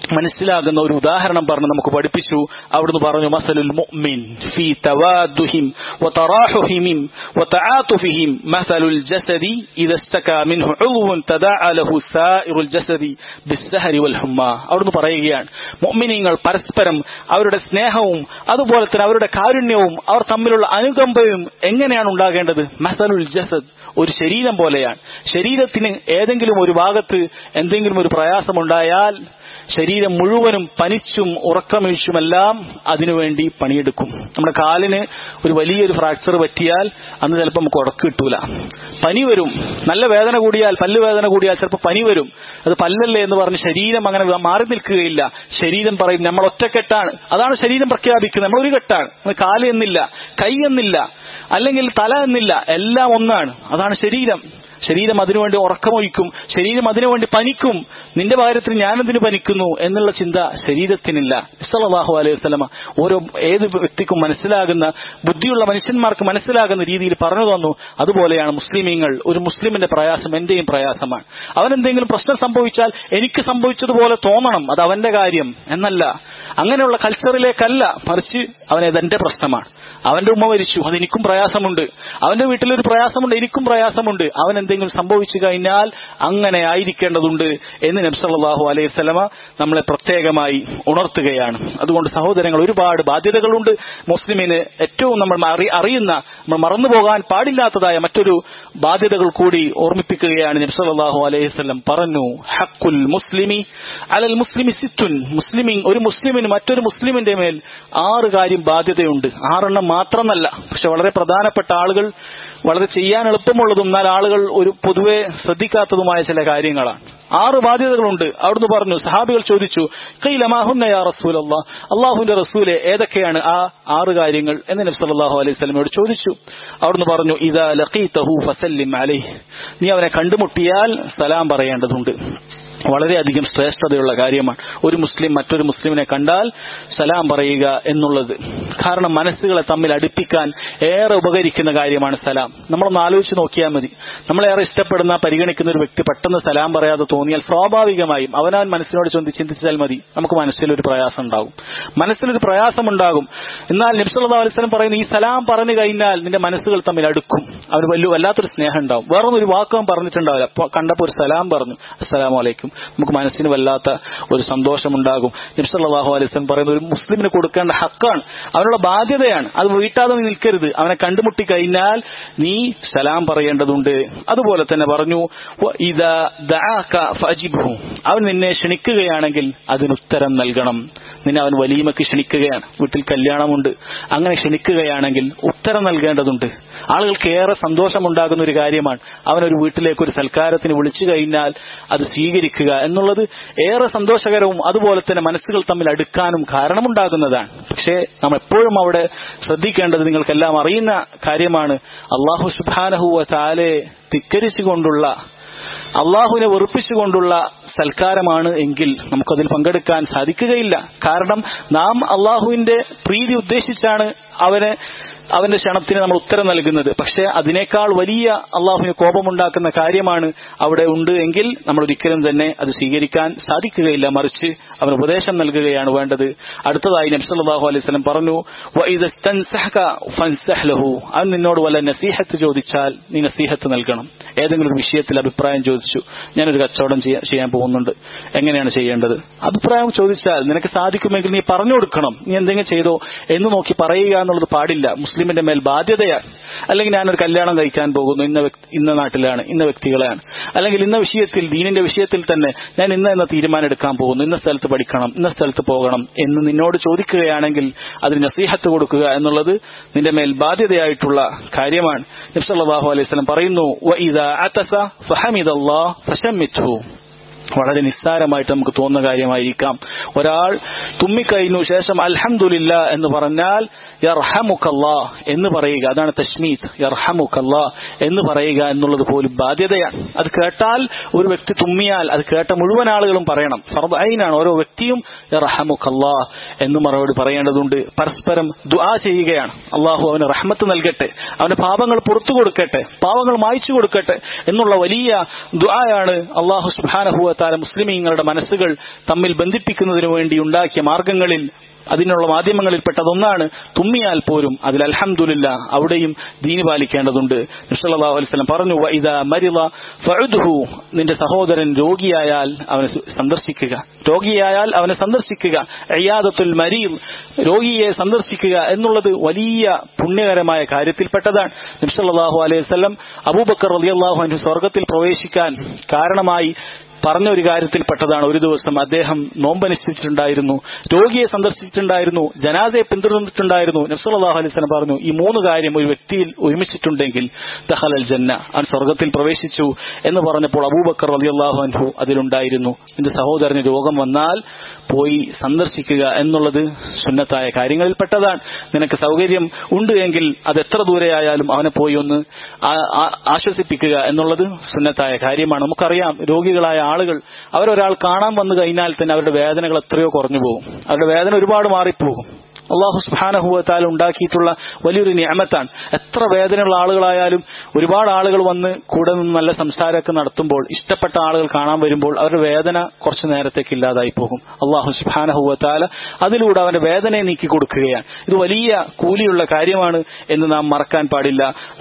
മനസ്സിലാകുന്ന ഒരു ഉദാഹരണം പറഞ്ഞ് നമുക്ക് പഠിപ്പിച്ചു അവിടുന്ന് പറഞ്ഞു മസലുൽ മുഅ്മിൻ ഫീ തവാദുഹിം വതറാഹുഹിം വതആതുഫിഹിം മസലുൽ ജസദി ഇദാ ഇസ്തകാ മിൻഹു ഉൾവുൻ തദാഅ ലഹു സായിറുൽ ജസദി ബിസ്സഹരി വൽ ഹുമ്മ അവിടുന്ന് പറയുകയാണ് മുഅ്മിനീങ്ങൾ പരസ്പരം അവരുടെ സ്നേഹവും അതുപോലെ തന്നെ അവരുടെ കാരുണ്യവും അവർ തമ്മിലുള്ള അനുകമ്പയും എങ്ങനെയാണ് ഉണ്ടാകേണ്ടത് മസലുൽ ജസദ് ഒരു ശരീരം പോലെയാണ് ശരീരത്തിന് ഏതെങ്കിലും ഒരു ഭാഗത്ത് എന്തെങ്കിലും ഒരു പ്രയാസമുണ്ടായാൽ ശരീരം മുഴുവനും പനിച്ചും ഉറക്കമൊഴിച്ചുമെല്ലാം അതിനുവേണ്ടി പണിയെടുക്കും നമ്മുടെ കാലിന് ഒരു വലിയൊരു ഫ്രാക്ചർ പറ്റിയാൽ അന്ന് ചിലപ്പോൾ നമുക്ക് ഉറക്കം കിട്ടൂല പനി വരും നല്ല വേദന കൂടിയാൽ പല്ല് വേദന കൂടിയാൽ ചിലപ്പോൾ പനി വരും അത് പല്ലല്ലേ എന്ന് പറഞ്ഞ് ശരീരം അങ്ങനെ മാറി നിൽക്കുകയില്ല ശരീരം പറയും നമ്മൾ ഒറ്റക്കെട്ടാണ് അതാണ് ശരീരം പ്രഖ്യാപിക്കുന്നത് നമ്മൾ ഒരു കെട്ടാണ് നമ്മൾ കാല് എന്നില്ല കൈ എന്നില്ല അല്ലെങ്കിൽ തല എന്നില്ല എല്ലാം ഒന്നാണ് അതാണ് ശരീരം ശരീരം അതിനുവേണ്ടി ഉറക്കമൊഴിക്കും ശരീരം അതിനുവേണ്ടി പനിക്കും നിന്റെ കാര്യത്തിൽ ഞാനെന്തിനു പനിക്കുന്നു എന്നുള്ള ചിന്ത ശരീരത്തിനില്ല ഇസ്ലാഹു അലൈഹി വസ്ലമ ഓരോ ഏത് വ്യക്തിക്കും മനസ്സിലാകുന്ന ബുദ്ധിയുള്ള മനുഷ്യന്മാർക്ക് മനസ്സിലാകുന്ന രീതിയിൽ പറഞ്ഞു തന്നു അതുപോലെയാണ് മുസ്ലിമീങ്ങൾ ഒരു മുസ്ലിമിന്റെ പ്രയാസം എന്റെയും പ്രയാസമാണ് അവൻ എന്തെങ്കിലും പ്രശ്നം സംഭവിച്ചാൽ എനിക്ക് സംഭവിച്ചതുപോലെ തോന്നണം അത് അവന്റെ കാര്യം എന്നല്ല അങ്ങനെയുള്ള കൾച്ചറിലേക്കല്ല മറിച്ച് അവനത് എന്റെ പ്രശ്നമാണ് അവന്റെ ഉമ്മ മരിച്ചു അത് എനിക്കും പ്രയാസമുണ്ട് അവന്റെ വീട്ടിലൊരു പ്രയാസമുണ്ട് എനിക്കും പ്രയാസമുണ്ട് അവൻ എന്തെങ്കിലും സംഭവിച്ചു കഴിഞ്ഞാൽ അങ്ങനെ ആയിരിക്കേണ്ടതുണ്ട് എന്ന് നബ്സല്ലാഹു അലൈഹി സ്വലമ നമ്മളെ പ്രത്യേകമായി ഉണർത്തുകയാണ് അതുകൊണ്ട് സഹോദരങ്ങൾ ഒരുപാട് ബാധ്യതകളുണ്ട് മുസ്ലിമിന് ഏറ്റവും നമ്മൾ അറി- അറിയുന്ന നമ്മൾ മറന്നു പോകാൻ പാടില്ലാത്തതായ മറ്റൊരു ബാധ്യതകൾ കൂടി ഓർമ്മിപ്പിക്കുകയാണ് നബ്സല്ലാഹു അലൈഹി സ്വലം പറഞ്ഞു ഹക്കുൽ മുസ്ലിമി അലൽ മുസ്ലിമി സിത്തുൻ മുസ്ലിമിൻ ഒരു മുസ്ലിമിന് മറ്റൊരു മുസ്ലിമിന്റെ മേൽ ആറ് കാര്യം ബാധ്യതയുണ്ട് ആറെണ്ണം മാത്രമല്ല പക്ഷെ വളരെ പ്രധാനപ്പെട്ട ആളുകൾ വളരെ ചെയ്യാൻ എളുപ്പമുള്ളതും എന്നാൽ ആളുകൾ ഒരു പൊതുവെ ശ്രദ്ധിക്കാത്തതുമായ ചില കാര്യങ്ങളാണ് ആറ് ബാധ്യതകളുണ്ട് അവിടുന്ന് പറഞ്ഞു സഹാബികൾ ചോദിച്ചു കൈലമാഹുന്നയാ റസൂൽ അള്ളാഹ് അള്ളാഹുവിന്റെ റസൂലെ ഏതൊക്കെയാണ് ആ ആറ് കാര്യങ്ങൾ എന്ന് നബി സല്ലല്ലാഹു അലൈഹി സ്വലമയോട് ചോദിച്ചു അവിടുന്ന് പറഞ്ഞു ഇതാ ലഖീതഹു ഫസല്ലിം അലൈഹി നീ അവനെ കണ്ടുമുട്ടിയാൽ സലാം പറയേണ്ടതുണ്ട് വളരെയധികം ശ്രേഷ്ഠതയുള്ള കാര്യമാണ് ഒരു മുസ്ലിം മറ്റൊരു മുസ്ലിമിനെ കണ്ടാൽ സലാം പറയുക എന്നുള്ളത് കാരണം മനസ്സുകളെ തമ്മിൽ അടുപ്പിക്കാൻ ഏറെ ഉപകരിക്കുന്ന കാര്യമാണ് സലാം നമ്മളൊന്ന് ആലോചിച്ച് നോക്കിയാൽ മതി നമ്മളേറെ ഇഷ്ടപ്പെടുന്ന പരിഗണിക്കുന്ന ഒരു വ്യക്തി പെട്ടെന്ന് സലാം പറയാതെ തോന്നിയാൽ സ്വാഭാവികമായും അവനവൻ മനസ്സിനോട് ചൊന്തി ചിന്തിച്ചാൽ മതി നമുക്ക് മനസ്സിലൊരു പ്രയാസം ഉണ്ടാകും മനസ്സിലൊരു പ്രയാസമുണ്ടാകും എന്നാൽ നബ്സല്ലാ അലിസ്ലം പറയുന്ന ഈ സലാം പറഞ്ഞു കഴിഞ്ഞാൽ നിന്റെ മനസ്സുകൾ തമ്മിൽ അടുക്കും അവന് വലിയ വല്ലാത്തൊരു സ്നേഹം ഉണ്ടാവും വേറൊന്നും ഒരു വാക്കും പറഞ്ഞിട്ടുണ്ടാവില്ല അപ്പൊ കണ്ടപ്പോ ഒരു സലാം പറഞ്ഞു അസ്സലാമു അലൈക്കും നമുക്ക് മനസ്സിന് വല്ലാത്ത ഒരു സന്തോഷമുണ്ടാകും നബ്സല്ലാഹു അലൈസ്ലം പറയുന്ന ഒരു മുസ്ലിമിന് കൊടുക്കേണ്ട ഹക്കാണ് അവനുള്ള ബാധ്യതയാണ് അത് വീട്ടാതെ നീ നിൽക്കരുത് അവനെ കണ്ടുമുട്ടി കഴിഞ്ഞാൽ നീ സലാം പറയേണ്ടതുണ്ട് അതുപോലെ തന്നെ പറഞ്ഞു "വ ഇദാ ദഅാക ഫഅജിബ്ഹു." അവൻ നിന്നെ ക്ഷണിക്കുകയാണെങ്കിൽ അതിന് ഉത്തരം നൽകണം നിന്നെ അവൻ വലീമക്ക് ക്ഷണിക്കുകയാണ് വീട്ടിൽ കല്യാണമുണ്ട് അങ്ങനെ ക്ഷണിക്കുകയാണെങ്കിൽ ഉത്തരം നൽകേണ്ടതുണ്ട് ആളുകൾക്ക് ഏറെ സന്തോഷമുണ്ടാകുന്ന ഒരു കാര്യമാണ് അവനൊരു വീട്ടിലേക്ക് ഒരു സൽക്കാരത്തിന് വിളിച്ചു കഴിഞ്ഞാൽ അത് സ്വീകരിക്കുക എന്നുള്ളത് ഏറെ സന്തോഷകരവും അതുപോലെ തന്നെ മനസ്സുകൾ തമ്മിൽ അടുക്കാനും കാരണമുണ്ടാകുന്നതാണ് പക്ഷേ നാം എപ്പോഴും അവിടെ ശ്രദ്ധിക്കേണ്ടത് നിങ്ങൾക്കെല്ലാം അറിയുന്ന കാര്യമാണ് അള്ളാഹു സുബാനഹുവ താലെ ധിക്കരിച്ചുകൊണ്ടുള്ള അള്ളാഹുവിനെ വെറുപ്പിച്ചുകൊണ്ടുള്ള സൽക്കാരമാണ് എങ്കിൽ നമുക്കതിൽ പങ്കെടുക്കാൻ സാധിക്കുകയില്ല കാരണം നാം അള്ളാഹുവിന്റെ പ്രീതി ഉദ്ദേശിച്ചാണ് അവന് അവന്റെ ക്ഷണത്തിന് നമ്മൾ ഉത്തരം നൽകുന്നത് പക്ഷെ അതിനേക്കാൾ വലിയ അള്ളാഹുവിന് കോപമുണ്ടാക്കുന്ന കാര്യമാണ് അവിടെ ഉണ്ട് എങ്കിൽ നമ്മൾ ഒരിക്കലും തന്നെ അത് സ്വീകരിക്കാൻ സാധിക്കുകയില്ല മറിച്ച് അവന് ഉപദേശം നൽകുകയാണ് വേണ്ടത് അടുത്തതായി നബ്സല്ലാഹു അലൈഹി സ്വലം പറഞ്ഞു "വഇദ സ്തൻസഹക ഫൻസഹ് ലഹു." അവൻ നിന്നോട് വല്ല നസീഹത്ത് ചോദിച്ചാൽ നീ നസീഹത്ത് നൽകണം ഏതെങ്കിലും ഒരു വിഷയത്തിൽ അഭിപ്രായം ചോദിച്ചു ഞാനൊരു കച്ചവടം ചെയ്യാ- ചെയ്യാൻ പോകുന്നുണ്ട് എങ്ങനെയാണ് ചെയ്യേണ്ടത് അഭിപ്രായം ചോദിച്ചാൽ നിനക്ക് സാധിക്കുമെങ്കിൽ നീ പറഞ്ഞു കൊടുക്കണം നീ എന്തെങ്കിലും ചെയ്തോ എന്ന് നോക്കി പറയുക എന്നുള്ളത് പാടില്ല മുസ്ലിമിന്റെ മേൽ ബാധ്യതയാണ് അല്ലെങ്കിൽ ഞാനൊരു കല്യാണം കഴിക്കാൻ പോകുന്നു ഇന്ന വ്യക്തി- ഇന്ന നാട്ടിലാണ് ഇന്ന വ്യക്തികളെയാണ് അല്ലെങ്കിൽ ഇന്ന വിഷയത്തിൽ ദീനിന്റെ വിഷയത്തിൽ തന്നെ ഞാൻ ഇന്ന എന്ന തീരുമാനം എടുക്കാൻ പോകുന്നു ഇന്ന സ്ഥലത്ത് പഠിക്കണം ഇന്ന സ്ഥലത്ത് പോകണം എന്ന് നിന്നോട് ചോദിക്കുകയാണെങ്കിൽ അതിന് നസീഹത്ത് കൊടുക്കുക എന്നുള്ളത് നിന്റെ മേൽ ബാധ്യതയായിട്ടുള്ള കാര്യമാണ് നബ്സല്ലാഹു അലൈഹി സ്വലം പറയുന്നു "വഇദാ അതസ ഫഹമിദല്ലാഹ് ഫശമ്മിത്ഹു." വളരെ നിസ്സാരമായിട്ട് നമുക്ക് തോന്നുന്ന കാര്യമായിരിക്കാം ഒരാൾ തുമ്മിക്കഴിഞ്ഞു ശേഷം അൽഹംദുലില്ല എന്ന് പറഞ്ഞാൽ യർഹമുക്കല്ലാ എന്ന് പറയുക അതാണ് തശ്മീത്ത് യർഹമുക്കല്ലാ എന്ന് പറയുക എന്നുള്ളത് പോലും ബാധ്യതയാണ് അത് കേട്ടാൽ ഒരു വ്യക്തി തുമ്മിയാൽ അത് കേട്ട മുഴുവൻ ആളുകളും പറയണം ഫർദ് ഐനാണ് ഓരോ വ്യക്തിയും യർഹമുക്കല്ലാ എന്ന് മറുപടി പറയേണ്ടതുണ്ട് പരസ്പരം ദുആ ചെയ്യുകയാണ് അള്ളാഹു അവന് റഹ്മത്ത് നൽകട്ടെ അവന്റെ പാപങ്ങൾ പുറത്തു കൊടുക്കട്ടെ പാവങ്ങൾ മായ്ച്ചു കൊടുക്കട്ടെ എന്നുള്ള വലിയ ദുആയാണ് അള്ളാഹു സുബ്ഹാനഹു വതആല മുസ്ലിമീങ്ങളുടെ മനസ്സുകൾ തമ്മിൽ ബന്ധിപ്പിക്കുന്നത് സന്തോഷിക്കുന്നതിനു വേണ്ടി ഉണ്ടാക്കിയ മാർഗങ്ങളിൽ അതിനുള്ള മാധ്യമങ്ങളിൽപ്പെട്ടതൊന്നാണ് തുമ്മിയാൽ പോലും അതിൽ അൽഹംദുലില്ല അവിടെയും ദീനി പാലിക്കേണ്ടതുണ്ട് നബ്സല്ലാഹു അലൈവലം പറഞ്ഞു ഇതാ മരിള ഫഅുദ്ഹു നിന്റെ സഹോദരൻ രോഗിയായാൽ അവനെ സന്ദർശിക്കുക രോഗിയായാൽ അവനെ സന്ദർശിക്കുക അയ്യാദത്തുൽ മരീം രോഗിയെ സന്ദർശിക്കുക എന്നുള്ളത് വലിയ പുണ്യകരമായ കാര്യത്തിൽപ്പെട്ടതാണ് നബ്സല്ലാഹു അലൈഹി വസല്ലം അബൂബക്കർ റളിയല്ലാഹു അൻഹു സ്വർഗത്തിൽ പ്രവേശിക്കാൻ കാരണമായി പറഞ്ഞ ഒരു കാര്യത്തിൽപ്പെട്ടതാണ് ഒരു ദിവസം അദ്ദേഹം നോമ്പനുഷ്ഠിച്ചിട്ടുണ്ടായിരുന്നു രോഗിയെ സന്ദർശിച്ചിട്ടുണ്ടായിരുന്നു ജനാസയെ പിന്തുടർന്നിട്ടുണ്ടായിരുന്നു നബ്സല്ലാഹു അലൈഹി സ്വലം പറഞ്ഞു ഈ മൂന്ന് കാര്യം ഒരു വ്യക്തിയിൽ ഒരുമിച്ചിട്ടുണ്ടെങ്കിൽ ദഹലൽ ജന്ന അവൻ സ്വർഗത്തിൽ പ്രവേശിച്ചു എന്ന് പറഞ്ഞപ്പോൾ അബൂബക്കർ റളിയല്ലാഹു അൻഹു അതിലുണ്ടായിരുന്നു എന്റെ സഹോദരന് രോഗം വന്നാൽ പോയി സന്ദർശിക്കുക എന്നുള്ളത് സുന്നത്തായ കാര്യങ്ങളിൽപ്പെട്ടതാണ് നിനക്ക് സൗകര്യം ഉണ്ട് എങ്കിൽ അത് എത്ര ദൂരെയായാലും അവനെ പോയി ഒന്ന് ആശ്വസിപ്പിക്കുക എന്നുള്ളത് സുന്നത്തായ കാര്യമാണ് നമുക്കറിയാം രോഗികളായ ആളുകൾ അവരൊരാൾ കാണാൻ വന്നു കഴിഞ്ഞാൽ തന്നെ അവരുടെ വേദനകൾ എത്രയോ കുറഞ്ഞു പോകും അവരുടെ വേദന ഒരുപാട് മാറിപ്പോകും അള്ളാഹു സുഹാനഹുവത്താൽ ഉണ്ടാക്കിയിട്ടുള്ള വലിയൊരു നിയമത്താണ് എത്ര വേദനയുള്ള ആളുകളായാലും ഒരുപാട് ആളുകൾ വന്ന് കൂടെ നിന്ന് നല്ല സംസാരമൊക്കെ നടത്തുമ്പോൾ ഇഷ്ടപ്പെട്ട ആളുകൾ കാണാൻ വരുമ്പോൾ അവരുടെ വേദന കുറച്ചു നേരത്തേക്ക് ഇല്ലാതായി പോകും അള്ളാഹു സുഹാനഹുവത്താല അതിലൂടെ അവന്റെ വേദനയെ നീക്കി കൊടുക്കുകയാണ് ഇത് വലിയ കൂലിയുള്ള കാര്യമാണ് എന്ന് നാം മറക്കാൻ പാടില്ല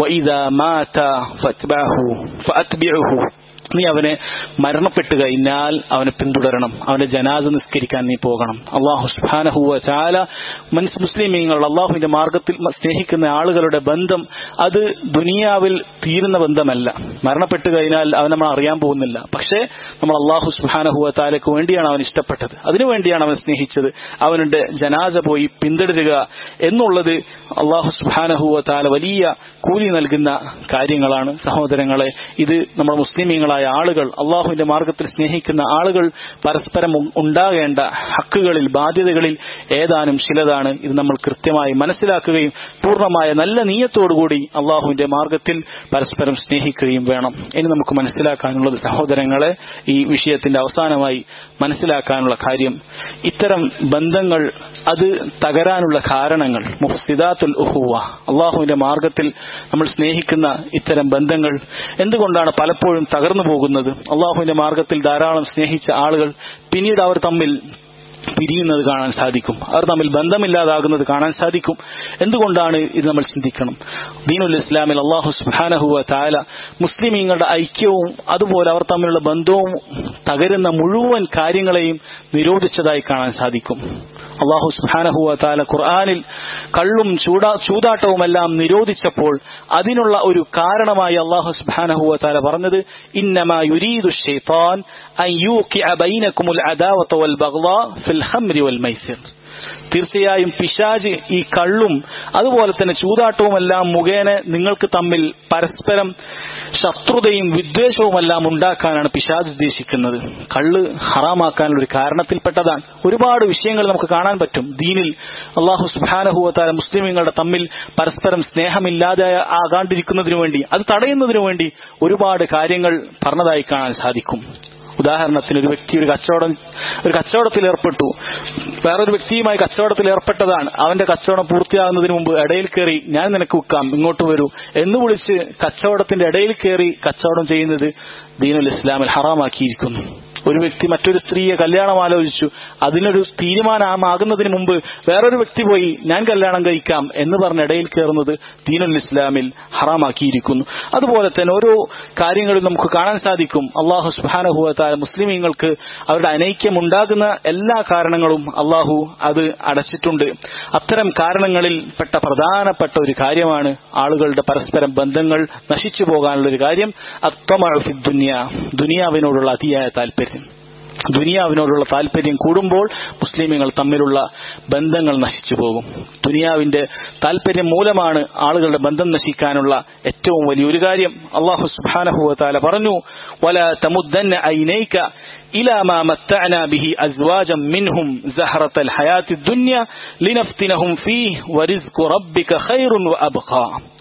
നീ അവനെ മരണപ്പെട്ട് കഴിഞ്ഞാൽ അവനെ പിന്തുടരണം അവന്റെ ജനാസ നിസ്കരിക്കാൻ നീ പോകണം അള്ളാഹു സുഹാനഹുവ ചാല മനുഷ്യ മുസ്ലിമീങ്ങൾ അള്ളാഹുവിന്റെ മാർഗത്തിൽ സ്നേഹിക്കുന്ന ആളുകളുടെ ബന്ധം അത് ദുനിയാവിൽ തീരുന്ന ബന്ധമല്ല മരണപ്പെട്ട് കഴിഞ്ഞാൽ അവൻ നമ്മൾ അറിയാൻ പോകുന്നില്ല പക്ഷേ നമ്മൾ അള്ളാഹു സുഹാനഹുവ താലയ്ക്ക് വേണ്ടിയാണ് അവൻ ഇഷ്ടപ്പെട്ടത് അതിനുവേണ്ടിയാണ് അവൻ സ്നേഹിച്ചത് അവനുടെ ജനാസ പോയി പിന്തുടരുക എന്നുള്ളത് അള്ളാഹു സുഹാനഹുവ താല വലിയ കൂലി നൽകുന്ന കാര്യങ്ങളാണ് സഹോദരങ്ങളെ ഇത് നമ്മുടെ മുസ്ലിമീങ്ങളായ ആളുകൾ അള്ളാഹുവിന്റെ മാർഗത്തിൽ സ്നേഹിക്കുന്ന ആളുകൾ പരസ്പരം ഉണ്ടാകേണ്ട ഹക്കുകളിൽ ബാധ്യതകളിൽ ഏതാനും ചിലതാണ് ഇത് നമ്മൾ കൃത്യമായി മനസ്സിലാക്കുകയും പൂർണ്ണമായ നല്ല നീയത്തോടുകൂടി അള്ളാഹുവിന്റെ മാർഗത്തിൽ പരസ്പരം സ്നേഹിക്കുകയും വേണം ഇനി നമുക്ക് മനസ്സിലാക്കാനുള്ളത് സഹോദരങ്ങളെ ഈ വിഷയത്തിന്റെ അവസാനമായി മനസ്സിലാക്കാനുള്ള കാര്യം ഇത്തരം ബന്ധങ്ങൾ അത് തകരാനുള്ള കാരണങ്ങൾ മുഫ്സിദാത്തുൽ ഉഹുവ അള്ളാഹുവിന്റെ മാർഗത്തിൽ നമ്മൾ സ്നേഹിക്കുന്ന ഇത്തരം ബന്ധങ്ങൾ എന്തുകൊണ്ടാണ് പലപ്പോഴും തകർന്നു പോകുന്നത് അള്ളാഹുവിന്റെ മാർഗത്തിൽ ധാരാളം സ്നേഹിച്ച ആളുകൾ പിന്നീട് അവർ തമ്മിൽ പിരിയുന്നത് കാണാൻ സാധിക്കും അവർ തമ്മിൽ ബന്ധമില്ലാതാകുന്നത് കാണാൻ സാധിക്കും എന്തുകൊണ്ടാണ് ഇത് നമ്മൾ ചിന്തിക്കണം ദീനുൽ ഇസ്ലാമിൽ അള്ളാഹു സുബാനഹുവ താല മുസ്ലിമീങ്ങളുടെ ഐക്യവും അതുപോലെ അവർ തമ്മിലുള്ള ബന്ധവും തകരുന്ന മുഴുവൻ കാര്യങ്ങളെയും നിരോധിച്ചതായി കാണാൻ സാധിക്കും അള്ളാഹു സുബാനഹുവ താല ഖുർആാനിൽ കള്ളും ചൂടാ ചൂതാട്ടവുമെല്ലാം നിരോധിച്ചപ്പോൾ അതിനുള്ള ഒരു കാരണമായി അള്ളാഹു സുബാനഹുവ താല പറഞ്ഞത് ഇന്നമാ യുരീദു ഷെയ്ത്താൻ അൻ യൂഖിഅ ബൈനകുമുൽ അദാവത വൽ ബഗ്ളാ ഫിൽ ഹംരി വൽ മൈസിർ തീർച്ചയായും പിശാജ് ഈ കള്ളും അതുപോലെ തന്നെ ചൂതാട്ടവുമെല്ലാം മുഖേന നിങ്ങൾക്ക് തമ്മിൽ പരസ്പരം ശത്രുതയും വിദ്വേഷവുമെല്ലാം ഉണ്ടാക്കാനാണ് പിശാജ് ഉദ്ദേശിക്കുന്നത് കള്ള് ഹറാമാക്കാനുള്ള ഒരു കാരണത്തിൽപ്പെട്ടതാണ് ഒരുപാട് വിഷയങ്ങൾ നമുക്ക് കാണാൻ പറ്റും ദീനിൽ അള്ളാഹു സുബാനഹുവത്താല മുസ്ലിമുകളുടെ തമ്മിൽ പരസ്പരം സ്നേഹമില്ലാതെ ആകാണ്ടിരിക്കുന്നതിനു വേണ്ടി അത് തടയുന്നതിനു വേണ്ടി ഒരുപാട് കാര്യങ്ങൾ പറഞ്ഞതായി കാണാൻ സാധിക്കും ഉദാഹരണത്തിന് ഒരു വ്യക്തി ഒരു കച്ചവടം ഒരു കച്ചവടത്തിൽ ഏർപ്പെട്ടു വേറൊരു വ്യക്തിയുമായി കച്ചവടത്തിൽ ഏർപ്പെട്ടതാണ് അവന്റെ കച്ചവടം പൂർത്തിയാകുന്നതിന് മുമ്പ് ഇടയിൽ കയറി ഞാൻ നിനക്ക് വിൽക്കാം ഇങ്ങോട്ട് വരൂ എന്ന് വിളിച്ച് കച്ചവടത്തിന്റെ ഇടയിൽ കയറി കച്ചവടം ചെയ്യുന്നത് ദീനുൽ ഇസ്ലാമിൽ ഹറാമാക്കിയിരിക്കുന്നു ഒരു വ്യക്തി മറ്റൊരു സ്ത്രീയെ കല്യാണം ആലോചിച്ചു അതിനൊരു തീരുമാനമാകുന്നതിന് മുമ്പ് വേറൊരു വ്യക്തി പോയി ഞാൻ കല്യാണം കഴിക്കാം എന്ന് പറഞ്ഞ ഇടയിൽ കയറുന്നത് ദീനുൽ ഇസ്ലാമിൽ ഹറാമാക്കിയിരിക്കുന്നു അതുപോലെ തന്നെ ഓരോ കാര്യങ്ങളിൽ നമുക്ക് കാണാൻ സാധിക്കും അള്ളാഹു സുബാനഹുവത്തായ മുസ്ലിമീങ്ങൾക്ക് അവരുടെ അനൈക്യം ഉണ്ടാകുന്ന എല്ലാ കാരണങ്ങളും അള്ളാഹു അത് അടച്ചിട്ടുണ്ട് അത്തരം കാരണങ്ങളിൽ പെട്ട പ്രധാനപ്പെട്ട ഒരു കാര്യമാണ് ആളുകളുടെ പരസ്പരം ബന്ധങ്ങൾ നശിച്ചു പോകാനുള്ള ഒരു കാര്യം അത്വമഴഫി ദുനിയ ദുനിയാവിനോടുള്ള അതിയായ താല്പര്യം ദുനിയാവിനോടുള്ള താല്പര്യം കൂടുമ്പോൾ മുസ്ലിമുകൾ തമ്മിലുള്ള ബന്ധങ്ങൾ നശിച്ചു പോകും ദുനിയാവിന്റെ താല്പര്യം മൂലമാണ് ആളുകളുടെ ബന്ധം നശിക്കാനുള്ള ഏറ്റവും വലിയൊരു കാര്യം അള്ളാഹു സുബാനഹുല പറഞ്ഞു വല തമുദ്ദന്ന ഐനൈക إلى ما متعنا به أزواجا منهم زهرة الحياة الدنيا لنفتنهم فيه ورزق ربك خير وأبقى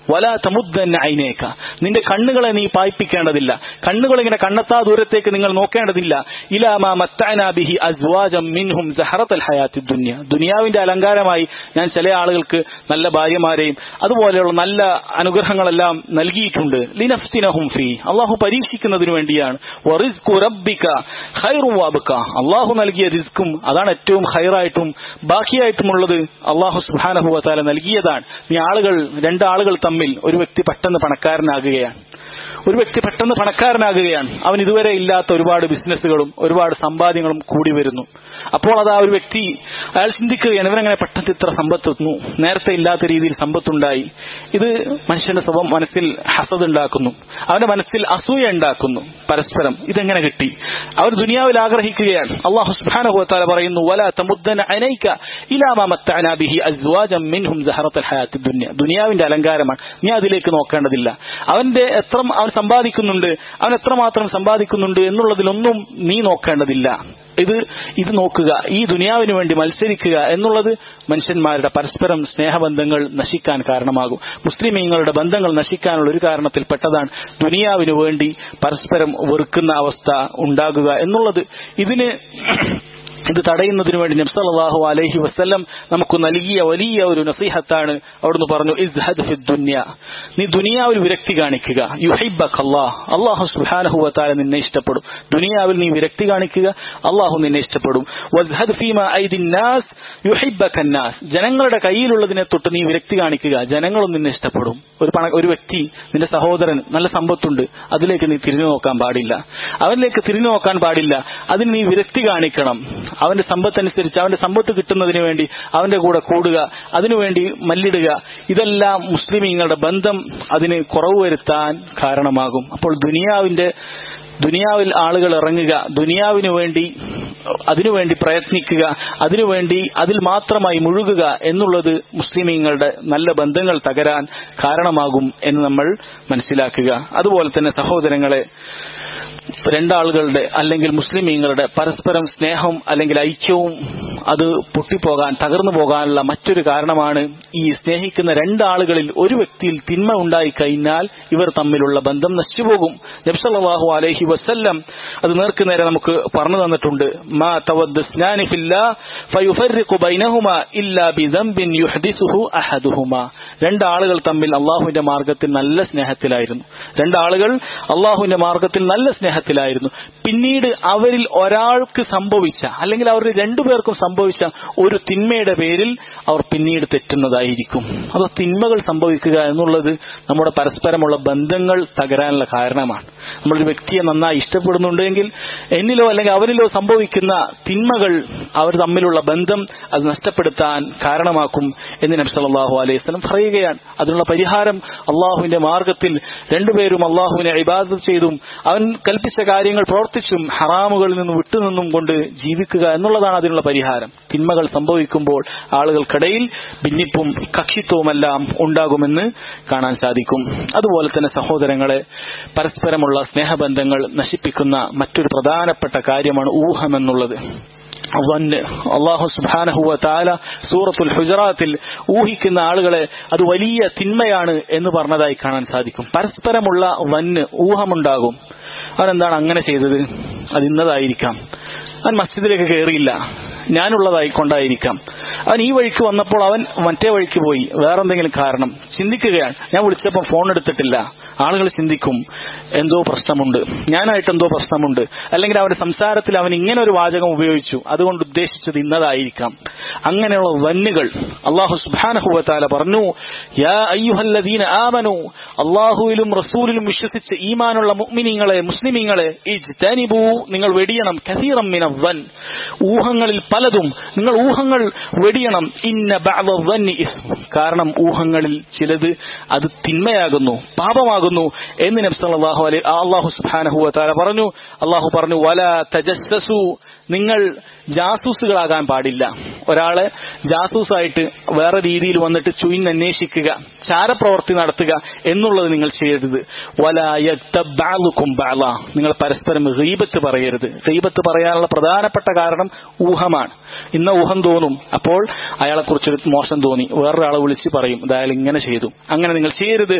വല തമുദ്ദൻ ഐനേക്ക നിന്റെ കണ്ണുകളെ നീ പായിപ്പിക്കേണ്ടതില്ല കണ്ണുകൾ ഇങ്ങനെ കണ്ണെത്താ ദൂരത്തേക്ക് നിങ്ങൾ നോക്കേണ്ടതില്ല ഇലാമാ മത്താനാ ബിഹി അസ്വാജം മിൻഹും സഹറത്തൽ ഹയാത്തി ദുനിയ ദുനിയാവിന്റെ അലങ്കാരമായി ഞാൻ ചില ആളുകൾക്ക് നല്ല ഭാര്യമാരെയും അതുപോലെയുള്ള നല്ല അനുഗ്രഹങ്ങളെല്ലാം നൽകിയിട്ടുണ്ട് ലിനഫ്സിനഹും ഫീ അള്ളാഹു പരീക്ഷിക്കുന്നതിന് വേണ്ടിയാണ് വറിസ്കു റബ്ബിക ഖൈറു വബ്ക അള്ളാഹു നൽകിയ റിസ്ക്കും അതാണ് ഏറ്റവും ഹൈറായിട്ടും ബാക്കിയായിട്ടുമുള്ളത് അള്ളാഹു സുബ്ഹാനഹു വതആല നൽകിയതാണ് നീ ആളുകൾ രണ്ടാളുകൾ തമ്മിൽ ഒരു വ്യക്തി പെട്ടെന്ന് പണക്കാരനാകുകയാണ് ഒരു വ്യക്തി പെട്ടെന്ന് പണക്കാരനാകുകയാണ് അവൻ ഇതുവരെ ഇല്ലാത്ത ഒരുപാട് ബിസിനസ്സുകളും ഒരുപാട് സമ്പാദ്യങ്ങളും കൂടി വരുന്നു അപ്പോൾ അത് ആ ഒരു വ്യക്തി അയാൾ ചിന്തിക്കുകയാണ് ഇവനങ്ങനെ പെട്ടെന്ന് ഇത്ര സമ്പത്ത് എത്തുന്നു നേരത്തെ ഇല്ലാത്ത രീതിയിൽ സമ്പത്തുണ്ടായി ഇത് മനുഷ്യന്റെ സ്വഭാവം മനസ്സിൽ ഹസദ് ഉണ്ടാക്കുന്നു അവന്റെ മനസ്സിൽ അസൂയ ഉണ്ടാക്കുന്നു പരസ്പരം ഇതെങ്ങനെ കിട്ടി അവർ ദുനിയാവിൽ ആഗ്രഹിക്കുകയാണ് അള്ളാഹു സുബ്ഹാനഹു പറയുന്നു വല തമുദ്ദന അനൈക ഇലാമാ മത്തഅനാ ബിഹി അസ്വാജം മിൻഹും സഹറത്തുൽ ഹയാത്തി ദുനിയ ദുനിയാവിന്റെ അലങ്കാരമാണ് നീ അതിലേക്ക് നോക്കേണ്ടതില്ല അവന്റെ എത്ര അവൻ സമ്പാദിക്കുന്നുണ്ട് അവൻ എത്രമാത്രം സമ്പാദിക്കുന്നുണ്ട് എന്നുള്ളതിലൊന്നും നീ നോക്കേണ്ടതില്ല ഇത് ഇത് നോക്കുക ഈ ദുനിയാവിന് വേണ്ടി മത്സരിക്കുക എന്നുള്ളത് മനുഷ്യന്മാരുടെ പരസ്പരം സ്നേഹബന്ധങ്ങൾ നശിക്കാൻ കാരണമാകും മുസ്ലിമീങ്ങളുടെ ബന്ധങ്ങൾ നശിക്കാനുള്ള ഒരു കാരണത്തിൽ പെട്ടതാണ് ദുനിയാവിന് വേണ്ടി പരസ്പരം വെറുക്കുന്ന അവസ്ഥ ഉണ്ടാകുക എന്നുള്ളത് ഇതിന് ഇത് തടയുന്നതിന് വേണ്ടി നബ്സല്ലാഹു അലൈഹി വസ്ല്ലം നമുക്ക് നൽകിയ വലിയ ഒരു നസീഹത്താണ് അവിടുന്ന് പറഞ്ഞു ഇസ്ഹദ് ഫി ദുനിയ നീ ദുനിയാവിൽ വിരക്തി കാണിക്കുക യുഹൈബക് അള്ളാഹ് അള്ളാഹു സുബ്ഹാനഹു വതആല നിന്നെ ഇഷ്ടപ്പെടും ദുനിയാവിൽ നീ വിരക്തി കാണിക്കുക അള്ളാഹു നിന്നെ ഇഷ്ടപ്പെടും വസ്ഹദ് ഫീമ ഐദിൻ നാസ് യുഹൈബക നാസ് ജനങ്ങളുടെ കയ്യിലുള്ളതിനെ തൊട്ട് നീ വിരക്തി കാണിക്കുക ജനങ്ങളും നിന്നെ ഇഷ്ടപ്പെടും ഒരു പണ ഒരു വ്യക്തി നിന്റെ സഹോദരൻ നല്ല സമ്പത്തുണ്ട് അതിലേക്ക് നീ തിരിഞ്ഞു നോക്കാൻ പാടില്ല അവനിലേക്ക് തിരിഞ്ഞു നോക്കാൻ പാടില്ല അതിന് നീ വിരക്തി കാണിക്കണം അവന്റെ സമ്പത്തനുസരിച്ച് അവന്റെ സമ്പത്ത് കിട്ടുന്നതിന് വേണ്ടി അവന്റെ കൂടെ കൂടുക അതിനുവേണ്ടി മല്ലിടുക ഇതെല്ലാം മുസ്ലിമീങ്ങളുടെ ബന്ധം അതിന് കുറവ് വരുത്താൻ കാരണമാകും അപ്പോൾ ദുനിയാവിന്റെ ദുനിയാവിൽ ആളുകൾ ഇറങ്ങുക ദുനിയാവിന് വേണ്ടി അതിനുവേണ്ടി പ്രയത്നിക്കുക അതിനുവേണ്ടി അതിൽ മാത്രമായി മുഴുകുക എന്നുള്ളത് മുസ്ലിമീങ്ങളുടെ നല്ല ബന്ധങ്ങൾ തകരാൻ കാരണമാകും എന്ന് നമ്മൾ മനസ്സിലാക്കുക അതുപോലെ തന്നെ സഹോദരങ്ങളെ രണ്ടാളുകളുടെ അല്ലെങ്കിൽ മുസ്ലിമീങ്ങളുടെ പരസ്പരം സ്നേഹം അല്ലെങ്കിൽ ഐക്യവും അത് പൊട്ടിപ്പോകാൻ തകർന്നു പോകാനുള്ള മറ്റൊരു കാരണമാണ് ഈ സ്നേഹിക്കുന്ന രണ്ടാളുകളിൽ ഒരു വ്യക്തിയിൽ തിന്മ ഉണ്ടായി കഴിഞ്ഞാൽ ഇവർ തമ്മിലുള്ള ബന്ധം നശിച്ചുപോകും നബ്സല്ലാഹു അലൈഹി വസ്ല്ലം അത് നേർക്ക് നേരെ നമുക്ക് പറഞ്ഞു തന്നിട്ടുണ്ട് മാ തവദ് സ്നാനി ഫില്ലാ ഫയുഫർരിഖു ബൈനഹുമ ഇല്ലാ ബിദംബിൻ യുഹ്ദിസുഹു അഹദുഹുമ രണ്ടാളുകൾ തമ്മിൽ അള്ളാഹുവിന്റെ മാർഗത്തിൽ നല്ല സ്നേഹത്തിലായിരുന്നു രണ്ടാളുകൾ അള്ളാഹുവിന്റെ മാർഗത്തിൽ നല്ല സ്നേഹത്തിലായിരുന്നു പിന്നീട് അവരിൽ ഒരാൾക്ക് സംഭവിച്ച അല്ലെങ്കിൽ അവർ രണ്ടുപേർക്കും സംഭവിച്ച ഒരു തിന്മയുടെ പേരിൽ അവർ പിന്നീട് തെറ്റുന്നതായിരിക്കും അതോ തിന്മകൾ സംഭവിക്കുക എന്നുള്ളത് നമ്മുടെ പരസ്പരമുള്ള ബന്ധങ്ങൾ തകരാനുള്ള കാരണമാണ് നമ്മളൊരു വ്യക്തിയെ നന്നായി ഇഷ്ടപ്പെടുന്നുണ്ടെങ്കിൽ എന്നിലോ അല്ലെങ്കിൽ അവരിലോ സംഭവിക്കുന്ന തിന്മകൾ അവർ തമ്മിലുള്ള ബന്ധം അത് നഷ്ടപ്പെടുത്താൻ കാരണമാക്കും എന്ന് നബി സല്ലല്ലാഹു അലൈഹി വസല്ലം പറയുകയാണ് അതിനുള്ള പരിഹാരം അള്ളാഹുവിന്റെ മാർഗത്തിൽ രണ്ടുപേരും അള്ളാഹുവിനെ ഇബാദത്ത് ചെയ്തും അവൻ കൽപ്പിച്ച കാര്യങ്ങൾ പ്രവർത്തിച്ചും ഹറാമുകളിൽ നിന്ന് വിട്ടുനിന്നും കൊണ്ട് ജീവിക്കുക എന്നുള്ളതാണ് അതിനുള്ള പരിഹാരം തിന്മകൾ സംഭവിക്കുമ്പോൾ ആളുകൾക്കിടയിൽ ഭിന്നിപ്പും കക്ഷിത്വവുമെല്ലാം ഉണ്ടാകുമെന്ന് കാണാൻ സാധിക്കും അതുപോലെ തന്നെ സഹോദരങ്ങളെ പരസ്പരമുള്ള സ്നേഹബന്ധങ്ങൾ നശിപ്പിക്കുന്ന മറ്റൊരു പ്രധാനപ്പെട്ട കാര്യമാണ് ഊഹം എന്നുള്ളത് വന്ന് അള്ളാഹു സുബാനഹുവ താല സൂറത്തുൽ ഹുജറാത്തിൽ ഊഹിക്കുന്ന ആളുകളെ അത് വലിയ തിന്മയാണ് എന്ന് പറഞ്ഞതായി കാണാൻ സാധിക്കും പരസ്പരമുള്ള വന്ന് ഊഹമുണ്ടാകും അവനെന്താണ് അങ്ങനെ ചെയ്തത് അത് ഇന്നതായിരിക്കാം അവൻ മസ്ജിദിലേക്ക് കയറിയില്ല ഞാനുള്ളതായി കൊണ്ടായിരിക്കാം അവൻ ഈ വഴിക്ക് വന്നപ്പോൾ അവൻ മറ്റേ വഴിക്ക് പോയി വേറെന്തെങ്കിലും കാരണം ചിന്തിക്കുകയാണ് ഞാൻ വിളിച്ചപ്പോൾ ഫോൺ എടുത്തിട്ടില്ല ആളുകൾ ചിന്തിക്കും എന്തോ പ്രശ്നമുണ്ട് ഞാനായിട്ട് എന്തോ പ്രശ്നമുണ്ട് അല്ലെങ്കിൽ അവന്റെ സംസാരത്തിൽ അവൻ ഇങ്ങനെ ഒരു വാചകം ഉപയോഗിച്ചു അതുകൊണ്ട് ഉദ്ദേശിച്ചത് ഇന്നതായിരിക്കാം അങ്ങനെയുള്ള വന്നുകൾ അള്ളാഹു സുബാനഹുവത്താല പറഞ്ഞു യാ അയ്യുഹല്ലദീന ആമനു അള്ളാഹുവിലും റസൂലിലും വിശ്വസിച്ച ഈമാനുള്ള മുഅ്മിനീങ്ങളെ മുസ്ലിമീങ്ങളെ ഇജ്തനിബു നിങ്ങൾ വെടിയണം കസീറം മിന വൻ ഊഹങ്ങളിൽ പലതും നിങ്ങൾ ഊഹങ്ങൾ വെടിയണം ഇന്ന ബഅദ വന്നി ഇസ്മ കാരണം ഊഹങ്ങളിൽ ചിലത് അത് തിന്മയാകുന്നു പാപമാകുന്നു എന്ന് നബി സല്ലല്ലാഹു അലൈഹി അല്ലാഹു സുബ്ഹാനഹു വതആല പറഞ്ഞു അല്ലാഹു പറഞ്ഞു വല തജസ്സസു നിങ്ങൾ ജാസൂസുകളാകാൻ പാടില്ല ഒരാളെ ജാസൂസായിട്ട് വേറെ രീതിയിൽ വന്നിട്ട് ചുയിൻ അന്വേഷിക്കുക ചാരപ്രവർത്തി നടത്തുക എന്നുള്ളത് നിങ്ങൾ ചെയ്യരുത് വലായും ബാല നിങ്ങൾ പരസ്പരം ഗീബത്ത് പറയരുത് ഗീബത്ത് പറയാനുള്ള പ്രധാനപ്പെട്ട കാരണം ഊഹമാണ് ഇന്ന ഊഹം തോന്നും അപ്പോൾ അയാളെ കുറിച്ചൊരു മോശം തോന്നി വേറൊരാളെ വിളിച്ച് പറയും അതായത് ഇങ്ങനെ ചെയ്തു അങ്ങനെ നിങ്ങൾ ചെയ്യരുത്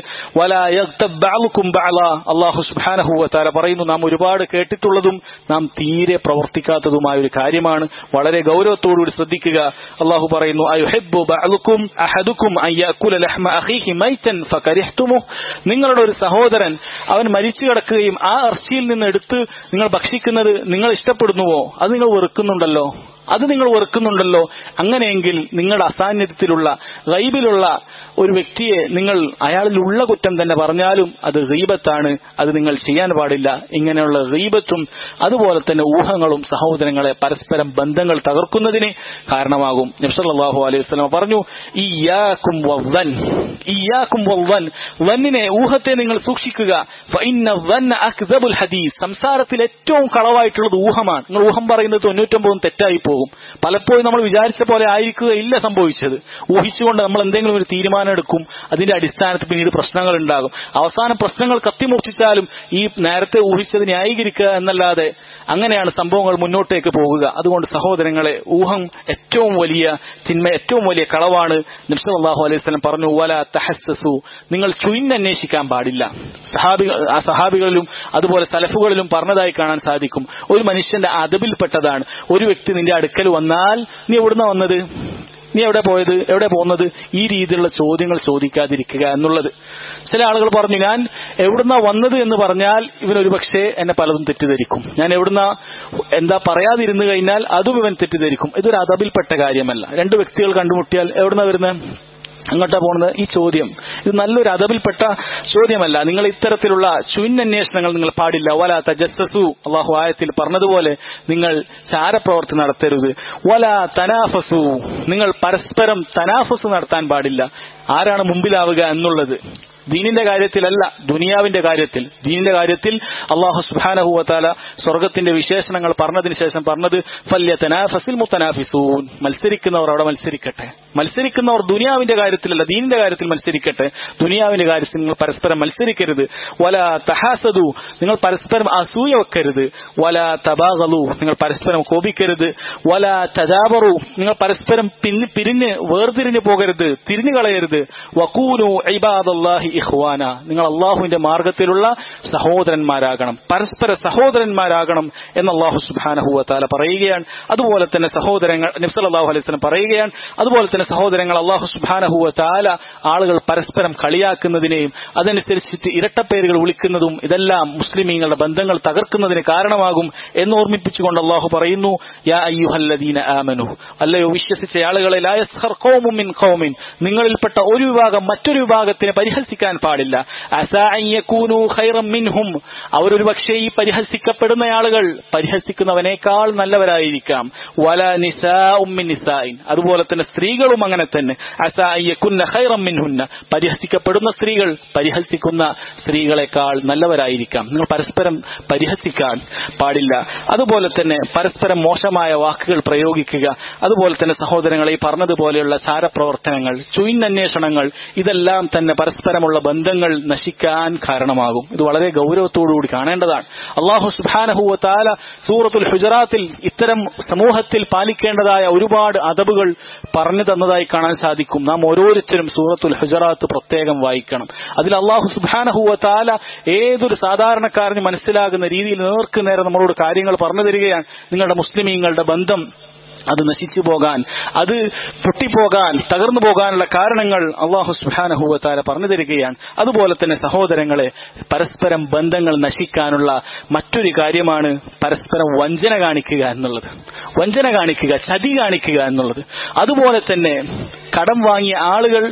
വലായും ബാല അള്ളാഹു സുബാനഹുവത്താല പറയുന്നു നാം ഒരുപാട് കേട്ടിട്ടുള്ളതും നാം തീരെ പ്രവർത്തിക്കാത്തതുമായ ഒരു കാര്യമാണ് വളരെ ഗൗരവത്തോടുകൂടി ശ്രദ്ധിക്കുക അള്ളാഹു പറയുന്നു അയുഹെബു ബഅലുക്കും അഹദുക്കും അയ്യക്കുല ലഹ്മ അഖീഹി മൈതൻ ഫകരിഹ്തുമു നിങ്ങളുടെ ഒരു സഹോദരൻ അവൻ മരിച്ചു കിടക്കുകയും ആ ഇറച്ചിയിൽ നിന്ന് എടുത്ത് നിങ്ങൾ ഭക്ഷിക്കുന്നത് നിങ്ങൾ ഇഷ്ടപ്പെടുന്നുവോ അത് നിങ്ങൾ വെറുക്കുന്നുണ്ടല്ലോ അത് നിങ്ങൾ വെറുക്കുന്നുണ്ടല്ലോ അങ്ങനെയെങ്കിൽ നിങ്ങളുടെ അസാന്നിധ്യത്തിലുള്ള ഗൈബിലുള്ള ഒരു വ്യക്തിയെ നിങ്ങൾ അയാളിലുള്ള കുറ്റം തന്നെ പറഞ്ഞാലും അത് ഗീബത്താണ് അത് നിങ്ങൾ ചെയ്യാൻ പാടില്ല ഇങ്ങനെയുള്ള ഗീബത്തും അതുപോലെ തന്നെ ഊഹങ്ങളും സഹോദരങ്ങളെ പരസ്പരം ബന്ധങ്ങൾ തകർക്കുന്നതിന് കാരണമാകും നബ്സല്ലാഹു അലൈഹി വസ്ലം പറഞ്ഞു ഇയാക്കും വവ്വൻ ഇയാക്കും വവ്വൻ വന്നിനെ ഊഹത്തെ നിങ്ങൾ സൂക്ഷിക്കുക ഫഇന്ന വന്ന അക്സബുൽ ഹദീസ് സംസാരത്തിൽ ഏറ്റവും കളവായിട്ടുള്ളത് ഊഹമാണ് നിങ്ങൾ ഊഹം പറയുന്നത് തൊണ്ണൂറ്റൊമ്പതും തെറ്റായി പോകും പലപ്പോഴും നമ്മൾ വിചാരിച്ച പോലെ ആയിരിക്കുകയില്ല സംഭവിച്ചത് ഊഹിച്ചുകൊണ്ട് നമ്മൾ എന്തെങ്കിലും ഒരു തീരുമാനം എടുക്കും അതിന്റെ അടിസ്ഥാനത്തിൽ പിന്നീട് പ്രശ്നങ്ങൾ ഉണ്ടാകും അവസാനം പ്രശ്നങ്ങൾ കത്തിമൂർച്ഛിച്ചാലും ഈ നേരത്തെ ഊഹിച്ചത് ന്യായീകരിക്കുക എന്നല്ലാതെ അങ്ങനെയാണ് സംഭവങ്ങൾ മുന്നോട്ടേക്ക് പോകുക അതുകൊണ്ട് സഹോദരങ്ങളെ ഊഹം ഏറ്റവും വലിയ തിന്മ ഏറ്റവും വലിയ കളവാണ് നബ്സല്ലാഹു അലൈഹി സ്വലം പറഞ്ഞു വല തഹസ്സു നിങ്ങൾ ചുയിന്നന്വേഷിക്കാൻ പാടില്ല സഹാബികൾ ആ സഹാബികളിലും അതുപോലെ സലഫുകളിലും പറഞ്ഞതായി കാണാൻ സാധിക്കും ഒരു മനുഷ്യന്റെ അതബിൽപ്പെട്ടതാണ് ഒരു വ്യക്തി നിന്റെ അടുക്കൽ വന്നാൽ നീ എവിടുന്ന വന്നത് നീ എവിടെ പോയത് എവിടെ പോകുന്നത് ഈ രീതിയിലുള്ള ചോദ്യങ്ങൾ ചോദിക്കാതിരിക്കുക എന്നുള്ളത് ചില ആളുകൾ പറഞ്ഞു ഞാൻ എവിടുന്ന വന്നത് എന്ന് പറഞ്ഞാൽ ഇവൻ ഒരുപക്ഷെ എന്നെ പലതും തെറ്റിദ്ധരിക്കും ഞാൻ എവിടുന്ന എന്താ പറയാതിരുന്നു കഴിഞ്ഞാൽ അതും ഇവൻ തെറ്റിദ്ധരിക്കും ഇതൊരു അതബിൽപ്പെട്ട കാര്യമല്ല രണ്ട് വ്യക്തികൾ കണ്ടുമുട്ടിയാൽ എവിടുന്ന വരുന്നത് അങ്ങോട്ടാ പോകുന്നത് ഈ ചോദ്യം ഇത് നല്ലൊരു അതബിൽപ്പെട്ട ചോദ്യമല്ല നിങ്ങൾ ഇത്തരത്തിലുള്ള ചുന്നന്വേഷണങ്ങൾ നിങ്ങൾ പാടില്ല വല തജസ്സസു അള്ളാഹു ആയത്തിൽ പറഞ്ഞതുപോലെ നിങ്ങൾ ചാരപ്രവർത്തി നടത്തരുത് വല തനാഫസു നിങ്ങൾ പരസ്പരം തനാഫസ് നടത്താൻ പാടില്ല ആരാണ് മുമ്പിലാവുക എന്നുള്ളത് ദീനിന്റെ കാര്യത്തിലല്ല ദുനിയാവിന്റെ കാര്യത്തിൽ ദീനിന്റെ കാര്യത്തിൽ അള്ളാഹു സുബാനഹുവത്താല സ്വർഗത്തിന്റെ വിശേഷണങ്ങൾ പറഞ്ഞതിന് ശേഷം പറഞ്ഞത് ഫല്യതനാഫസിൽ മുത്തനാഫിസൂൻ മത്സരിക്കുന്നവർ അവിടെ മത്സരിക്കട്ടെ മത്സരിക്കുന്നവർ ദുനിയാവിന്റെ കാര്യത്തിലല്ല ദീനിന്റെ കാര്യത്തിൽ മത്സരിക്കട്ടെ ദുനിയാവിന്റെ കാര്യത്തിൽ നിങ്ങൾ പരസ്പരം മത്സരിക്കരുത് വല തഹാസദു നിങ്ങൾ പരസ്പരം അസൂയ വെക്കരുത് വല തബാഗലു നിങ്ങൾ പരസ്പരം കോപിക്കരുത് വല തജാബറു നിങ്ങൾ പരസ്പരം പിന്നി പിരിഞ്ഞ് വേർതിരിഞ്ഞു പോകരുത് തിരിഞ്ഞു കളയരുത് വക്കൂനു ഇബാദല്ലാഹി ഇഖ്വാന നിങ്ങൾ അള്ളാഹുവിന്റെ മാർഗത്തിലുള്ള സഹോദരന്മാരാകണം പരസ്പര സഹോദരന്മാരാകണം എന്ന് അള്ളാഹു സുബാനഹുവ താല പറയുകയാണ് അതുപോലെ തന്നെ സഹോദരങ്ങൾ നബ്സല്ലാഹു അലൈഹി സ്വലം പറയുകയാണ് അതുപോലെ തന്നെ സഹോദരങ്ങൾ അള്ളാഹു സുബാനഹുവ താല ആളുകൾ പരസ്പരം കളിയാക്കുന്നതിനെയും അതനുസരിച്ചിട്ട് ഇരട്ടപ്പേരുകൾ വിളിക്കുന്നതും ഇതെല്ലാം മുസ്ലിമീങ്ങളുടെ ബന്ധങ്ങൾ തകർക്കുന്നതിന് കാരണമാകും എന്ന് ഓർമ്മിപ്പിച്ചുകൊണ്ട് അള്ളാഹു പറയുന്നു യാ അയ്യുഹല്ലദീന ആമനു അല്ലയോ വിശ്വസിച്ച ആളുകളെ ലായസ്ഹർ ഖൗമും മിൻ ഖൗമിൻ നിങ്ങളിൽപ്പെട്ട ഒരു വിഭാഗം മറ്റൊരു വിഭാഗത്തിനെ പരിഹസിക്കാൻ പാടില്ല അസാ അൻ യകൂനു ഖൈറൻ മിൻഹും അവരൊരു പക്ഷേ ഈ പരിഹസിക്കപ്പെടുന്ന ആളുകൾ പരിഹസിക്കുന്നവനേക്കാൾ നല്ലവരായിരിക്കാം വല നിസാഉം മിൻ നിസായിൻ അതുപോലെ തന്നെ സ്ത്രീകളും അങ്ങനെ തന്നെ അസാ അൻ യകുന്ന ഖൈറൻ മിൻഹുന്ന പരിഹസിക്കപ്പെടുന്ന സ്ത്രീകൾ പരിഹസിക്കുന്ന സ്ത്രീകളെക്കാൾ നല്ലവരായിരിക്കാം നിങ്ങൾ പരസ്പരം പരിഹസിക്കാൻ പാടില്ല അതുപോലെ തന്നെ പരസ്പരം മോശമായ വാക്കുകൾ പ്രയോഗിക്കുക അതുപോലെ തന്നെ സഹോദരങ്ങളെ ഈ പറഞ്ഞതുപോലെയുള്ള ചാരപ്രവർത്തനങ്ങൾ ചുയിന്നന്വേഷണങ്ങൾ ഇതെല്ലാം തന്നെ പരസ്പരമുള്ള ബന്ധങ്ങൾ നശിക്കാൻ കാരണമാകും ഇത് വളരെ ഗൗരവത്തോടുകൂടി കാണേണ്ടതാണ് അള്ളാഹു സുബാനഹുവ താല സൂറത്തുൽ ഹുജറാത്തിൽ ഇത്തരം സമൂഹത്തിൽ പാലിക്കേണ്ടതായ ഒരുപാട് അതബുകൾ പറഞ്ഞു തന്നതായി കാണാൻ സാധിക്കും നാം ഓരോരുത്തരും സൂറത്തുൽ ഹുജറാത്ത് പ്രത്യേകം വായിക്കണം അതിൽ അള്ളാഹു സുബാനഹുവ താല ഏതൊരു സാധാരണക്കാരന് മനസ്സിലാകുന്ന രീതിയിൽ നേർക്ക് നേരെ നമ്മളോട് കാര്യങ്ങൾ പറഞ്ഞു തരികയാണ് നിങ്ങളുടെ മുസ്ലിമീങ്ങളുടെ ബന്ധം അത് നശിച്ചു പോകാൻ അത് പൊട്ടിപ്പോകാൻ തകർന്നു പോകാനുള്ള കാരണങ്ങൾ അള്ളാഹു സുഹാനഹുവത്താല പറഞ്ഞു തരികയാണ് അതുപോലെ തന്നെ സഹോദരങ്ങളെ പരസ്പരം ബന്ധങ്ങൾ നശിക്കാനുള്ള മറ്റൊരു കാര്യമാണ് പരസ്പരം വഞ്ചന കാണിക്കുക എന്നുള്ളത് വഞ്ചന കാണിക്കുക ചതി കാണിക്കുക എന്നുള്ളത് അതുപോലെ തന്നെ കടം വാങ്ങിയ ആളുകൾ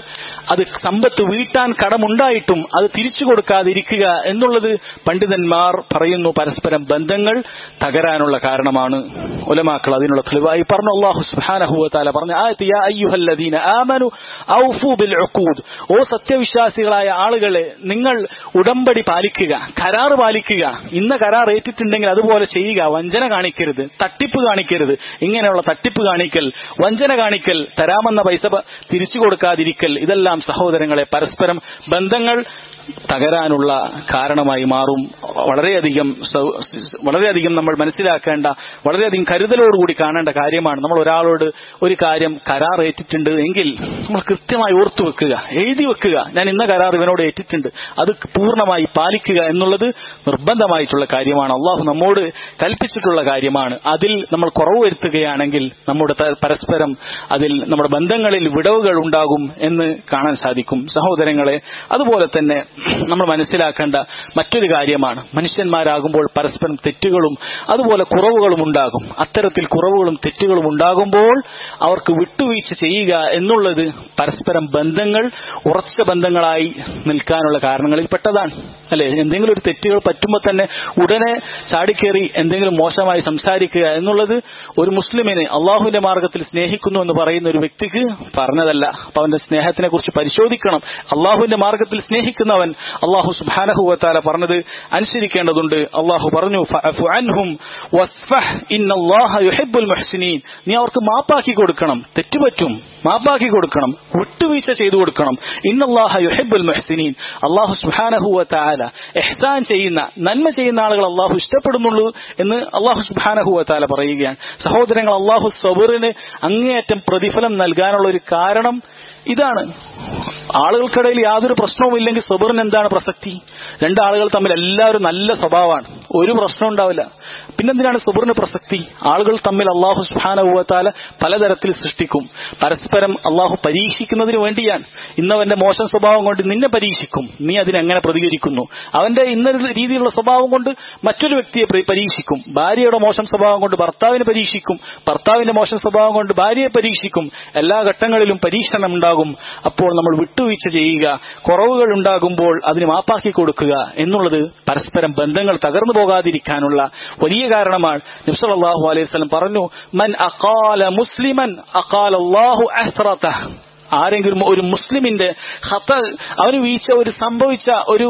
അത് സമ്പത്ത് വീട്ടാൻ കടമുണ്ടായിട്ടും അത് തിരിച്ചു കൊടുക്കാതിരിക്കുക എന്നുള്ളത് പണ്ഡിതന്മാർ പറയുന്നു പരസ്പരം ബന്ധങ്ങൾ തകരാനുള്ള കാരണമാണ് ഉലമാക്കൾ അതിനുള്ള തെളിവായി പറഞ്ഞു അള്ളാഹു സുബ്ഹാനഹു വതആല പറഞ്ഞു ആയത്ത് യാ അയ്യുഹല്ലദീന ആമനു ഔഫു ബിൽ ഉഖൂദ് ഓ സത്യവിശ്വാസികളായ ആളുകളെ നിങ്ങൾ ഉടമ്പടി പാലിക്കുക കരാർ പാലിക്കുക ഇന്ന കരാർ ഏറ്റിട്ടുണ്ടെങ്കിൽ അതുപോലെ ചെയ്യുക വഞ്ചന കാണിക്കരുത് തട്ടിപ്പ് കാണിക്കരുത് ഇങ്ങനെയുള്ള തട്ടിപ്പ് കാണിക്കൽ വഞ്ചന കാണിക്കൽ തരാമെന്ന പൈസ പ- തിരിച്ചു കൊടുക്കാതിരിക്കൽ ഇതെല്ലാം സഹോദരങ്ങളെ പരസ്പരം ബന്ധങ്ങൾ തകരാനുള്ള കാരണമായി മാറും വളരെയധികം സൗ- വളരെയധികം നമ്മൾ മനസ്സിലാക്കേണ്ട വളരെയധികം കരുതലോടുകൂടി കാണേണ്ട കാര്യമാണ് നമ്മൾ ഒരാളോട് ഒരു കാര്യം കരാർ ഏറ്റിട്ടുണ്ട് എങ്കിൽ നമ്മൾ കൃത്യമായി ഓർത്തു വെക്കുക എഴുതി വെക്കുക ഞാൻ ഇന്ന കരാർ ഇവനോട് ഏറ്റിട്ടുണ്ട് അത് പൂർണ്ണമായി പാലിക്കുക എന്നുള്ളത് നിർബന്ധമായിട്ടുള്ള കാര്യമാണ് അള്ളാഹു നമ്മോട് കൽപ്പിച്ചിട്ടുള്ള കാര്യമാണ് അതിൽ നമ്മൾ കുറവ് വരുത്തുകയാണെങ്കിൽ നമ്മുടെ ത- പരസ്പരം അതിൽ നമ്മുടെ ബന്ധങ്ങളിൽ വിടവുകൾ ഉണ്ടാകും എന്ന് കാണാൻ സാധിക്കും സഹോദരങ്ങളെ അതുപോലെ തന്നെ നമ്മൾ മനസ്സിലാക്കേണ്ട മറ്റൊരു കാര്യമാണ് മനുഷ്യന്മാരാകുമ്പോൾ പരസ്പരം തെറ്റുകളും അതുപോലെ കുറവുകളും ഉണ്ടാകും അത്തരത്തിൽ കുറവുകളും തെറ്റുകളും ഉണ്ടാകുമ്പോൾ അവർക്ക് വിട്ടുവീഴ്ച ചെയ്യുക എന്നുള്ളത് പരസ്പരം ബന്ധങ്ങൾ ഉറച്ച ബന്ധങ്ങളായി നിൽക്കാനുള്ള കാരണങ്ങളിൽ പെട്ടതാണ് അല്ലെ എന്തെങ്കിലും ഒരു തെറ്റുകൾ പറ്റുമ്പോൾ തന്നെ ഉടനെ ചാടിക്കേറി എന്തെങ്കിലും മോശമായി സംസാരിക്കുക എന്നുള്ളത് ഒരു മുസ്ലിമിന് അള്ളാഹുവിന്റെ മാർഗത്തിൽ സ്നേഹിക്കുന്നു എന്ന് പറയുന്ന ഒരു വ്യക്തിക്ക് പറഞ്ഞതല്ല അപ്പൊ അവന്റെ സ്നേഹത്തിനെ കുറിച്ച് പരിശോധിക്കണം അള്ളാഹുവിന്റെ മാർഗത്തിൽ സ്നേഹിക്കുന്നവൻ അള്ളാഹു സുബാനഹുവത്താല പറഞ്ഞത് അനുസരിക്കേണ്ടതുണ്ട് അള്ളാഹു പറഞ്ഞു "ഫഅഫു അൻഹും വസ്ഫഹ് ഇന്നല്ലാഹ യുഹിബ്ബുൽ മുഹ്സിനീൻ." നീ അവർക്ക് മാപ്പാക്കി കൊടുക്കണം തെറ്റുപറ്റും മാപ്പാക്കി കൊടുക്കണം വിട്ടുവീഴ്ച ചെയ്തു കൊടുക്കണം ഇന്നല്ലാഹ യുഹിബ്ബുൽ മുഹ്സിനീൻ അള്ളാഹു സുബാനഹുവത്താല എഹ്സാൻ ചെയ്യുന്ന നന്മ ചെയ്യുന്ന ആളുകൾ അള്ളാഹു ഇഷ്ടപ്പെടുന്നുള്ളൂ എന്ന് അള്ളാഹു സുബാനഹുവത്താല പറയുകയാണ് സഹോദരങ്ങൾ അള്ളാഹു സബറിന് അങ്ങേയറ്റം പ്രതിഫലം നൽകാനുള്ള ഒരു കാരണം ഇതാണ് ആളുകൾക്കിടയിൽ യാതൊരു പ്രശ്നവും ഇല്ലെങ്കിൽ സബറിന് എന്താണ് പ്രസക്തി രണ്ടാളുകൾ തമ്മിൽ എല്ലാവരും നല്ല സ്വഭാവമാണ് ഒരു പ്രശ്നം ഉണ്ടാവില്ല പിന്നെന്തിനാണ് സബറിന് പ്രസക്തി ആളുകൾ തമ്മിൽ അള്ളാഹു സുഹാനുഭവത്താല പലതരത്തിൽ സൃഷ്ടിക്കും പരസ്പരം അള്ളാഹു പരീക്ഷിക്കുന്നതിന് വേണ്ടിയാണ് ഇന്നവന്റെ മോശം സ്വഭാവം കൊണ്ട് നിന്നെ പരീക്ഷിക്കും നീ അതിനെങ്ങനെ പ്രതികരിക്കുന്നു അവന്റെ ഇന്നൊരു രീതിയിലുള്ള സ്വഭാവം കൊണ്ട് മറ്റൊരു വ്യക്തിയെ പരി- പരീക്ഷിക്കും ഭാര്യയുടെ മോശം സ്വഭാവം കൊണ്ട് ഭർത്താവിനെ പരീക്ഷിക്കും ഭർത്താവിന്റെ മോശം സ്വഭാവം കൊണ്ട് ഭാര്യയെ പരീക്ഷിക്കും എല്ലാ ഘട്ടങ്ങളിലും പരീക്ഷണം ഉണ്ടാകും അപ്പോൾ നമ്മൾ വിട്ടുവീഴ്ച ചെയ്യുക കുറവുകൾ ഉണ്ടാകുമ്പോൾ അതിന് മാപ്പാക്കി കൊടുക്കുക എന്നുള്ളത് പരസ്പരം ബന്ധങ്ങൾ തകർന്നു പോകാതിരിക്കാനുള്ള വലിയ കാരണമാണ് നബ്സല്ലാഹു അലൈഹി വസല്ലം പറഞ്ഞു മൻ അഖാല മുസ്ലിമൻ അഖാല അല്ലാഹു അഹ്റതഹ് ആരെങ്കിലും ഒരു മുസ്ലിമിന്റെ ഖത അവന് വീഴ്ച ഒരു സംഭവിച്ച ഒരു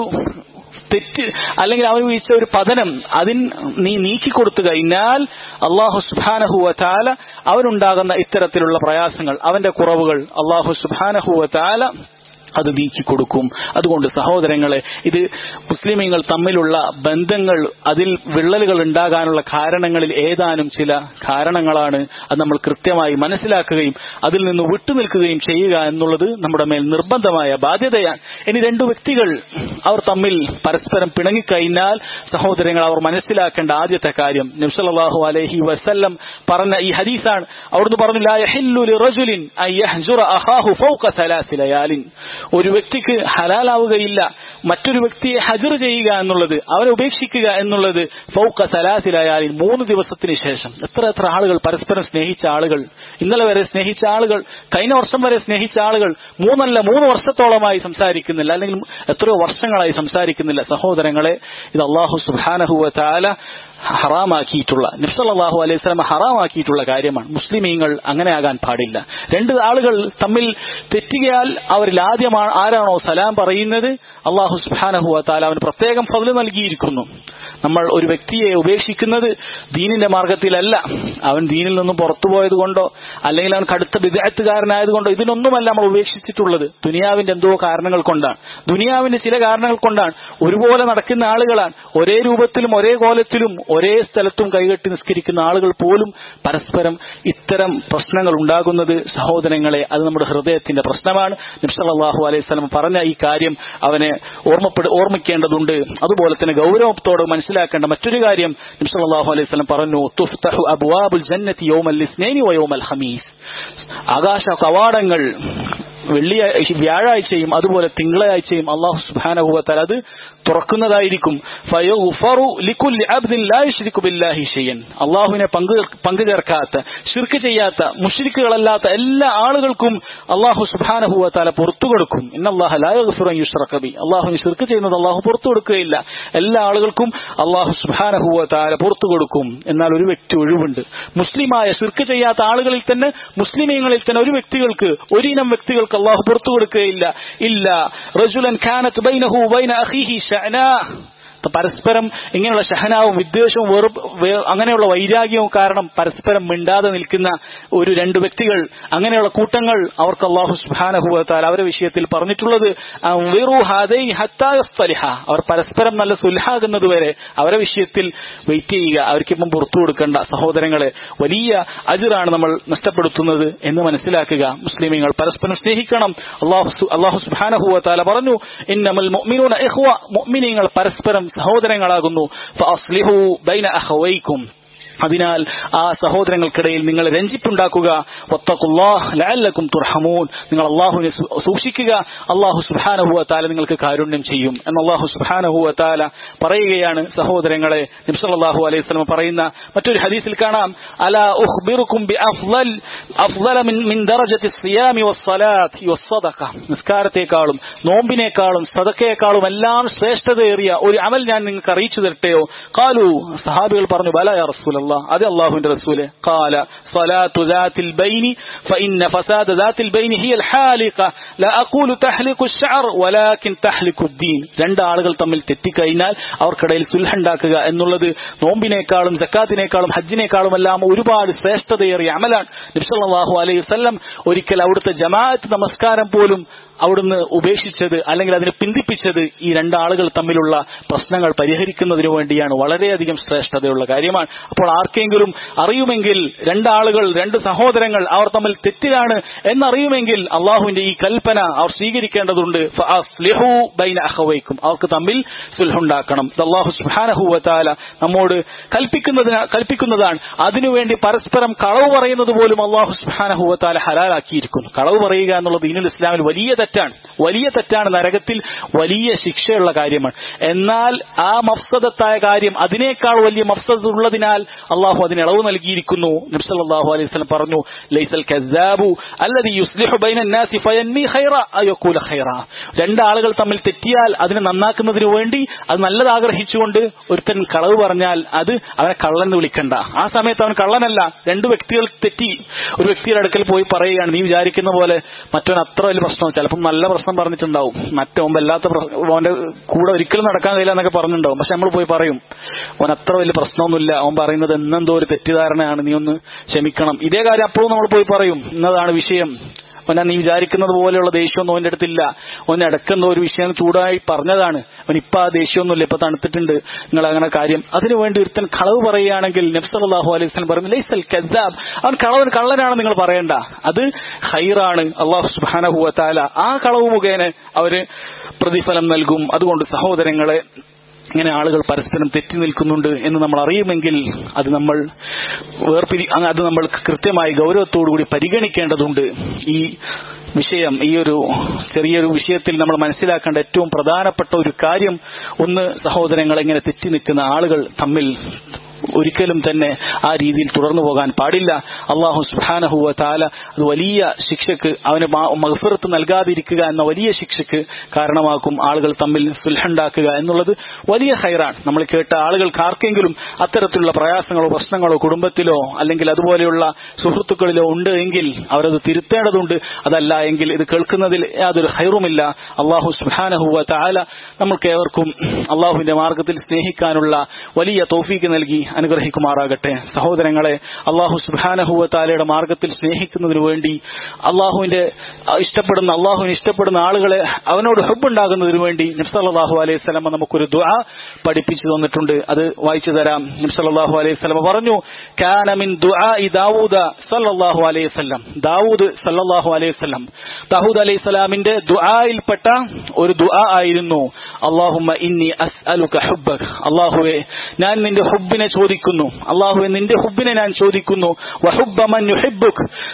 തെറ്റ് അല്ലെങ്കിൽ അവന് വീഴ്ച ഒരു പതനം അതിൻ നീ നീക്കിക്കൊടുത്തു കഴിഞ്ഞാൽ അള്ളാഹു സുബാനഹുവ താല അവനുണ്ടാകുന്ന ഇത്തരത്തിലുള്ള പ്രയാസങ്ങൾ അവന്റെ കുറവുകൾ അള്ളാഹു സുബാനഹുവ താല അത് നീക്കിക്കൊടുക്കും അതുകൊണ്ട് സഹോദരങ്ങളെ ഇത് മുസ്ലിമീങ്ങൾ തമ്മിലുള്ള ബന്ധങ്ങൾ അതിൽ വിള്ളലുകൾ ഉണ്ടാകാനുള്ള കാരണങ്ങളിൽ ഏതാനും ചില കാരണങ്ങളാണ് അത് നമ്മൾ കൃത്യമായി മനസ്സിലാക്കുകയും അതിൽ നിന്ന് വിട്ടുനിൽക്കുകയും ചെയ്യുക എന്നുള്ളത് നമ്മുടെ മേൽ നിർബന്ധമായ ബാധ്യതയാണ് ഇനി രണ്ടു വ്യക്തികൾ അവർ തമ്മിൽ പരസ്പരം പിണങ്ങിക്കഴിഞ്ഞാൽ സഹോദരങ്ങൾ അവർ മനസ്സിലാക്കേണ്ട ആദ്യത്തെ കാര്യം നബ്സല്ലാഹു അലൈഹി വസല്ലം പറഞ്ഞ ഈ ഹദീസാണ് അവിടുന്ന് പറഞ്ഞു ലാ യഹില്ലു ലിറജുലിൻ അൻ യഹ്ജുറ അഖാഹു ഫൗക സലാസി ലയാലിൻ ഒരു വ്യക്തിക്ക് ഹലാലാവുകയില്ല മറ്റൊരു വ്യക്തിയെ ഹജർ ചെയ്യുക എന്നുള്ളത് അവരെ ഉപേക്ഷിക്കുക എന്നുള്ളത് ഫൗക സലാസിലായാലിൻ മൂന്ന് ദിവസത്തിന് ശേഷം എത്ര എത്ര ആളുകൾ പരസ്പരം സ്നേഹിച്ച ആളുകൾ ഇന്നലെ വരെ സ്നേഹിച്ച ആളുകൾ കഴിഞ്ഞ വർഷം വരെ സ്നേഹിച്ച ആളുകൾ മൂന്നല്ല മൂന്ന് വർഷത്തോളമായി സംസാരിക്കുന്നില്ല അല്ലെങ്കിൽ എത്രയോ വർഷങ്ങളായി സംസാരിക്കുന്നില്ല സഹോദരങ്ങളെ ഇത് അള്ളാഹു സുബാനഹുവ താല ഹറാമാക്കിയിട്ടുള്ള നിഫ്സലാഹു അലൈഹി സ്വലം ഹറാമാക്കിയിട്ടുള്ള കാര്യമാണ് മുസ്ലിമീങ്ങൾ അങ്ങനെ ആകാൻ പാടില്ല രണ്ട് ആളുകൾ തമ്മിൽ തെറ്റുകയാൽ അവരിൽ ആദ്യമാണ് ആരാണോ സലാം പറയുന്നത് അള്ളാഹു സുബാനഹുവ താല അവന് പ്രത്യേകം ഫضل നൽകിയിരിക്കുന്നു നമ്മൾ ഒരു വ്യക്തിയെ ഉപേക്ഷിക്കുന്നത് ദീനിന്റെ മാർഗത്തിലല്ല അവൻ ദീനിൽ നിന്നും പുറത്തു പോയത് കൊണ്ടോ അല്ലെങ്കിൽ അവൻ കടുത്ത വിദഗ്ധകാരനായതുകൊണ്ടോ ഇതിനൊന്നുമല്ല നമ്മൾ ഉപേക്ഷിച്ചിട്ടുള്ളത് ദുനിയാവിന്റെ എന്തോ കാരണങ്ങൾ കൊണ്ടാണ് ദുനിയാവിന്റെ ചില കാരണങ്ങൾ കൊണ്ടാണ് ഒരുപോലെ നടക്കുന്ന ആളുകളാണ് ഒരേ രൂപത്തിലും ഒരേ കോലത്തിലും ഒരേ സ്ഥലത്തും കൈകെട്ടി നിസ്കരിക്കുന്ന ആളുകൾ പോലും പരസ്പരം ഇത്തരം പ്രശ്നങ്ങൾ ഉണ്ടാകുന്നത് സഹോദരങ്ങളെ അത് നമ്മുടെ ഹൃദയത്തിന്റെ പ്രശ്നമാണ് നിബ്സലാഹു അലൈഹി സ്വലം പറഞ്ഞ ഈ കാര്യം അവനെ ഓർമ്മപ്പെട് ഓർമ്മിക്കേണ്ടതുണ്ട് അതുപോലെ തന്നെ ഗൗരവത്തോടെ മനസ്സിലാക്കേണ്ട മറ്റൊരു കാര്യം നിബ്സലാഹു അലൈഹി സ്വലം പറഞ്ഞു തുഫ്തഹു അബ്വാബുൽ ജന്നത്തി യൗമൽ ഇസ്നൈനി വ യൗമൽ ഹമീസ് ആകാശ കവാടങ്ങൾ വെള്ളിയാഴ്ച വ്യാഴാഴ്ചയും അതുപോലെ തിങ്കളാഴ്ചയും അള്ളാഹു സുബാനഹുവത്താൽ അത് തുറക്കുന്നതായിരിക്കും ഫയഗ്ഫറു ലികുല്ലി അബ്ദിൻ ലാ യുശ്രികു ബില്ലാഹി ഷൈഅൻ അള്ളാഹുവിനെ പങ്കു പങ്കു ചേർക്കാത്ത ഷിർക്ക് ചെയ്യാത്ത മുഷ്രിക്കുകളല്ലാത്ത എല്ലാ ആളുകൾക്കും അള്ളാഹു സുബാനഹുവത്താല പുറത്തു കൊടുക്കും ഇന്നല്ലാഹ ലാ യഗ്ഫിറു അൻ യുശ്റക ബി അള്ളാഹുവിന് ഷിർക്ക് ചെയ്യുന്നത് അള്ളാഹു പുറത്തു കൊടുക്കുകയില്ല എല്ലാ ആളുകൾക്കും അള്ളാഹു സുബാനഹുവത്താല പുറത്തു കൊടുക്കും എന്നാൽ ഒരു വ്യക്തി ഒഴിവുണ്ട് മുസ്ലിമായ ഷിർക്ക് ചെയ്യാത്ത ആളുകളിൽ തന്നെ മുസ്ലിമീങ്ങളിൽ തന്നെ ഒരു വ്യക്തികൾക്ക് ഒരിനം വ്യക്തികൾക്ക് അള്ളാഹു പുറത്തു കൊടുക്കുകയില്ല ഇല്ല റജുലൻ ഖാനത്ത് ബൈനഹു ബൈന അഖീഹി ഷഅനാ പരസ്പരം ഇങ്ങനെയുള്ള ഷഹനാവും വിദ്വേഷവും വെറുപ്പ് വേ- അങ്ങനെയുള്ള വൈരാഗ്യവും കാരണം പരസ്പരം മിണ്ടാതെ നിൽക്കുന്ന ഒരു രണ്ട് വ്യക്തികൾ അങ്ങനെയുള്ള കൂട്ടങ്ങൾ അവർക്ക് അള്ളാഹു സുബാനഹുവത്താൽ അവരുടെ വിഷയത്തിൽ പറഞ്ഞിട്ടുള്ളത് വെറു ഹദൈ ഹത്താ യസ്തലിഹ. അവർ പരസ്പരം നല്ല സുൽഹാകുന്നത് വരെ അവരുടെ വിഷയത്തിൽ വെയിറ്റ് ചെയ്യുക അവർക്കിപ്പം പുറത്തു കൊടുക്കേണ്ട സഹോദരങ്ങളെ വലിയ അജിറാണ് നമ്മൾ നഷ്ടപ്പെടുത്തുന്നത് എന്ന് മനസ്സിലാക്കുക മുസ്ലിമീങ്ങൾ പരസ്പരം സ്നേഹിക്കണം അള്ളാഹു സു- അള്ളാഹു സുബാനഹുവത്താല പറഞ്ഞു ഇന്നമൽ മുഅ്മിനൂന ഇഖ്വ മുഅ്മിനീങ്ങൾ പരസ്പരം സഹോദരങ്ങളാകുന്നു ഫഅസ്ലിഹു ബൈന അഖവൈക്കും അതിനാൽ ആ സഹോദരങ്ങൾക്കിടയിൽ നിങ്ങൾ രഞ്ജിപ്പുണ്ടാക്കുക വത്തഖുല്ലാഹ് ലഅല്ലക്കും തുർഹമൂൻ നിങ്ങൾ അള്ളാഹുവിനെ സൂ- സൂക്ഷിക്കുക അള്ളാഹു സുബ്ഹാനഹു വതആല നിങ്ങൾക്ക് കാരുണ്യം ചെയ്യും എന്ന് അള്ളാഹു സുബ്ഹാനഹു വതആല പറയുകയാണ് സഹോദരങ്ങളെ നബി സല്ലല്ലാഹു അലൈഹി വസല്ലം പറയുന്ന മറ്റൊരു ഹദീസിൽ കാണാം അലാ ഉഖ്ബിറുക്കും ബി അഫ്ളൽ അഫ്ളല മിൻ മിൻ ദറജത്തി സിയാമി വസ്സലാത്തി വസ്സദഖ നിസ്കാരത്തെക്കാളും നോമ്പിനേക്കാളും സദക്കയെക്കാളും എല്ലാം ശ്രേഷ്ഠതയേറിയ ഒരു അമൽ ഞാൻ നിങ്ങൾക്ക് അറിയിച്ചു തരട്ടെയോ കാലു സഹാബികൾ പറഞ്ഞു ബല യാ റസൂലല്ലാ അതെ അള്ളാഹുവിന്റെ റസൂലെ കാല صلاة ذات البين فإن فساد ذات البين هي الحالقة لا أقول تحلق الشعر ولكن تحلق الدين രണ്ട് ആളുകൾ തമ്മിൽ തെറ്റിക്കഴിഞ്ഞാൽ അവർക്കിടയിൽ സുൽഹുണ്ടാക്കുക എന്നുള്ളത് നോമ്പിനേക്കാളും സക്കാത്തിനേക്കാളും ഹജ്ജിനേക്കാളും എല്ലാം ഒരുപാട് ശ്രേഷ്ഠതയേറിയ അമലാണ് നബ്സല്ലാഹു അലൈഹി വസല്ലം ഒരിക്കൽ അവിടുത്തെ ജമാഅത്ത് നമസ്കാരം പോലും അവിടുന്ന് ഉപേക്ഷിച്ചത് അല്ലെങ്കിൽ അതിനെ പിന്തിപ്പിച്ചത് ഈ രണ്ടാളുകൾ തമ്മിലുള്ള പ്രശ്നങ്ങൾ പരിഹരിക്കുന്നതിനു വേണ്ടിയാണ് വളരെയധികം ശ്രേഷ്ഠതയുള്ള കാര്യമാണ് അപ്പോൾ ആർക്കെങ്കിലും അറിയുമെങ്കിൽ രണ്ടാളുകൾ രണ്ട് സഹോദരങ്ങൾ അവർ തമ്മിൽ തെറ്റിലാണ് എന്നറിയുമെങ്കിൽ അള്ളാഹുവിന്റെ ഈ കൽപ്പന അവർ സ്വീകരിക്കേണ്ടതുണ്ട് ഫഅസ്ലിഹു ബൈന അഖവൈക്കും അവർക്ക് തമ്മിൽ സുൽഹുണ്ടാക്കണം ഇത് അള്ളാഹു സുബ്ഹാനഹു വതആല നമ്മോട് കൽപ്പിക്കുന്നതിന് കൽപ്പിക്കുന്നതാണ് അതിനുവേണ്ടി പരസ്പരം കളവ് പറയുന്നത് പോലും അള്ളാഹു സുബ്ഹാനഹു വതആല ഹലാലാക്കിയിരിക്കുന്നു കളവ് പറയുക എന്നുള്ളത് ദീനുൽ ഇസ്ലാമിൽ വലിയ തെറ്റാണ് വലിയ തെറ്റാണ് നരകത്തിൽ വലിയ ശിക്ഷയുള്ള കാര്യമാണ് എന്നാൽ ആ മഫ്സദത്തായ കാര്യം അതിനേക്കാൾ വലിയ മഫ്സദ് ഉള്ളതിനാൽ അള്ളാഹു അതിന് ഇളവ് നൽകിയിരിക്കുന്നു നബ്സല്ലാഹു അലൈഹി വസല്ലം പറഞ്ഞു ലൈസൽ കസ്സാബു അല്ലദി യുസ്ലിഹു ബൈന നാസി ഫയന്മി ഖൈറ അയഖൂല ഖൈറ രണ്ടാളുകൾ തമ്മിൽ തെറ്റിയാൽ അതിനെ നന്നാക്കുന്നതിന് വേണ്ടി അത് നല്ലത് ആഗ്രഹിച്ചുകൊണ്ട് ഒരുത്തൻ കളവ് പറഞ്ഞാൽ അത് അവനെ കള്ളൻ എന്ന് വിളിക്കണ്ട ആ സമയത്ത് അവൻ കള്ളനല്ല രണ്ട് വ്യക്തികൾ തെറ്റി ഒരു വ്യക്തിയുടെ അടുക്കൽ പോയി പറയുകയാണ് നീ വിചാരിക്കുന്ന പോലെ മറ്റവൻ അത്ര വലിയ പ്രശ്നം ചിലപ്പം നല്ല പ്രശ്നം പറഞ്ഞിട്ടുണ്ടാവും മറ്റവൻ വല്ലാത്ത പ്രശ്നം അവന്റെ കൂടെ ഒരിക്കലും നടക്കാൻ കഴിയില്ല എന്നൊക്കെ പറഞ്ഞിട്ടുണ്ടാവും പക്ഷെ നമ്മൾ പോയി പറയും അവൻ അത്ര വലിയ പ്രശ്നമൊന്നുമില്ല അവൻ പറയുന്നത് എന്നെന്തോ ഒരു തെറ്റിദ്ധാരണയാണ് നീ ഒന്ന് ക്ഷമിക്കണം ഇതേ കാര്യം അപ്പോഴും നമ്മൾ പോയി പറയും ഇന്നതാണ് വിഷയം അവൻ നീ വിചാരിക്കുന്നത് പോലെയുള്ള ദേഷ്യമൊന്നും അവന്റെ അടുത്തില്ല അവൻ ഇടക്കുന്ന ഒരു വിഷയം ചൂടായി പറഞ്ഞതാണ് അവൻ ഇപ്പൊ ആ ദേഷ്യമൊന്നുമില്ല ഇപ്പൊ തണുത്തിട്ടുണ്ട് നിങ്ങൾ അങ്ങനെ കാര്യം അതിനു വേണ്ടി ഒരുത്തൻ കളവ് പറയുകയാണെങ്കിൽ നബ്സലാഹു അലൈഹി വസല്ലം പറയും ലൈസൽ കസാബ് അവൻ കളവൻ കള്ളനാണ് നിങ്ങൾ പറയണ്ട അത് ഹൈറാണ് അള്ളാഹു സുബ്ഹാനഹു വതആല ആ കളവ് മുഖേന അവര് പ്രതിഫലം നൽകും അതുകൊണ്ട് സഹോദരങ്ങളെ ഇങ്ങനെ ആളുകൾ പരസ്പരം തെറ്റി നിൽക്കുന്നുണ്ട് എന്ന് നമ്മൾ അറിയുമെങ്കിൽ അത് നമ്മൾ വേർപിരി അങ്ങ് അത് നമ്മൾ കൃത്യമായി ഗൗരവത്തോടുകൂടി പരിഗണിക്കേണ്ടതുണ്ട് ഈ വിഷയം ഈ ഒരു ചെറിയൊരു വിഷയത്തിൽ നമ്മൾ മനസ്സിലാക്കേണ്ട ഏറ്റവും പ്രധാനപ്പെട്ട ഒരു കാര്യം ഒന്ന് സഹോദരങ്ങൾ ഇങ്ങനെ തെറ്റി നിൽക്കുന്ന ആളുകൾ തമ്മിൽ ഒരിക്കലും തന്നെ ആ രീതിയിൽ തുടർന്നു പോകാൻ പാടില്ല അള്ളാഹു സുബാനഹുവ താല അത് വലിയ ശിക്ഷക്ക് അവന് മഹഫിറത്ത് നൽകാതിരിക്കുക എന്ന വലിയ ശിക്ഷക്ക് കാരണമാക്കും ആളുകൾ തമ്മിൽ സുൽഹുണ്ടാക്കുക എന്നുള്ളത് വലിയ ഹൈറാണ് നമ്മൾ കേട്ട ആളുകൾക്ക് ആർക്കെങ്കിലും അത്തരത്തിലുള്ള പ്രയാസങ്ങളോ പ്രശ്നങ്ങളോ കുടുംബത്തിലോ അല്ലെങ്കിൽ അതുപോലെയുള്ള സുഹൃത്തുക്കളിലോ ഉണ്ട് എങ്കിൽ അവരത് തിരുത്തേണ്ടതുണ്ട് അതല്ല എങ്കിൽ ഇത് കേൾക്കുന്നതിൽ യാതൊരു ഹൈറുമില്ല അള്ളാഹു സുബാനഹുവ താല നമ്മൾക്ക് ഏവർക്കും അള്ളാഹുവിന്റെ മാർഗത്തിൽ സ്നേഹിക്കാനുള്ള വലിയ തോഫീക്ക് നൽകി അനുഗ്രഹിക്കുമാറാകട്ടെ സഹോദരങ്ങളെ അള്ളാഹു സുബാനഹുവ താലയുടെ മാർഗത്തിൽ സ്നേഹിക്കുന്നതിന് വേണ്ടി അള്ളാഹുവിന്റെ ഇഷ്ടപ്പെടുന്ന അള്ളാഹുവിന് ഇഷ്ടപ്പെടുന്ന ആളുകളെ അവനോട് ഹബ്ബുണ്ടാകുന്നതിന് വേണ്ടി നിഫ്സല്ലാഹു അലൈഹി സ്വലമ നമുക്കൊരു ദുആ പഠിപ്പിച്ചു തന്നിട്ടുണ്ട് അത് വായിച്ചു തരാം നിഫ്സല്ലാഹു അലൈഹി സ്വലമ പറഞ്ഞു കാനമിൻ ദുആഇ ദാവൂദ സല്ലല്ലാഹു അലൈഹി വസല്ലം ദാവൂദ് സല്ലല്ലാഹു അലൈഹി വസല്ലം ദാവൂദ് അലൈഹി സ്വലാമിന്റെ ദുആയിൽപ്പെട്ട ഒരു ദുആ ആയിരുന്നു അള്ളാഹുമ്മ ഇന്നി അസ്അലുക ഹുബ്ബക് അള്ളാഹുവെ ഞാൻ നിന്റെ ഹുബിനെ ചോദിക്കുന്നു അള്ളാഹുവെ നിന്റെ ഹുബിനെ ഞാൻ ചോദിക്കുന്നു വഹുബ്ബ മൻ യുഹിബ്ബുക്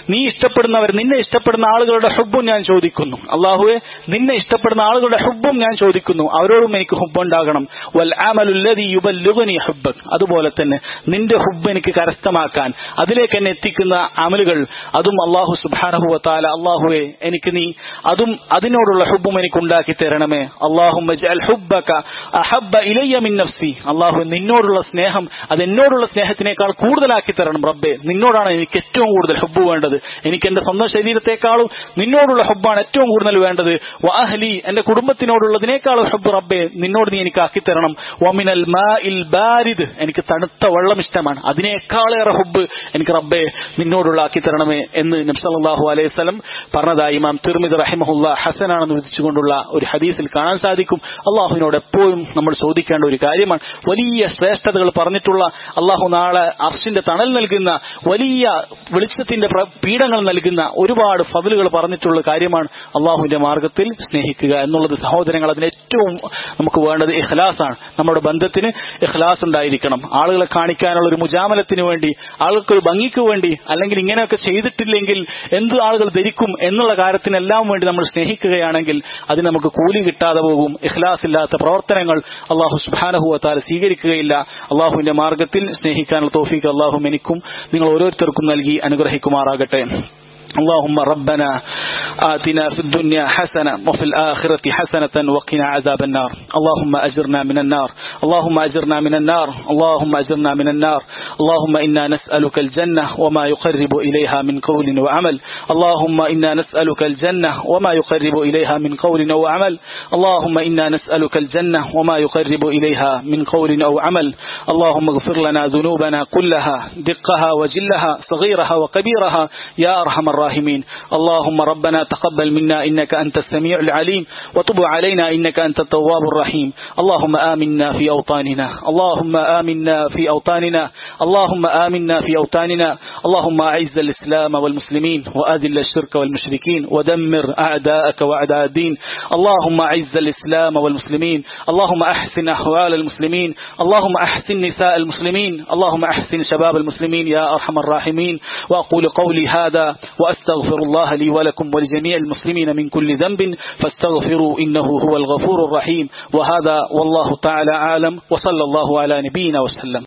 നീ ഇഷ്ടപ്പെടുന്നവർ നിന്നെ ഇഷ്ടപ്പെടുന്ന ആളുകളുടെ ഹുബും ഞാൻ ചോദിക്കുന്നു അള്ളാഹുവെ നിന്നെ ഇഷ്ടപ്പെടുന്ന ആളുകളുടെ ഹുബും ഞാൻ ചോദിക്കുന്നു അവരോടും എനിക്ക് ഹുബുണ്ടാകണം വൽ അമലുല്ലദി യുബല്ലുഗനി ഹുബ്ബക് അതുപോലെ തന്നെ നിന്റെ ഹുബ് എനിക്ക് കരസ്ഥമാക്കാൻ അതിലേക്ക് എന്നെ എത്തിക്കുന്ന അമലുകൾ അതും അള്ളാഹു സുബ്ഹാനഹു വതആല അള്ളാഹുവെ എനിക്ക് നീ അതും അതിനോടുള്ള ഹുബും എനിക്ക് ഉണ്ടാക്കി തരണമേ അള്ളാഹുമ്മ ജഅൽ ഹുബ്ബക അഹബ്ബ ഇലയ്യ മിൻ നഫ്സി അള്ളാഹു നിന്നോടുള്ള സ്നേഹം അത് എന്നോടുള്ള സ്നേഹത്തിനേക്കാൾ കൂടുതലാക്കി തരണം റബ്ബെ നിന്നോടാണ് എനിക്ക് ഏറ്റവും കൂടുതൽ ഹുബ് വേണ്ടത് എനിക്ക് എന്റെ സ്വന്തം ശരീരത്തെക്കാളും നിന്നോടുള്ള ഹുബാണ് ഏറ്റവും കൂടുതൽ വേണ്ടത് വാഹലി എന്റെ കുടുംബത്തിനോടുള്ളതിനേക്കാളും ഹുബ് റബ്ബെ നിന്നോട് നീ എനിക്ക് ആക്കി തരണം വമിനൽ മാഇൽ ബാരിദ് എനിക്ക് തണുത്ത വെള്ളം ഇഷ്ടമാണ് അതിനേക്കാളേറെ ഹുബ് എനിക്ക് റബ്ബെ നിന്നോടുള്ള ആക്കി തരണമേ എന്ന് നബ്സല്ലാഹു അലൈഹി സ്വലം പറഞ്ഞതായി ഇമാം തിർമിദ് റഹിമഹുല്ല ഹസനാണെന്ന് വിധിച്ചുകൊണ്ടുള്ള ഒരു ഹദീസിൽ കാണാൻ സാധിക്കും അള്ളാഹുവിനോട് എപ്പോഴും നമ്മൾ ചോദിക്കേണ്ട ഒരു കാര്യമാണ് വലിയ ശ്രേഷ്ഠതകൾ പറഞ്ഞിട്ടുള്ള അള്ളാഹു നാളെ അർഷിന്റെ തണൽ നൽകുന്ന വലിയ വെളിച്ചത്തിന്റെ പ്ര- പീഠങ്ങൾ നൽകുന്ന ഒരുപാട് ഫതിലുകൾ പറഞ്ഞിട്ടുള്ള കാര്യമാണ് അള്ളാഹുവിന്റെ മാർഗത്തിൽ സ്നേഹിക്കുക എന്നുള്ളത് സഹോദരങ്ങൾ അതിന് ഏറ്റവും നമുക്ക് വേണ്ടത് ഇഖ്ലാസാണ് നമ്മുടെ ബന്ധത്തിന് ഇഖ്ലാസ് ഉണ്ടായിരിക്കണം ആളുകളെ കാണിക്കാനുള്ള ഒരു മുജാമലത്തിന് വേണ്ടി ആളുകൾക്കൊരു ഭംഗിക്ക് വേണ്ടി അല്ലെങ്കിൽ ഇങ്ങനെയൊക്കെ ചെയ്തിട്ടില്ലെങ്കിൽ എന്ത് ആളുകൾ ധരിക്കും എന്നുള്ള കാര്യത്തിനെല്ലാം വേണ്ടി നമ്മൾ സ്നേഹിക്കുകയാണെങ്കിൽ അതിന് നമുക്ക് കൂലി കിട്ടാതെ പോകും ഇഖ്ലാസ് ഇല്ലാത്ത പ്രവർത്തനങ്ങൾ അള്ളാഹു സുബാനഹുവത്താൽ സ്വീകരിക്കുകയില്ല അള്ളാഹുവിന്റെ മാർഗത്തിൽ സ്നേഹിക്കാനുള്ള തോഫീക്ക് അള്ളാഹു എനിക്കും നിങ്ങൾ ഓരോരുത്തർക്കും നൽകി അനുഗ്രഹിക്കുമാറാകട്ടെ اللهم ربنا آتنا في الدنيا حسنة وفي الآخرة حسنة وقنا عذاب النار اللهم أجرنا من النار اللهم أجرنا من النار اللهم أجرنا من النار اللهم إنا نسألك الجنة وما يقرب إليها من قول وعمل اللهم إنا نسألك الجنة وما يقرب إليها من قول أو عمل اللهم إنا نسألك الجنة وما يقرب إليها من قول أو عمل اللهم اغفر لنا ذنوبنا كلها دقها وجلها صغيرها وكبيرها يا أرحم الراحمين اللهم ربنا تقبل منا إنك أنت السميع العليم وتب علينا إنك أنت التواب الرحيم اللهم آمنا في أوطاننا اللهم آمنا في أوطاننا اللهم آمنا في أوطاننا اللهم أعز الإسلام والمسلمين وأذل الشرك والمشركين ودمر أعداءك وأعداء الدين اللهم أعز الإسلام والمسلمين اللهم أحسن أحوال المسلمين اللهم أحسن نساء المسلمين اللهم أحسن شباب المسلمين يا أرحم الراحمين وأقول قولي هذا وأستغفر الله لي ولكم ولجميع المسلمين من كل ذنب فاستغفروا إنه هو الغفور الرحيم وهذا والله تعالى عالم وصلى الله على نبينا وسلم